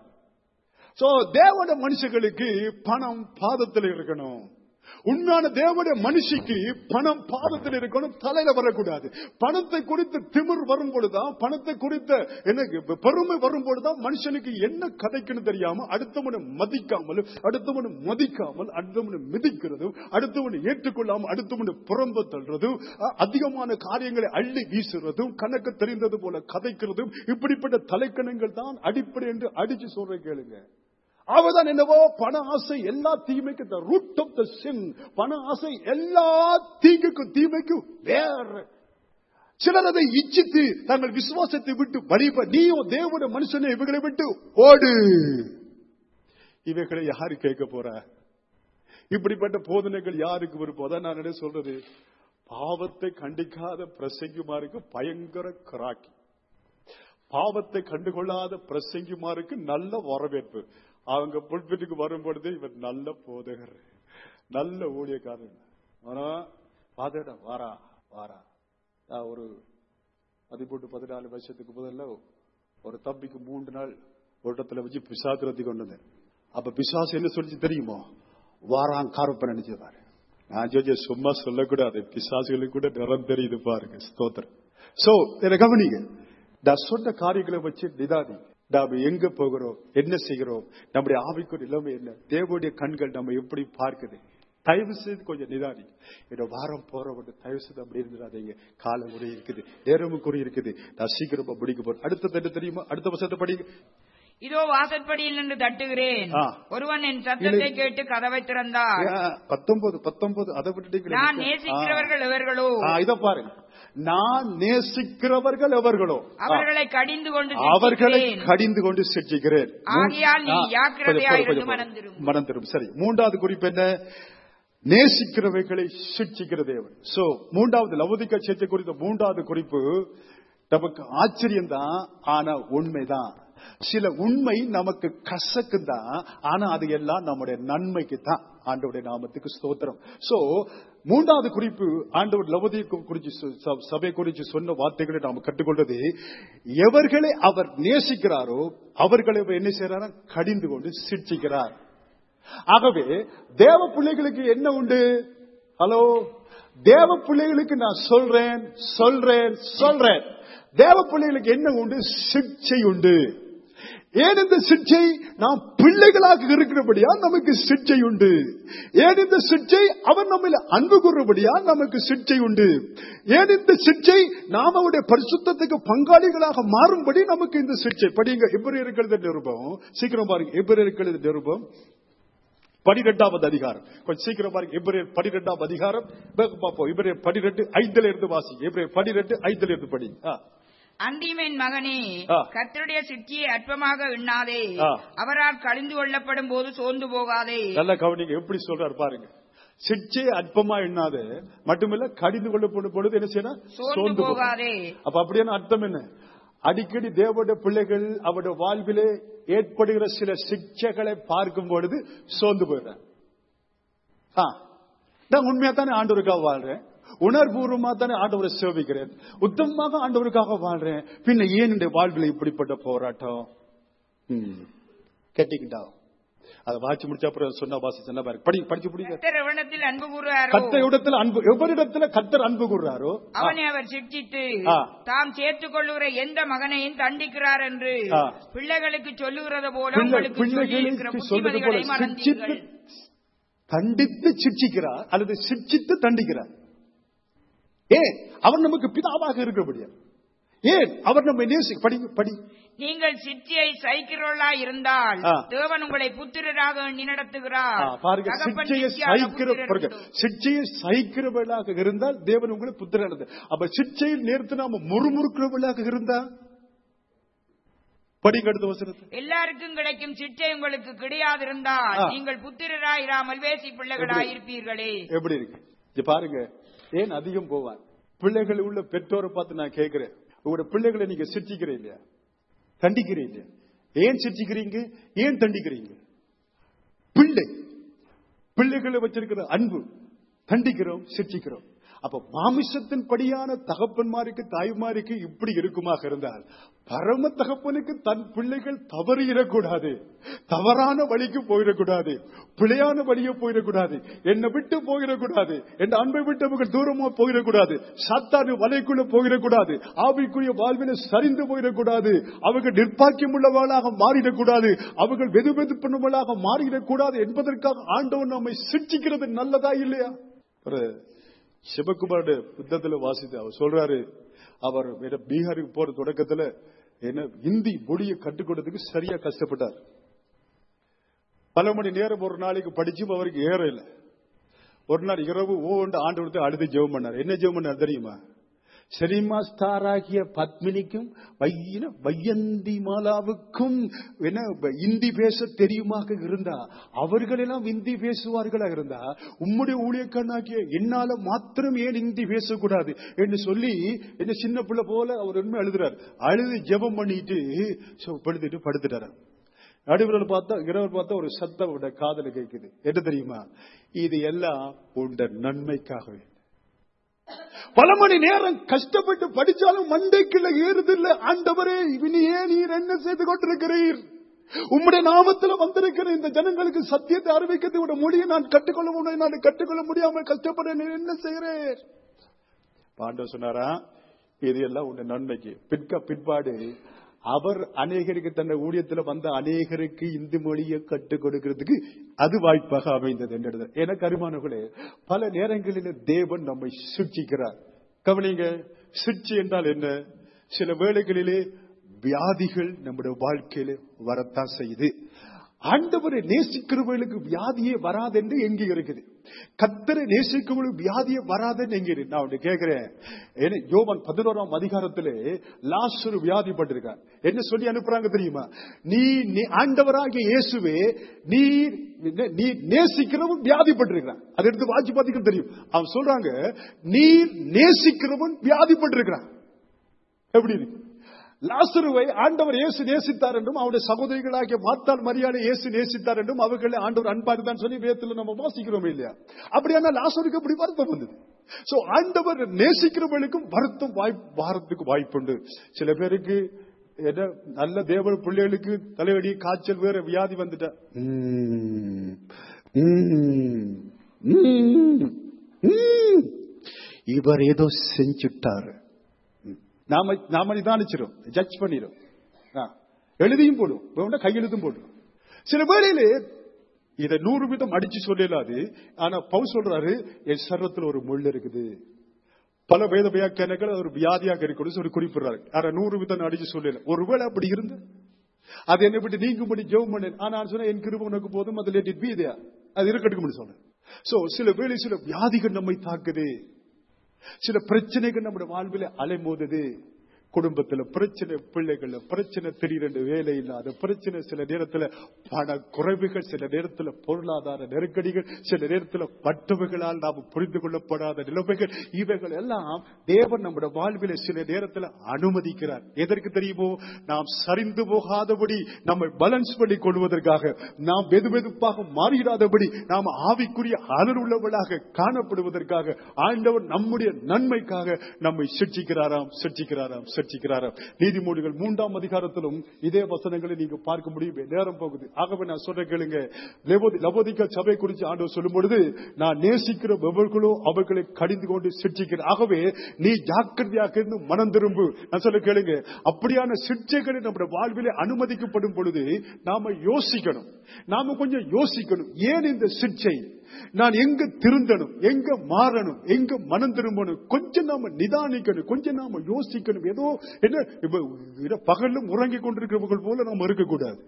சோ தேவன மனுஷங்களுக்கு பணம் பாதத்துல இருக்கணும் உண்மையான தேவனுடைய மனுஷிக்கு பணம் பாதத்தில் இருக்கணும் தலையில வரக்கூடாது பணத்தை குறித்து திமிர் வரும் பொழுதுதான் பணத்தை குறித்த என்ன பெருமை வரும் பொழுதுதான் மனுஷனுக்கு என்ன கதைக்குன்னு தெரியாம அடுத்தவனை மதிக்காமல் அடுத்தவனை மதிக்காமல் அடுத்தவனை மிதிக்கிறதும் அடுத்தவனை ஏற்றுக்கொள்ளாமல் அடுத்தவனை புறம்ப தள்ளுறதும் அ- அதிகமான காரியங்களை அள்ளி வீசுறதும் கணக்கு தெரிந்தது போல கதைக்கிறதும் இப்படிப்பட்ட தலைக்கணங்கள் தான் அடிப்படை என்று அடிச்சு சொல்ற கேளுங்க அவதான் என்னவோ பண ஆசை எல்லா தீமைக்கும் the root of the sin பண ஆசை எல்லா தீங்குக்கும் தீமைக்கும் வேற சிலர் அதை இச்சித்து தங்கள் விசுவாசத்தை விட்டு வழிப நீயும் தேவனுடைய மனுஷனை இவர்களை விட்டு ஓடு இவைகளை யாரு கேட்க போற இப்படிப்பட்ட போதனைகள் யாருக்கு விருப்பம் அதான் நான் என்ன சொல்றது பாவத்தை கண்டிக்காத பிரசங்கிமாருக்கு பயங்கர கிராக்கி பாவத்தை கண்டுகொள்ளாத பிரசங்கிமாருக்கு நல்ல வரவேற்பு அவங்க புல்பிட்டுக்கு வரும் பொழுது இவர் நல்ல போதகர் நல்ல ஊழியக்காரர் ஆனா பாதடா வாரா வாரா நான் ஒரு பதிமூன்று பதினாலு வருஷத்துக்கு முதல்ல ஒரு தம்பிக்கு மூன்று நாள் ஒரு இடத்துல வச்சு பிசாசுரத்தி கொண்டு வந்தேன் அப்ப பிசாசு என்ன சொல்லிச்சு தெரியுமோ வாரான் காரப்ப நினைச்சதாரு நான் ஜோஜ சும்மா சொல்லக்கூடாது பிசாசுகளுக்கு கூட நிறம் தெரியுது பாருங்க ஸ்தோத்திரம் சோ இதை கவனிங்க நான் சொன்ன காரியங்களை வச்சு நிதானி நாம எங்க போகிறோம் என்ன செய்கிறோம் நம்முடைய ஆவிக்குரிய நிலைமை என்ன தேவனுடைய கண்கள் நம்ம எப்படி பார்க்குது தயவு செய்து கொஞ்சம் நிதானி என்ன வாரம் போறவங்க தயவு செய்து அப்படி இருந்துடாதீங்க காலம் குறி இருக்குது நேரமும் குறி இருக்குது நான் சீக்கிரமா முடிக்க போறேன் அடுத்தது என்ன தெரியுமா அடுத்த வருஷத்தை படிங்க இதோ வாசற்படியில் நின்று தட்டுகிறேன் ஆ. ஒருவன் என் சத்தத்தை கேட்டு கதவை திறந்தார் ஏன், பத்தொன்பது பத்தொன்பது அதை விட்டுட்டீங்களே. நான் ஆ. நேசிக்கிறவர்கள் எவர்களோ ஆ, இத பாருங்க நான் நேசிக்கிறவர்கள் எவர்களோ ஆ. அவர்களை கடிந்து கொண்டு அவர்களை சிட்சிக்கிறேன். கடிந்து கொண்டு சிரிச்சுகிறேன் ஆகையால் நீ ஆ, ஜாக்கிரதையா கொஞ்சம், இருந்து கொஞ்சம், மனம் திரும்பு. மனம் திரும்பும் சரி மூன்றாவது குறிப்பு என்ன நேசிக்கிறவைகளை சிக்ஷிக்கிற தேவன் சோ மூன்றாவது லவுதிக்க சேர்ச்சை குறித்த மூன்றாவது குறிப்பு நமக்கு ஆச்சரியம் தான் ஆனா உண்மைதான் சில உண்மை நமக்கு கசக்கு தான் ஆனா அது எல்லாம் நம்முடைய நன்மைக்கு தான் ஆண்டவருடைய நாமத்துக்கு ஸ்தோத்திரம் சோ மூன்றாவது குறிப்பு ஆண்டவர் லவதி குறிச்சு சொ- ச- சபை குறிச்சு சொன்ன வார்த்தைகளை நாம் கற்றுக்கொண்டது எவர்களை அவர் நேசிக்கிறாரோ அவர்களை அவர் என்ன செய்யறாரா கடிந்து கொண்டு சிரிச்சிக்கிறார் ஆகவே தேவ பிள்ளைகளுக்கு என்ன உண்டு ஹலோ தேவ பிள்ளைகளுக்கு நான் சொல்றேன் சொல்றேன் சொல்றேன் தேவ பிள்ளைகளுக்கு என்ன உண்டு சிக்ஷை உண்டு ஏன் இந்த சிக்ஷை நாம் பிள்ளைகளாக இருக்கிறபடியா நமக்கு சிக்ஷை உண்டு ஏன் இந்த சிக்ஷை அவன் நம்மில் அன்பு கூறுபடியா நமக்கு சிக்ஷை உண்டு ஏன் இந்த சிக்ஷை நாம் அவருடைய பரிசுத்தத்துக்கு பங்காளிகளாக மாறும்படி நமக்கு இந்த சிக்ஷை படிங்க எப்படி இருக்கிறது நிருபம் சீக்கிரம் பாருங்க எப்படி இருக்கிறது நிருபம் பனிரெண்டாவது அதிகாரம் கொஞ்சம் சீக்கிரம் பாருங்க எபிரேயர் பனிரெண்டாம் அதிகாரம் வேக பார்ப்போம் எபிரேயர் பனிரெண்டு ஐந்துல இருந்து வாசி எபிரேயர் பனிரெண்டு ஐந்துல இருந்து படி ஆ. அந்திமேன் மகனே ஆ. கர்த்தருடைய சிற்றியை அற்பமாக எண்ணாதே ஆ. அவரால் கழிந்து கொள்ளப்படும் போது சோர்ந்து போகாதே நல்லா கவனிங்க எப்படி சொல்றாரு பாருங்க சிற்சை அற்பமா எண்ணாத மட்டுமில்ல கடிந்து கொள்ளப்படும் பொழுது என்ன செய்யணும் சோர்ந்து போகும். போகாதே அப்ப அப்படியான அர்த்தம் என்ன அடிக்கடி தேவனுடைய பிள்ளைகள் அவருடைய வாழ்விலே ஏற்படுகிற சில சிக்ஷைகளை பார்க்கும் பொழுது சோர்ந்து போயிடுறேன் ஆ, நான் உண்மையா தானே ஆண்டவருக்காக வாழ்றேன் உணர்பூர்வமா தானே ஆண்டவரை சேவிக்கிறேன் உத்தமமாக ஆண்டவருக்காக வாழ்றேன் பின்ன ஏன் இந்த வாழ்வில் இப்படிப்பட்ட போராட்டம் ம், கேட்டீங்கடா அதை வாட்சி முடிச்ச அப்புறம் சொன்ன வாசி சொன்ன பாருங்க படி படிச்சு பிடிங்க கர்த்தர் எவனிடத்தில் அன்பு கூறுவாரோ கத்த இடத்துல அன்பு எவரிடத்துல கத்தர் அன்பு கூறுறாரோ ஆ, அவனை அவர் சிக்ஷித்து ஆ. தாம் சேர்த்துக் கொள்ளுகிற எந்த மகனையும் தண்டிக்கிறார் என்று ஆ. பிள்ளைகளுக்கு சொல்லுகிறது போல பிள்ளை- உங்களுக்கு சொல்லியிருக்கிற பிள்ளைகளுக்கு சொல்றது போல புத்திமதிகளை சிக்ஷித்து மறந்தீர்கள் தண்டித்து சிக்ஷிக்கிறார் அல்லது சிக்ஷித்து தண்டிக்கிறார் ஏன் அவர் நமக்கு பிதாவாக இருக்கிறபடியா ஏன் அவர் நம்மை நேசி படி படி நீங்கள் சிற்றியை சைக்கிறோளா இருந்தால் ஆ. தேவன் உங்களை புத்திரராக எண்ணி நடத்துகிறார் ஆ, பாருங்க தகப்பன் சிக்ஷையை நித்தியான சகிக்கிற புத்திரர் பாருங்க உண்டு. சிக்ஷையை சகிக்கிறவர்களாக இருந்தால் தேவன் உங்களை புத்திரனது அப்ப சிக்ஷையில் நேர்த்து நாம முறுமுறுக்கிறவர்களாக இருந்தா படிங்க அடுத்த வசனத்தை எல்லாருக்கும் கிடைக்கும் சிற்றை உங்களுக்கு கிடையாதிருந்தால் ஆ. நீங்கள் புத்திரராயிராமல் வேசி பிள்ளைகளாயிருப்பீர்களே எப்படி இருக்கு இங்க பாருங்க ஏன் அதிகம் போவான் பிள்ளைகள் உள்ள பெற்றோரை பார்த்து நான் கேட்கிறேன் உங்களோட பிள்ளைகளை நீங்க சிரிச்சிக்கிறீங்க இல்லையா தண்டிக்கிறீங்க இல்லையா? ஏன் சிரிச்சிக்கிறீங்க ஏன் தண்டிக்கிறீங்க பிள்ளை பிள்ளைகளை வச்சிருக்கிற அன்பு தண்டிக்கிறோம் சிரிச்சிக்கிறோம் அப்ப மாமிசத்தின் படியான தகப்பன்மாருக்கு தாய்மாருக்கு இப்படி இருக்குமாக இருந்தால் பரம தகப்பனுக்கு தன் பிள்ளைகள் தவறிடக்கூடாது தவறான வழிக்கு போயிடக்கூடாது பிழையான வழியை போயிடக்கூடாது என்னை விட்டு போயிடக்கூடாது என் அன்பை விட்டு அவர்கள் தூரமா போயிடக்கூடாது சாத்தானு வலைக்குள்ள போயிடக்கூடாது ஆவிக்குரிய வாழ்வில சரிந்து போயிடக்கூடாது அவர்கள் நிர்பாக்கியம் உள்ளவர்களாக மாறிடக்கூடாது அவர்கள் வெது வெதுப்பினவர்களாக மாறிடக்கூடாது என்பதற்காக ஆண்டவன் நம்மை சிக்ஷிக்கிறது நல்லதா இல்லையா ஒரு சிவகுமாரோட புத்தகத்துல வாசித்து அவர் சொல்றாரு அவர் வேற பீகாருக்கு போற தொடக்கத்துல என்ன இந்தி மொழியை கற்றுக் கொடுத்ததுக்கு சரியா கஷ்டப்பட்டார் பல மணி நேரம் ஒரு நாளைக்கு படிச்சு அவருக்கு ஏற இல்லை ஒரு நாள் இரவு ஓண்டு ஆண்டு கொடுத்து அழுது ஜெபம் பண்ணார் என்ன ஜெபம் பண்ணார் தெரியுமா சினிமா ஸ்டார் ஆகிய பத்மினிக்கும் வையின வையந்தி மாலாவுக்கும் என்ன இந்தி பேச தெரியுமாக இருந்தா அவர்களெல்லாம் இந்தி பேசுவார்களா இருந்தா உம்முடைய ஊழியக்கண்ணாக்கிய என்னால மாத்திரம் ஏன் இந்தி பேசக்கூடாது என்று சொல்லி என்ன சின்ன பிள்ளை போல அவர் உண்மை அழுதுறார் அழுது ஜெபம் பண்ணிட்டு so படுத்துட்டு படுத்துட்டாரு நடுவில் பார்த்தா இரவு பார்த்தா ஒரு சத்தம் உட காதல கேட்குது என்ன தெரியுமா இது எல்லாம் உண்ட நன்மைக்காகவே பல மணி நேரம் கஷ்டப்பட்டு படிச்சாலும் மண்டைக்குள்ள ஏறுதில்ல ஆண்டவரே இவனையே நீர் என்ன செய்து கொண்டிருக்கிறீர் உம்முடைய நாமத்துல வந்திருக்கிற இந்த ஜனங்களுக்கு சத்தியத்தை அறிவிக்கிறது விட முடிய நான் கற்றுக்கொள்ள முடியும் நான் கற்றுக்கொள்ள முடியாமல் கஷ்டப்பட நீர் என்ன செய்கிறேன் பாண்டவர் சொன்னாரா இது எல்லாம் உன்னை நன்மைக்கு பிற்க பிற்பாடு அவர் அநேகருக்கு தன்னை ஊழியத்தில் வந்த அநேகருக்கு இந்து மொழியை கற்றுக் கொடுக்கிறதுக்கு அது வாய்ப்பாக அமைந்தது என்று எனக்கு அருமானவர்களே பல நேரங்களில் தேவன் நம்மை சிருட்சிக்கிறார் கவனிங்க சிருட்சி என்றால் என்ன சில வேளைகளிலே வியாதிகள் நம்முடைய வாழ்க்கையில வரத்தான் செய்யுது ஆண்டவரை நேசிக்கிறவர்களுக்கு வியாதியே வராது என்று எங்கே இருக்குது கத்தரை நேசிக்கிறவர்களுக்கு வியாதியே வராதுன்னு எங்க இருக்கு நான் ஒன்று கேட்கிறேன் ஏன்னா யோவான் பதினோராம் அதிகாரத்திலே லாஸ்டர் வியாதிப்பட்டிருக்கார் என்ன சொல்லி அனுப்புறாங்க தெரியுமா நீ நீ ஆண்டவராகிய இயேசுவே நீ நீ நேசிக்கிறவன் வியாதிப்பட்டிருக்கிறான் அதை எடுத்து வாட்சி பார்த்தீங்கன்னா தெரியும் அவன் சொல்றாங்க நீ நேசிக்கிறவன் வியாதிப்பட்டிருக்கிறான் எப்படி இருக்கு லாசருவை ஆண்டவர் இயேசு நேசித்தார் என்றும் அவருடைய சகோதரிகளாகிய மாத்தாள் மரியாதை இயேசு நேசித்தார் என்றும் அவர்களை ஆண்டவர் அன்பாரு தான் சொல்லி வேதத்தில் நம்ம வாசிக்கிறோம் இல்லையா அப்படியான லாசருக்கு அப்படி வருத்தம் வந்தது சோ ஆண்டவர் நேசிக்கிறவர்களுக்கும் வருத்தம் வாய்ப்பு வாரத்துக்கு வாய்ப்புண்டு சில பேருக்கு என்ன நல்ல தேவ பிள்ளைகளுக்கு தலைவலி காய்ச்சல் வேற வியாதி வந்துட்டா உம், உம், உம், உம். இவர் ஏதோ செஞ்சுட்டாரு நாம நாம நிதானிச்சிரும் ஜட்ஜ் பண்ணிடும் ஆ, எழுதியும் போடும் வேணும்னா கையெழுத்தும் போடும் சில வேளையிலே இதை நூறு வீதம் அடிச்சு சொல்லலாது ஆனா பவு சொல்றாரு என் சர்வத்தில் ஒரு முள் இருக்குது பல வேத வியாக்கியானங்கள் அது ஒரு வியாதியாக இருக்கணும் சொல்லி குறிப்பிடுறாரு ஆனா நூறு வீதம் அடிச்சு சொல்லல ஒருவேளை அப்படி இருந்து அது என்னை விட்டு நீங்கும்படி ஜெபம் பண்ணேன் ஆனா நான் சொன்னேன் என் கிருப உனக்கு போதும் அது லேட் இட் பி அது இருக்கட்டும்னு சொன்னேன் சோ சில வேளை சில வியாதிகள் நம்மை தாக்குது சில பிரச்சனைகள் நம்முடைய வாழ்வில் அலைமோதுது குடும்பத்துல பிரச்சனை பிள்ளைகள்ல பிரச்சனை திடீரென்று வேலை இல்லாத பிரச்சனை சில நேரத்துல பண குறைவுகள் சில நேரத்துல பொருளாதார நெருக்கடிகள் சில நேரத்துல பட்டவைகளால் நாம் புரிந்து கொள்ளப்படாத நிலைமைகள் இவைகள் எல்லாம் தேவன் நம்முடைய வாழ்வில சில நேரத்துல அனுமதிக்கிறார் எதற்கு தெரியுமோ நாம் சரிந்து போகாதபடி நம்மை பேலன்ஸ் பண்ணி கொள்வதற்காக நாம் வெது வெதுப்பாக மாறிடாதபடி நாம் ஆவிக்குரிய அலர் உள்ளவர்களாக காணப்படுவதற்காக ஆண்டவர் நம்முடைய நன்மைக்காக நம்மை சிட்சிக்கிறாராம் சிட்சிக்கிறாராம் சிட்சிக்கிறாராம் நீதிமொழிகள் மூன்றாம் அதிகாரத்திலும் இதே வசனங்களை நீங்க பார்க்க முடியும் நேரம் போகுது ஆகவே நான் சொல்ற கேளுங்க லெவோதி- லவோதிக்கா சபை குறித்து ஆண்டவர் சொல்லும் பொழுது நான் நேசிக்கிற எவர்களோ அவர்களை கடிந்து கொண்டு சிட்சிக்கிறேன் ஆகவே நீ ஜாக்கிரதையாக இருந்து மனம் திரும்பு நான் சொல்ல கேளுங்க அப்படியான சிட்சைகளை நம்முடைய வாழ்விலே அனுமதிக்கப்படும் பொழுது நாம யோசிக்கணும் நாம கொஞ்சம் யோசிக்கணும் ஏன் இந்த சிட்சை நான் எங்க திருந்தணும் எங்க மாறணும் எங்க மனம் திரும்பணும் கொஞ்சம் நாம நிதானிக்கணும் கொஞ்சம் நாம யோசிக்கணும் ஏதோ என்ன இப்ப இத பகலும் உறங்கிக் கொண்டிருக்கிறவர்கள் போல நாம இருக்கக்கூடாது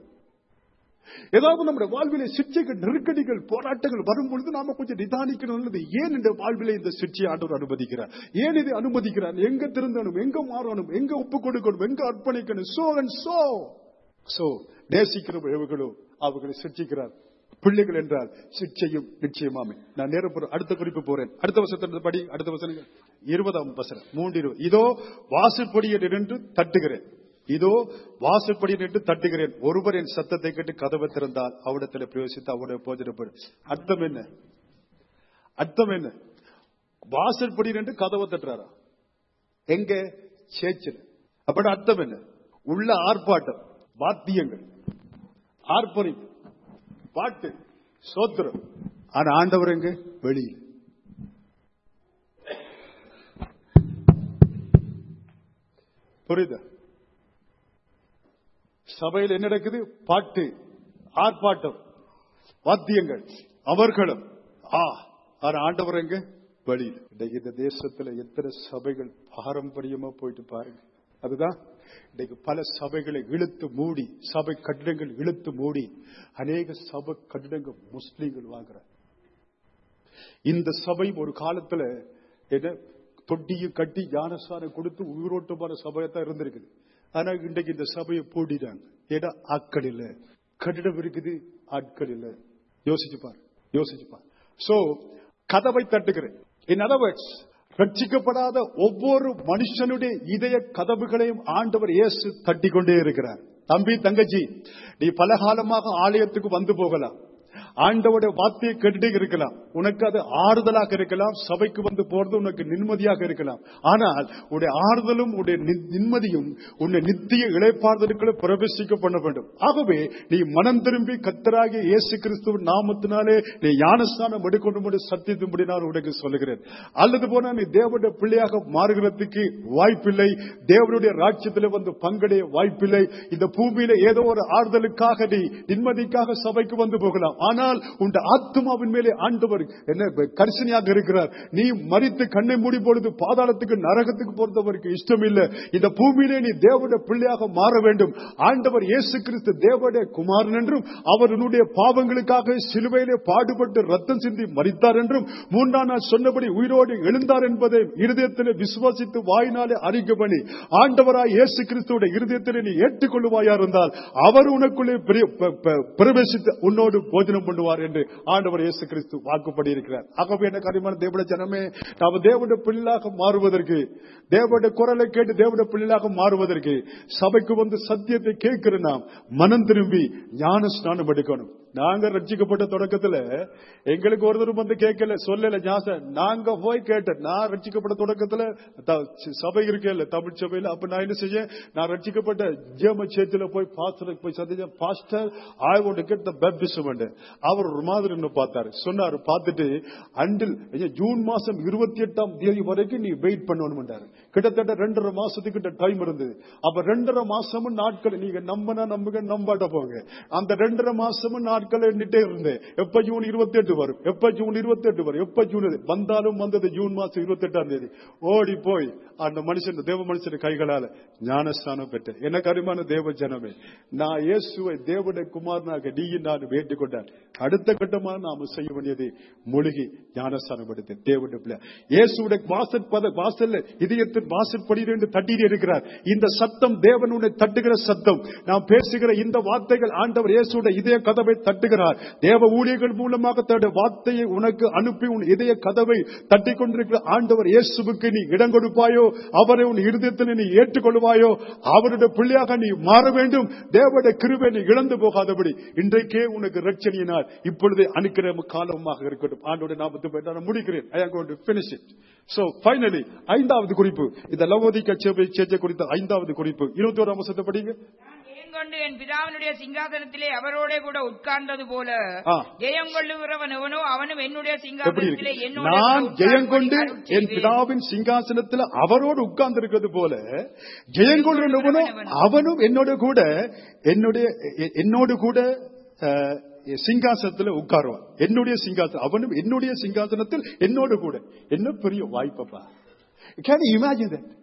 ஏதாவது நம்முடைய வாழ்விலே சிற்சைகள் நெருக்கடிகள் போராட்டங்கள் வரும் பொழுது நாம கொஞ்சம் நிதானிக்கணும் நல்லது. ஏன் இந்த வாழ்விலே இந்த சிற்சையை ஆண்டவர் அனுமதிக்கிறார் ஏன் இதை அனுமதிக்கிறார் எங்க திருந்தணும் எங்க மாறணும் எங்க ஒப்பு கொடுக்கணும் எங்க அர்ப்பணிக்கணும் சோ அண்ட் சோ சோ நேசிக்கிற உறவுகளோ அவர்களை சிற்சிக்கிறார் பிள்ளைகள் என்றால் சிற்சையும் நிச்சயமாமே நான் நேரம் போறேன். அடுத்த குறிப்பு போறேன் அடுத்த வசனத்தின் படி அடுத்த வசனங்கள் இருபதாம் வசனம் மூன்று இருபது. இதோ வாசற்படியில் நின்று தட்டுகிறேன் இதோ வாசற்படி நின்று தட்டுகிறேன் ஒருவர் என் சத்தத்தை கேட்டு கதவை திறந்தால் அவரிடத்தில் பிரவேசித்து அவருடைய போஜனப்படும் அர்த்தம் என்ன அர்த்தம் என்ன வாசற்படி நின்று கதவை தட்டுறாரா எங்க சேச்சில் அப்படி அர்த்தம் என்ன உள்ள ஆர்ப்பாட்டம் வாத்தியங்கள் ஆர்ப்பரி பாட்டு சோத்திரம் ஆனா ஆண்டவர் எங்க வெளியில் புரியுதா சபையில் என்ன நடக்குது பாட்டு ஆர்ப்பாட்டம் வாத்தியங்கள் அவர்களும் ஆ ஆனா ஆண்டவர் எங்க வெளியில் இன்னைக்கு இந்த தேசத்துல எத்தனை சபைகள் பாரம்பரியமா போயிட்டு பாருங்க அதுதான் இன்னைக்கு பல சபைகளை இழுத்து மூடி சபை கட்டிடங்கள் இழுத்து மூடி அநேக சபை கட்டிடங்கள் முஸ்லீம்கள் வாங்குறாங்க இந்த சபை ஒரு காலத்துல என்ன தொட்டியை கட்டி ஞானசாரம் கொடுத்து உயிரோட்டமான சபையத்தான் இருந்திருக்குது ஆனா இன்றைக்கு இந்த சபையை பூட்டிட்டாங்க ஏன்னா ஆட்கள் இல்ல கட்டிடம் இருக்குது ஆட்கள் இல்ல யோசிச்சு பார் யோசிச்சு பார் சோ கதவை தட்டுகிறேன் இன் அதர் வேர்ட்ஸ் ரட்சிக்கப்படாத ஒவ்வொரு மனுஷனுடைய இதய கதவுகளையும் ஆண்டவர் இயேசு தட்டி கொண்டே இருக்கிறார் தம்பி தங்கச்சி நீ பல காலமாக ஆலயத்துக்கு வந்து போகலாம் ஆண்டவுடைய வார்த்தையை கேட்டுட்டே இருக்கலாம் உனக்கு அது ஆறுதலாக இருக்கலாம் சபைக்கு வந்து போறது உனக்கு நிம்மதியாக இருக்கலாம் ஆனால் உடைய ஆறுதலும் உடைய நி- நிம்மதியும் உன்னை நித்திய இழைப்பாறுதலுக்குள்ள பிரவேசிக்க பண்ண வேண்டும் ஆகவே நீ மனம் திரும்பி கத்தராகிய இயேசு கிறிஸ்துவின் நாமத்தினாலே நீ ஞானஸ்தானம் எடுக்கணும் சத்தியத்தின்படி நான் உனக்கு சொல்லுகிறேன் அல்லது போனா நீ தேவனுடைய பிள்ளையாக மாறுகிறதுக்கு வாய்ப்பில்லை தேவனுடைய ராஜ்யத்தில் வந்து பங்கடைய வாய்ப்பில்லை இந்த பூமியில ஏதோ ஒரு ஆறுதலுக்காக நீ நிம்மதிக்காக சபைக்கு வந்து போகலாம் ஆனால் உன் ஆத்மாவின் மேலே ஆண்டவர் என்ன கரிசனையாக இருக்கிறார் நீ மறித்து கண்ணை மூடி பொழுது பாதாளத்துக்கு நரகத்துக்கு போறதவருக்கு இஷ்டம் இல்லை இந்த பூமியிலே நீ தேவனுடைய பிள்ளையாக மாற வேண்டும் ஆண்டவர் இயேசு கிறிஸ்து தேவனுடைய குமாரன் என்றும் அவர் உன்னுடைய பாவங்களுக்காக சிலுவையிலே பாடுபட்டு ரத்தம் சிந்தி மறித்தார் என்றும் மூன்றாம் நாள் சொன்னபடி உயிரோடு எழுந்தார் என்பதை இருதயத்திலே விசுவாசித்து வாயினாலே அறிக்கை பண்ணி ஆண்டவராய் இயேசு கிறிஸ்துவோட இருதயத்திலே நீ ஏற்றுக்கொள்ளுவாயா இருந்தால் அவர் உனக்குள்ளே பிரிய- ப- ப- பிரவேசித்து உன்னோடு போஜனம் பண்ணுவார் என்று ஆண்டவர் இயேசு கிறிஸ்து வாக்குப்படி இருக்கிறார் ஆகவே என்ன கரிமான தேவட ஜனமே நாம் தேவனுடைய பிள்ளாக மாறுவதற்கு தேவனுடைய குரலை கேட்டு தேவனுடைய பிள்ளையாக மாறுவதற்கு சபைக்கு வந்து சத்தியத்தை கேட்கிற நாம் மனம் திரும்பி ஞான ஸ்நானம் எடுக்கணும் நாங்க ரட்சிக்கப்பட்ட தொடக்கத்துல எங்களுக்கு ஒருத்தரும் வந்து கேட்கல சொல்லல ஞாசம் நாங்க போய் கேட்டேன் நான் ரட்சிக்கப்பட்ட தொடக்கத்துல த- சபை இருக்கேல்ல தமிழ் சபையில அப்ப நான் என்ன செய்ய நான் ரட்சிக்கப்பட்ட ஜேம சேத்துல போய் பாஸ்டருக்கு போய் சந்திச்சேன் pastor I would get the baptism அவர் ஒரு மாதிரி என்ன பார்த்தாரு சொன்னாரு பார்த்துட்டு அண்டில் ஜூன் மாசம் இருபத்தி எட்டாம் தேதி வரைக்கும் நீ வெயிட் பண்ணணும்ன்றாரு கிட்டத்தட்ட ரெண்டரை மாசத்துக்கிட்ட டைம் இருந்தது அப்ப ரெண்டரை மாசமும் நாட்கள் நீங்க நம்பினா நம்புங்க நம்பாட்ட போங்க அந்த ரெண்டரை மாசமும் நாட்கள் எண்ணிட்டே இருந்தேன் எப்ப ஜூன் இருபத்தி எட்டு வரும் எப்ப ஜூன் இருபத்தி எட்டு வரும் எப்ப ஜூன் இது? வந்தாலும் வந்தது ஜூன் மாசம் இருபத்தி எட்டாம் தேதி ஓடி போய் அந்த மனுஷன் தேவ மனுஷன் கைகளால ஞானஸ்தானம் பெற்றேன் என்ன கருமான தேவ ஜனமே நான் இயேசுவை தேவனுடைய குமாரனாக நீயும் நான் வேண்டிக்கொண்டான் அடுத்த கட்டமாக நாம செய்ய வேண்டியது மூழ்கி ஞானஸ்தானம் எடுத்தேன் தேவனுடைய பிள்ளை இயேசுடைய வாசல் பத வாசல்ல இதயத்தின் வாசல் படியிலிருந்து தட்டிட்டு இருக்கிறார் இந்த சத்தம் தேவன் உன்னை தட்டுகிற சத்தம் நாம் பேசுகிற இந்த வார்த்தைகள் ஆண்டவர் இயேசுடைய இதய கதவை தட்டுகிறார் தேவ ஊழியர்கள் மூலமாக தன்னுடைய வார்த்தையை உனக்கு அனுப்பி உன் இதய கதவை தட்டி கொண்டிருக்கிற ஆண்டவர் இயேசுவுக்கு நீ இடம் கொடுப்பாயோ அவரை உன் இருதயத்தில் நீ ஏற்றுக்கொள்வாயோ அவருடைய பிள்ளையாக நீ மாற வேண்டும் தேவனுடைய கிருபை நீ இழந்து போகாதபடி இன்றைக்கே உனக்கு ரட்சணியினால் இப்பொழுது அனுக்கிரம காலமாக இருக்கட்டும் ஆண்டோட நாமத்தை போய் நான் முடிக்கிறேன் ஐ am going to finish it so finally ஐந்தாவது குறிப்பு இந்த லவோதிக்க சேவை சேச்சை குறித்த ஐந்தாவது குறிப்பு இருபத்தி ஓராம் வருஷத்தை படிங்க நான் ஜெயங்கொண்டு என் பிதாவினுடைய சிங்காசனத்திலே அவரோட கூட உட்கார்ந்தது போல ஆ. ஜெயம் கொள்ளுகிறவன் எவனோ அவனும் என்னுடைய எப்படி சிங்காசனத்திலே இருக்கு என்னோட நான் கூட ஜெயங்கொண்டு உட்காரும்படி என் அருள் பிதாவின் சிங்காசனத்துல அவரோடு உட்கார்ந்து இருக்கிறது போல ஜெயங்கொள்ளுவனும் அவனும் என்னோட கூட என்னுடைய எ- என்னோடு கூட அஹ், சிங்காசனத்துல உட்காருவான் என்னுடைய சிங்காசனம் அவனும் என்னுடைய சிங்காசனத்தில் என்னோடு கூட என்ன பெரிய வாய்ப்பப்பா கேன் இமேஜின் தட்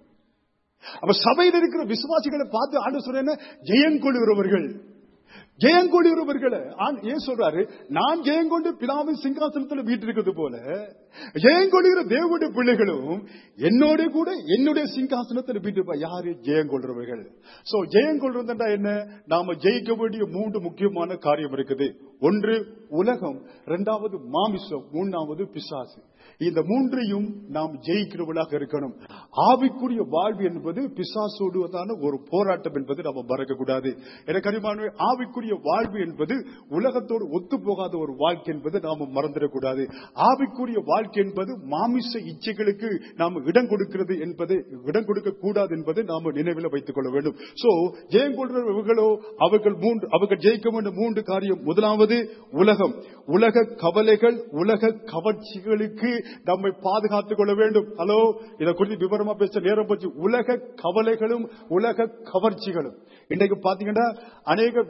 அப்ப சபையில் இருக்கிற விசுவாசிகளை பார்த்து ஆண்டு சொல்றேன் ஜெயங்கொள்கிறவர்கள் ஜெயங்கொள்கிறவர்களை ஆண் ஏன் சொல்றாரு நான் ஜெயங்கொண்டு பிதாவின் சிங்காசனத்தில் வீட்டிருக்கிறது போல ஜெயங்கொள்கிற தேவனுடைய பிள்ளைகளும் என்னோட கூட என்னுடைய சிங்காசனத்தில் வீட்டு யாரு ஜெயங்கொள்றவர்கள் சோ ஜெயங்கொள்றதுண்டா என்ன நாம ஜெயிக்க வேண்டிய மூன்று முக்கியமான காரியம் இருக்குது ஒன்று உலகம் இரண்டாவது மாமிசம் மூணாவது பிசாசு இந்த மூன்றையும் நாம் ஜெயிக்கிறவர்களாக இருக்கணும் ஆவிக்குரிய வாழ்வு என்பது பிசாசோடுவதான ஒரு போராட்டம் என்பது நம்ம மறக்கக்கூடாது எனக்கு அறிமான ஆவிக்குரிய வாழ்வு என்பது உலகத்தோடு ஒத்து போகாத ஒரு வாழ்க்கை என்பது நாம மறந்துடக்கூடாது ஆவிக்குரிய வாழ்க்கை என்பது மாமிச இச்சைகளுக்கு நாம் இடம் கொடுக்கிறது என்பது இடம் கொடுக்க கூடாது என்பதை நாம நினைவில் வைத்துக் கொள்ள வேண்டும் சோ ஜெயம் கொள்றவர்களோ அவர்கள் மூன்று அவர்கள் ஜெயிக்க வேண்டும் மூன்று காரியம் முதலாவது உலகம் உலக கவலைகள் உலக கவர்ச்சிகளுக்கு நம்மை பாதுகாத்துக் கொள்ள வேண்டும் ஹலோ இதை குறித்து விவரமா பேச நேரம் போச்சு உலக கவலைகளும் உலக கவர்ச்சிகளும் இன்னைக்கு பாத்தீங்கன்னா அநேக விசுவாசிகள்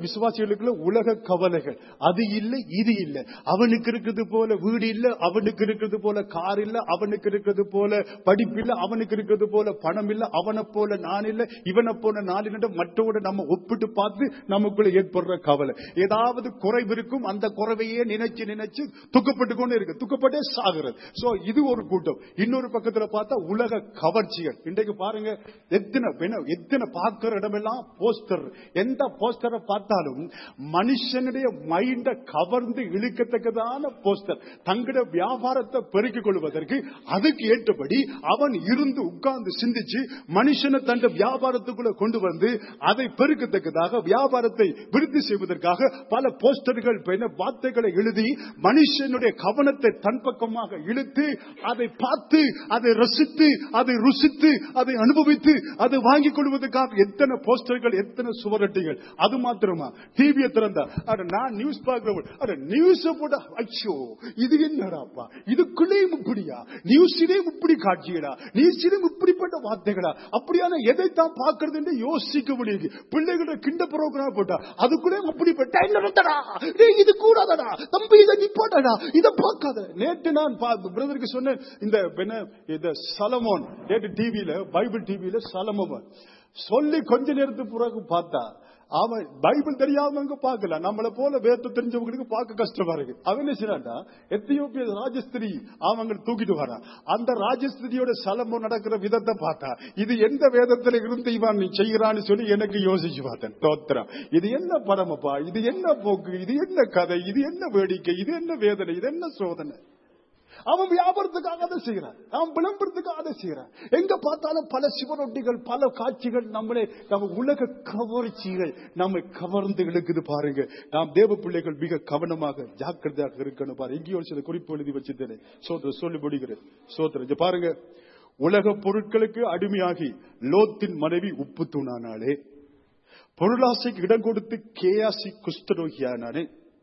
பிள்ளைகளுக்குள்ள உலக கவலைகள் அது இல்லை இது இல்லை அவனுக்கு இருக்கிறது போல வீடு இல்ல அவனுக்கு இருக்கிறது போல கார் இல்ல அவனுக்கு இருக்கிறது போல படிப்பு இல்ல அவனுக்கு இருக்கிறது போல பணம் இல்ல அவனை போல நான் இல்ல இவனை போல நான் இல்லை மற்றவோட நம்ம ஒப்பிட்டு பார்த்து நமக்குள்ள ஏற்படுற கவலை ஏதாவது குறைவு இருக்கும் அந்த குறைவையே நினைச்சு நினைச்சு துக்கப்பட்டு கொண்டு இருக்கு துக்கப்பட்டே சாகுறது சோ இது ஒரு கூட்டம் இன்னொரு பக்கத்துல பார்த்தா உலக கவர்ச்சிகள் இன்றைக்கு பாருங்க எத்தனை வென- எத்தனை பார்க்கிற இடமெல்லாம் போஸ்டர் எந்த போஸ்டரை பார்த்தாலும் மனுஷனுடைய மைண்ட கவர்ந்து இழுக்கத்தக்கதான போஸ்டர் தங்களுடைய வியாபாரத்தை பெருக்கிக் கொள்வதற்கு அதுக்கு ஏற்றபடி அவன் இருந்து உட்கார்ந்து சிந்திச்சு மனுஷனை தன் வியாபாரத்துக்குள்ள கொண்டு வந்து அதை பெருக்கத்தக்கதாக வியாபாரத்தை விருத்தி செய்வதற்காக பல போஸ்டர்கள் பென வார்த்தைகளை எழுதி மனுஷனுடைய கவனத்தை தன் பக்கமாக இழுத்து அதை பார்த்து அதை ரசித்து அதை ருசித்து அதை அனுபவித்து அதை வாங்கிக் கொள்வதற்காக எத்தனை போஸ்டர்கள் எத்தனை சுவரட்டிகள் அது மாத்திரமா டிவியை திறந்தா அட நான் நியூஸ் பார்க்கிறவன் அட நியூஸ் போட ஐயோ இது என்னடாப்பா இதுக்குள்ளேயும் இப்படியா நியூஸிலேயும் இப்படி காட்சிகளா நியூஸிலும் இப்படிப்பட்ட வார்த்தைகளா அப்படியான எதைத்தான் பார்க்கறது என்று யோசிக்க முடியுது பிள்ளைகளோட கிண்ட ப்ரோக்ராம் போட்டா அதுக்குள்ளேயும் அப்படிப்பட்ட "இல்ல, நிறுத்தடா. டேய், இது கூடாதடா தம்பி இதை நிப்பாட்டடா இதை பார்க்காத நேற்று நான் பிரதருக்கு சொன்னேன் இந்த என்ன, இந்த சலமோன் நேற்று டிவியில பைபிள் டிவியில சலமோன் சொல்லி கொஞ்ச நேரத்துக்கு பிறகு பார்த்தா அவன் பைபிள் தெரியாதவங்க பார்க்கல நம்மளை போல வேத்த தெரிஞ்சவங்களுக்கு பார்க்க கஷ்டமா இருக்கு அவன் என்ன செய்யறான்டா எத்தியோப்பிய ராஜஸ்திரி அவங்க தூக்கிட்டு வரான் அந்த ராஜஸ்திரியோட சலமம் நடக்கிற விதத்தை பார்த்தா இது எந்த வேதத்துல இருந்து இவன் நீ செய்கிறான்னு சொல்லி எனக்கு யோசிச்சு பார்த்தேன் தோத்திரம் இது என்ன படமப்பா இது என்ன போக்கு இது என்ன கதை இது என்ன வேடிக்கை இது என்ன வேதனை இது என்ன சோதனை அவன் வியாபாரத்துக்காக அதை செய்கிறான் அவன் விளம்பரத்துக்காக அதை செய்கிறான் எங்க பார்த்தாலும் பல சிவரொட்டிகள் பல காட்சிகள் நம்மளை நம்ம உலக கவர்ச்சிகள் நம்மை கவர்ந்து இழுக்குது பாருங்க நாம் தேவ பிள்ளைகள் மிக கவனமாக ஜாக்கிரதையாக இருக்கணும் பாரு எங்கேயோ ஒரு சில குறிப்பு எழுதி வச்சிருந்தேன் சோதர சொல்லி முடிகிறேன் சோதர இங்க பாருங்க உலக பொருட்களுக்கு அடிமையாகி லோத்தின் மனைவி உப்பு தூணானாலே பொருளாசைக்கு இடம் கொடுத்து கேயாசி குஷ்டரோகியானானே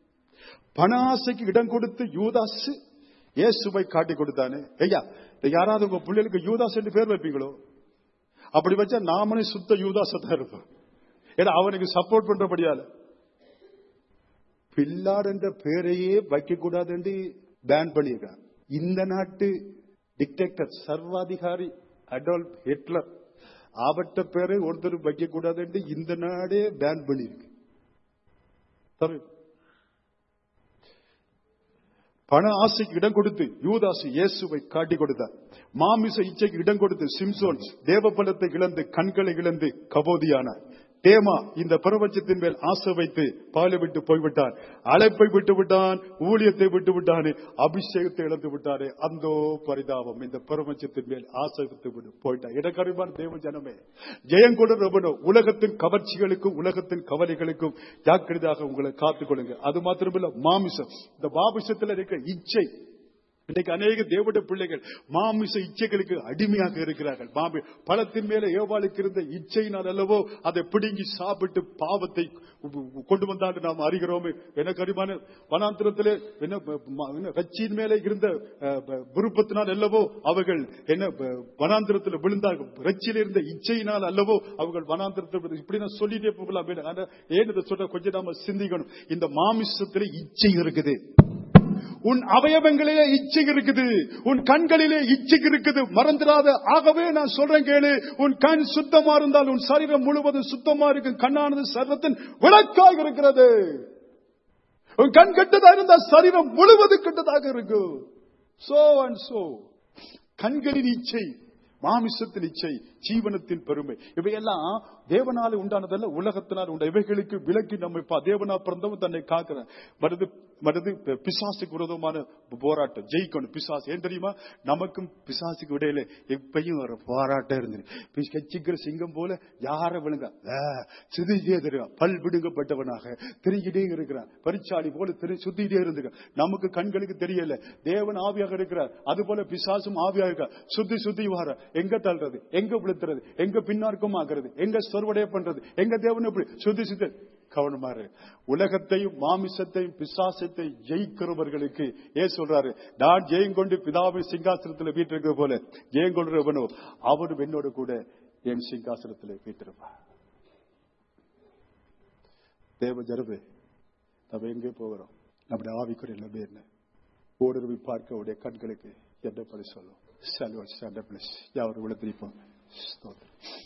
பண ஆசைக்கு இடம் கொடுத்து யூதாசு இயேசுவை காட்டி கொடுத்தானே ஐயா இந்த யாராவது உங்க பிள்ளைகளுக்கு யூதாஸ் என்று பேர் வைப்பீங்களோ அப்படி வச்சா நாமனே சுத்த யூதாச தான் இருப்போம் ஏன்னா அவனுக்கு சப்போர்ட் பண்றபடியால பில்லாடு என்ற பேரையே வைக்க கூடாது என்று பேன் பண்ணியிருக்கான் இந்த நாட்டு டிக்டேட்டர் சர்வாதிகாரி அடால்ப் ஹிட்லர் ஆபட்ட பேரை ஒருத்தர் வைக்க கூடாது என்று இந்த நாடே பேன் பண்ணியிருக்கு தரு பண ஆசைக்கு இடம் கொடுத்து யூதாசு இயேசுவை காட்டி கொடுத்தார் மாமிச இச்சைக்கு இடம் கொடுத்து சிம்சோன் தேவபலத்தை இழந்து கண்களை இழந்து கபோதியானார் தேமா இந்த பிரபஞ்சத்தின் மேல் ஆசை வைத்து பாலை விட்டு போய்விட்டான் அழைப்பை விட்டு விட்டான் ஊழியத்தை விட்டு விட்டான் அபிஷேகத்தை இழந்து விட்டானே அந்தோ பரிதாபம் இந்த பிரபஞ்சத்தின் மேல் ஆசை வைத்து விட்டு போயிட்டான் இடக்கறிவான் தேவ ஜனமே ஜெயங்கொடு ரபனோ உலகத்தின் கவர்ச்சிகளுக்கும் உலகத்தின் கவலைகளுக்கும் ஜாக்கிரதையாக உங்களை காத்துக்கொள்ளுங்க அது மாத்திரமில்ல மாமிசம் இந்த மாமிசத்தில் இருக்க இச்சை இன்றைக்கு அநேக தேவட பிள்ளைகள் மாமிச இச்சைகளுக்கு அடிமையாக இருக்கிறார்கள் மாமி பழத்தின் மேல ஏவாளுக்கு இருந்த இச்சையினால் அல்லவோ அதை பிடுங்கி சாப்பிட்டு பாவத்தை கொண்டு வந்தாண்டு நாம் அறிகிறோம் எனக்கு அறிமான வனாந்திரத்திலே என்ன ம- என்ன கட்சியின் மேலே இருந்த அஹ், ப- விருப்பத்தினால் அல்லவோ அவர்கள் என்ன ப- வனாந்திரத்தில் விழுந்தார்கள் ரச்சியில் இருந்த இச்சையினால் அல்லவோ அவர்கள் வனாந்திரத்தில் விழு- இப்படி நான் சொல்லிட்டே போகலாம் ஆனா, ஏன் இதை சொல்ற கொஞ்சம் நாம சிந்திக்கணும் இந்த மாமிசத்திலே இச்சை இருக்குது உன் அவயவங்களிலே இச்சை இருக்குது உன் கண்களிலே இச்சை இருக்குது மறந்துடாத ஆகவே நான் சொல்றேன் கேளு உன் கண் சுத்தமா இருந்தால் உன் சரீரம் முழுவதும் சுத்தமா இருக்கும் கண்ணானது சர்வத்தின் விளக்காக இருக்கிறது உன் கண் கெட்டதா இருந்தால் சரீரம் முழுவதும் கெட்டதாக இருக்கும் சோ அண்ட் சோ கண்களின் இச்சை மாமிசத்தின் இச்சை ஜீவனத்தின் பெருமை இவையெல்லாம் தேவனால உண்டானதல்ல உலகத்தினால் உண்ட இவைகளுக்கு விலக்கி நம்மை பா- தேவனா பிறந்தவன் தன்னை காக்கிறான் மருது மருது பிசாசுக்கு விரோதமான போராட்டம் ஜெயிக்கணும் பிசாசு ஏன் தெரியுமா நமக்கும் பிசாசுக்கு இடையில எப்பயும் ஒரு போராட்டம் இருந்தது கச்சிக்கிற சிங்கம் போல யார விழுங்க சிதிட்டே தெரியும் பல் விடுங்கப்பட்டவனாக திரிகிட்டே இருக்கிறான் பரிச்சாளி போல திரு சுத்திட்டே இருந்துக்க நமக்கு கண்களுக்கு தெரியல தேவன் ஆவியாக இருக்கிறார் அது போல பிசாசும் ஆவியாக இருக்கார் சுத்தி சுத்தி வார எங்க தள்ளுறது எங்க விழுத்துறது எங்க பின்னார்க்கும் ஆகிறது எங்க சொர்வடைய பண்றது எங்க தேவன் எப்படி சுத்தி சுத்தி கவனமா இரு உலகத்தையும் மாமிசத்தையும் பிசாசத்தை ஜெயிக்கிறவர்களுக்கு ஏன் சொல்றாரு நான் ஜெயம் கொண்டு பிதாவை சிங்காசனத்தில் வீட்டிருக்கிற போல ஜெயம் கொள்றவனோ அவரும் என்னோட கூட என் சிங்காசனத்தில் வீட்டிருப்பார் தேவ ஜனமே நம்ம எங்கே போகிறோம் நம்முடைய ஆவிக்குரிய நிலைமை என்ன ஓடுருவி பார்க்க உடைய கண்களுக்கு என்ன படி சொல்லும் செல்வன் ஸ்டாண்டப் யாவர் உள்ள திருப்போம் ஸ்தோத்திரம்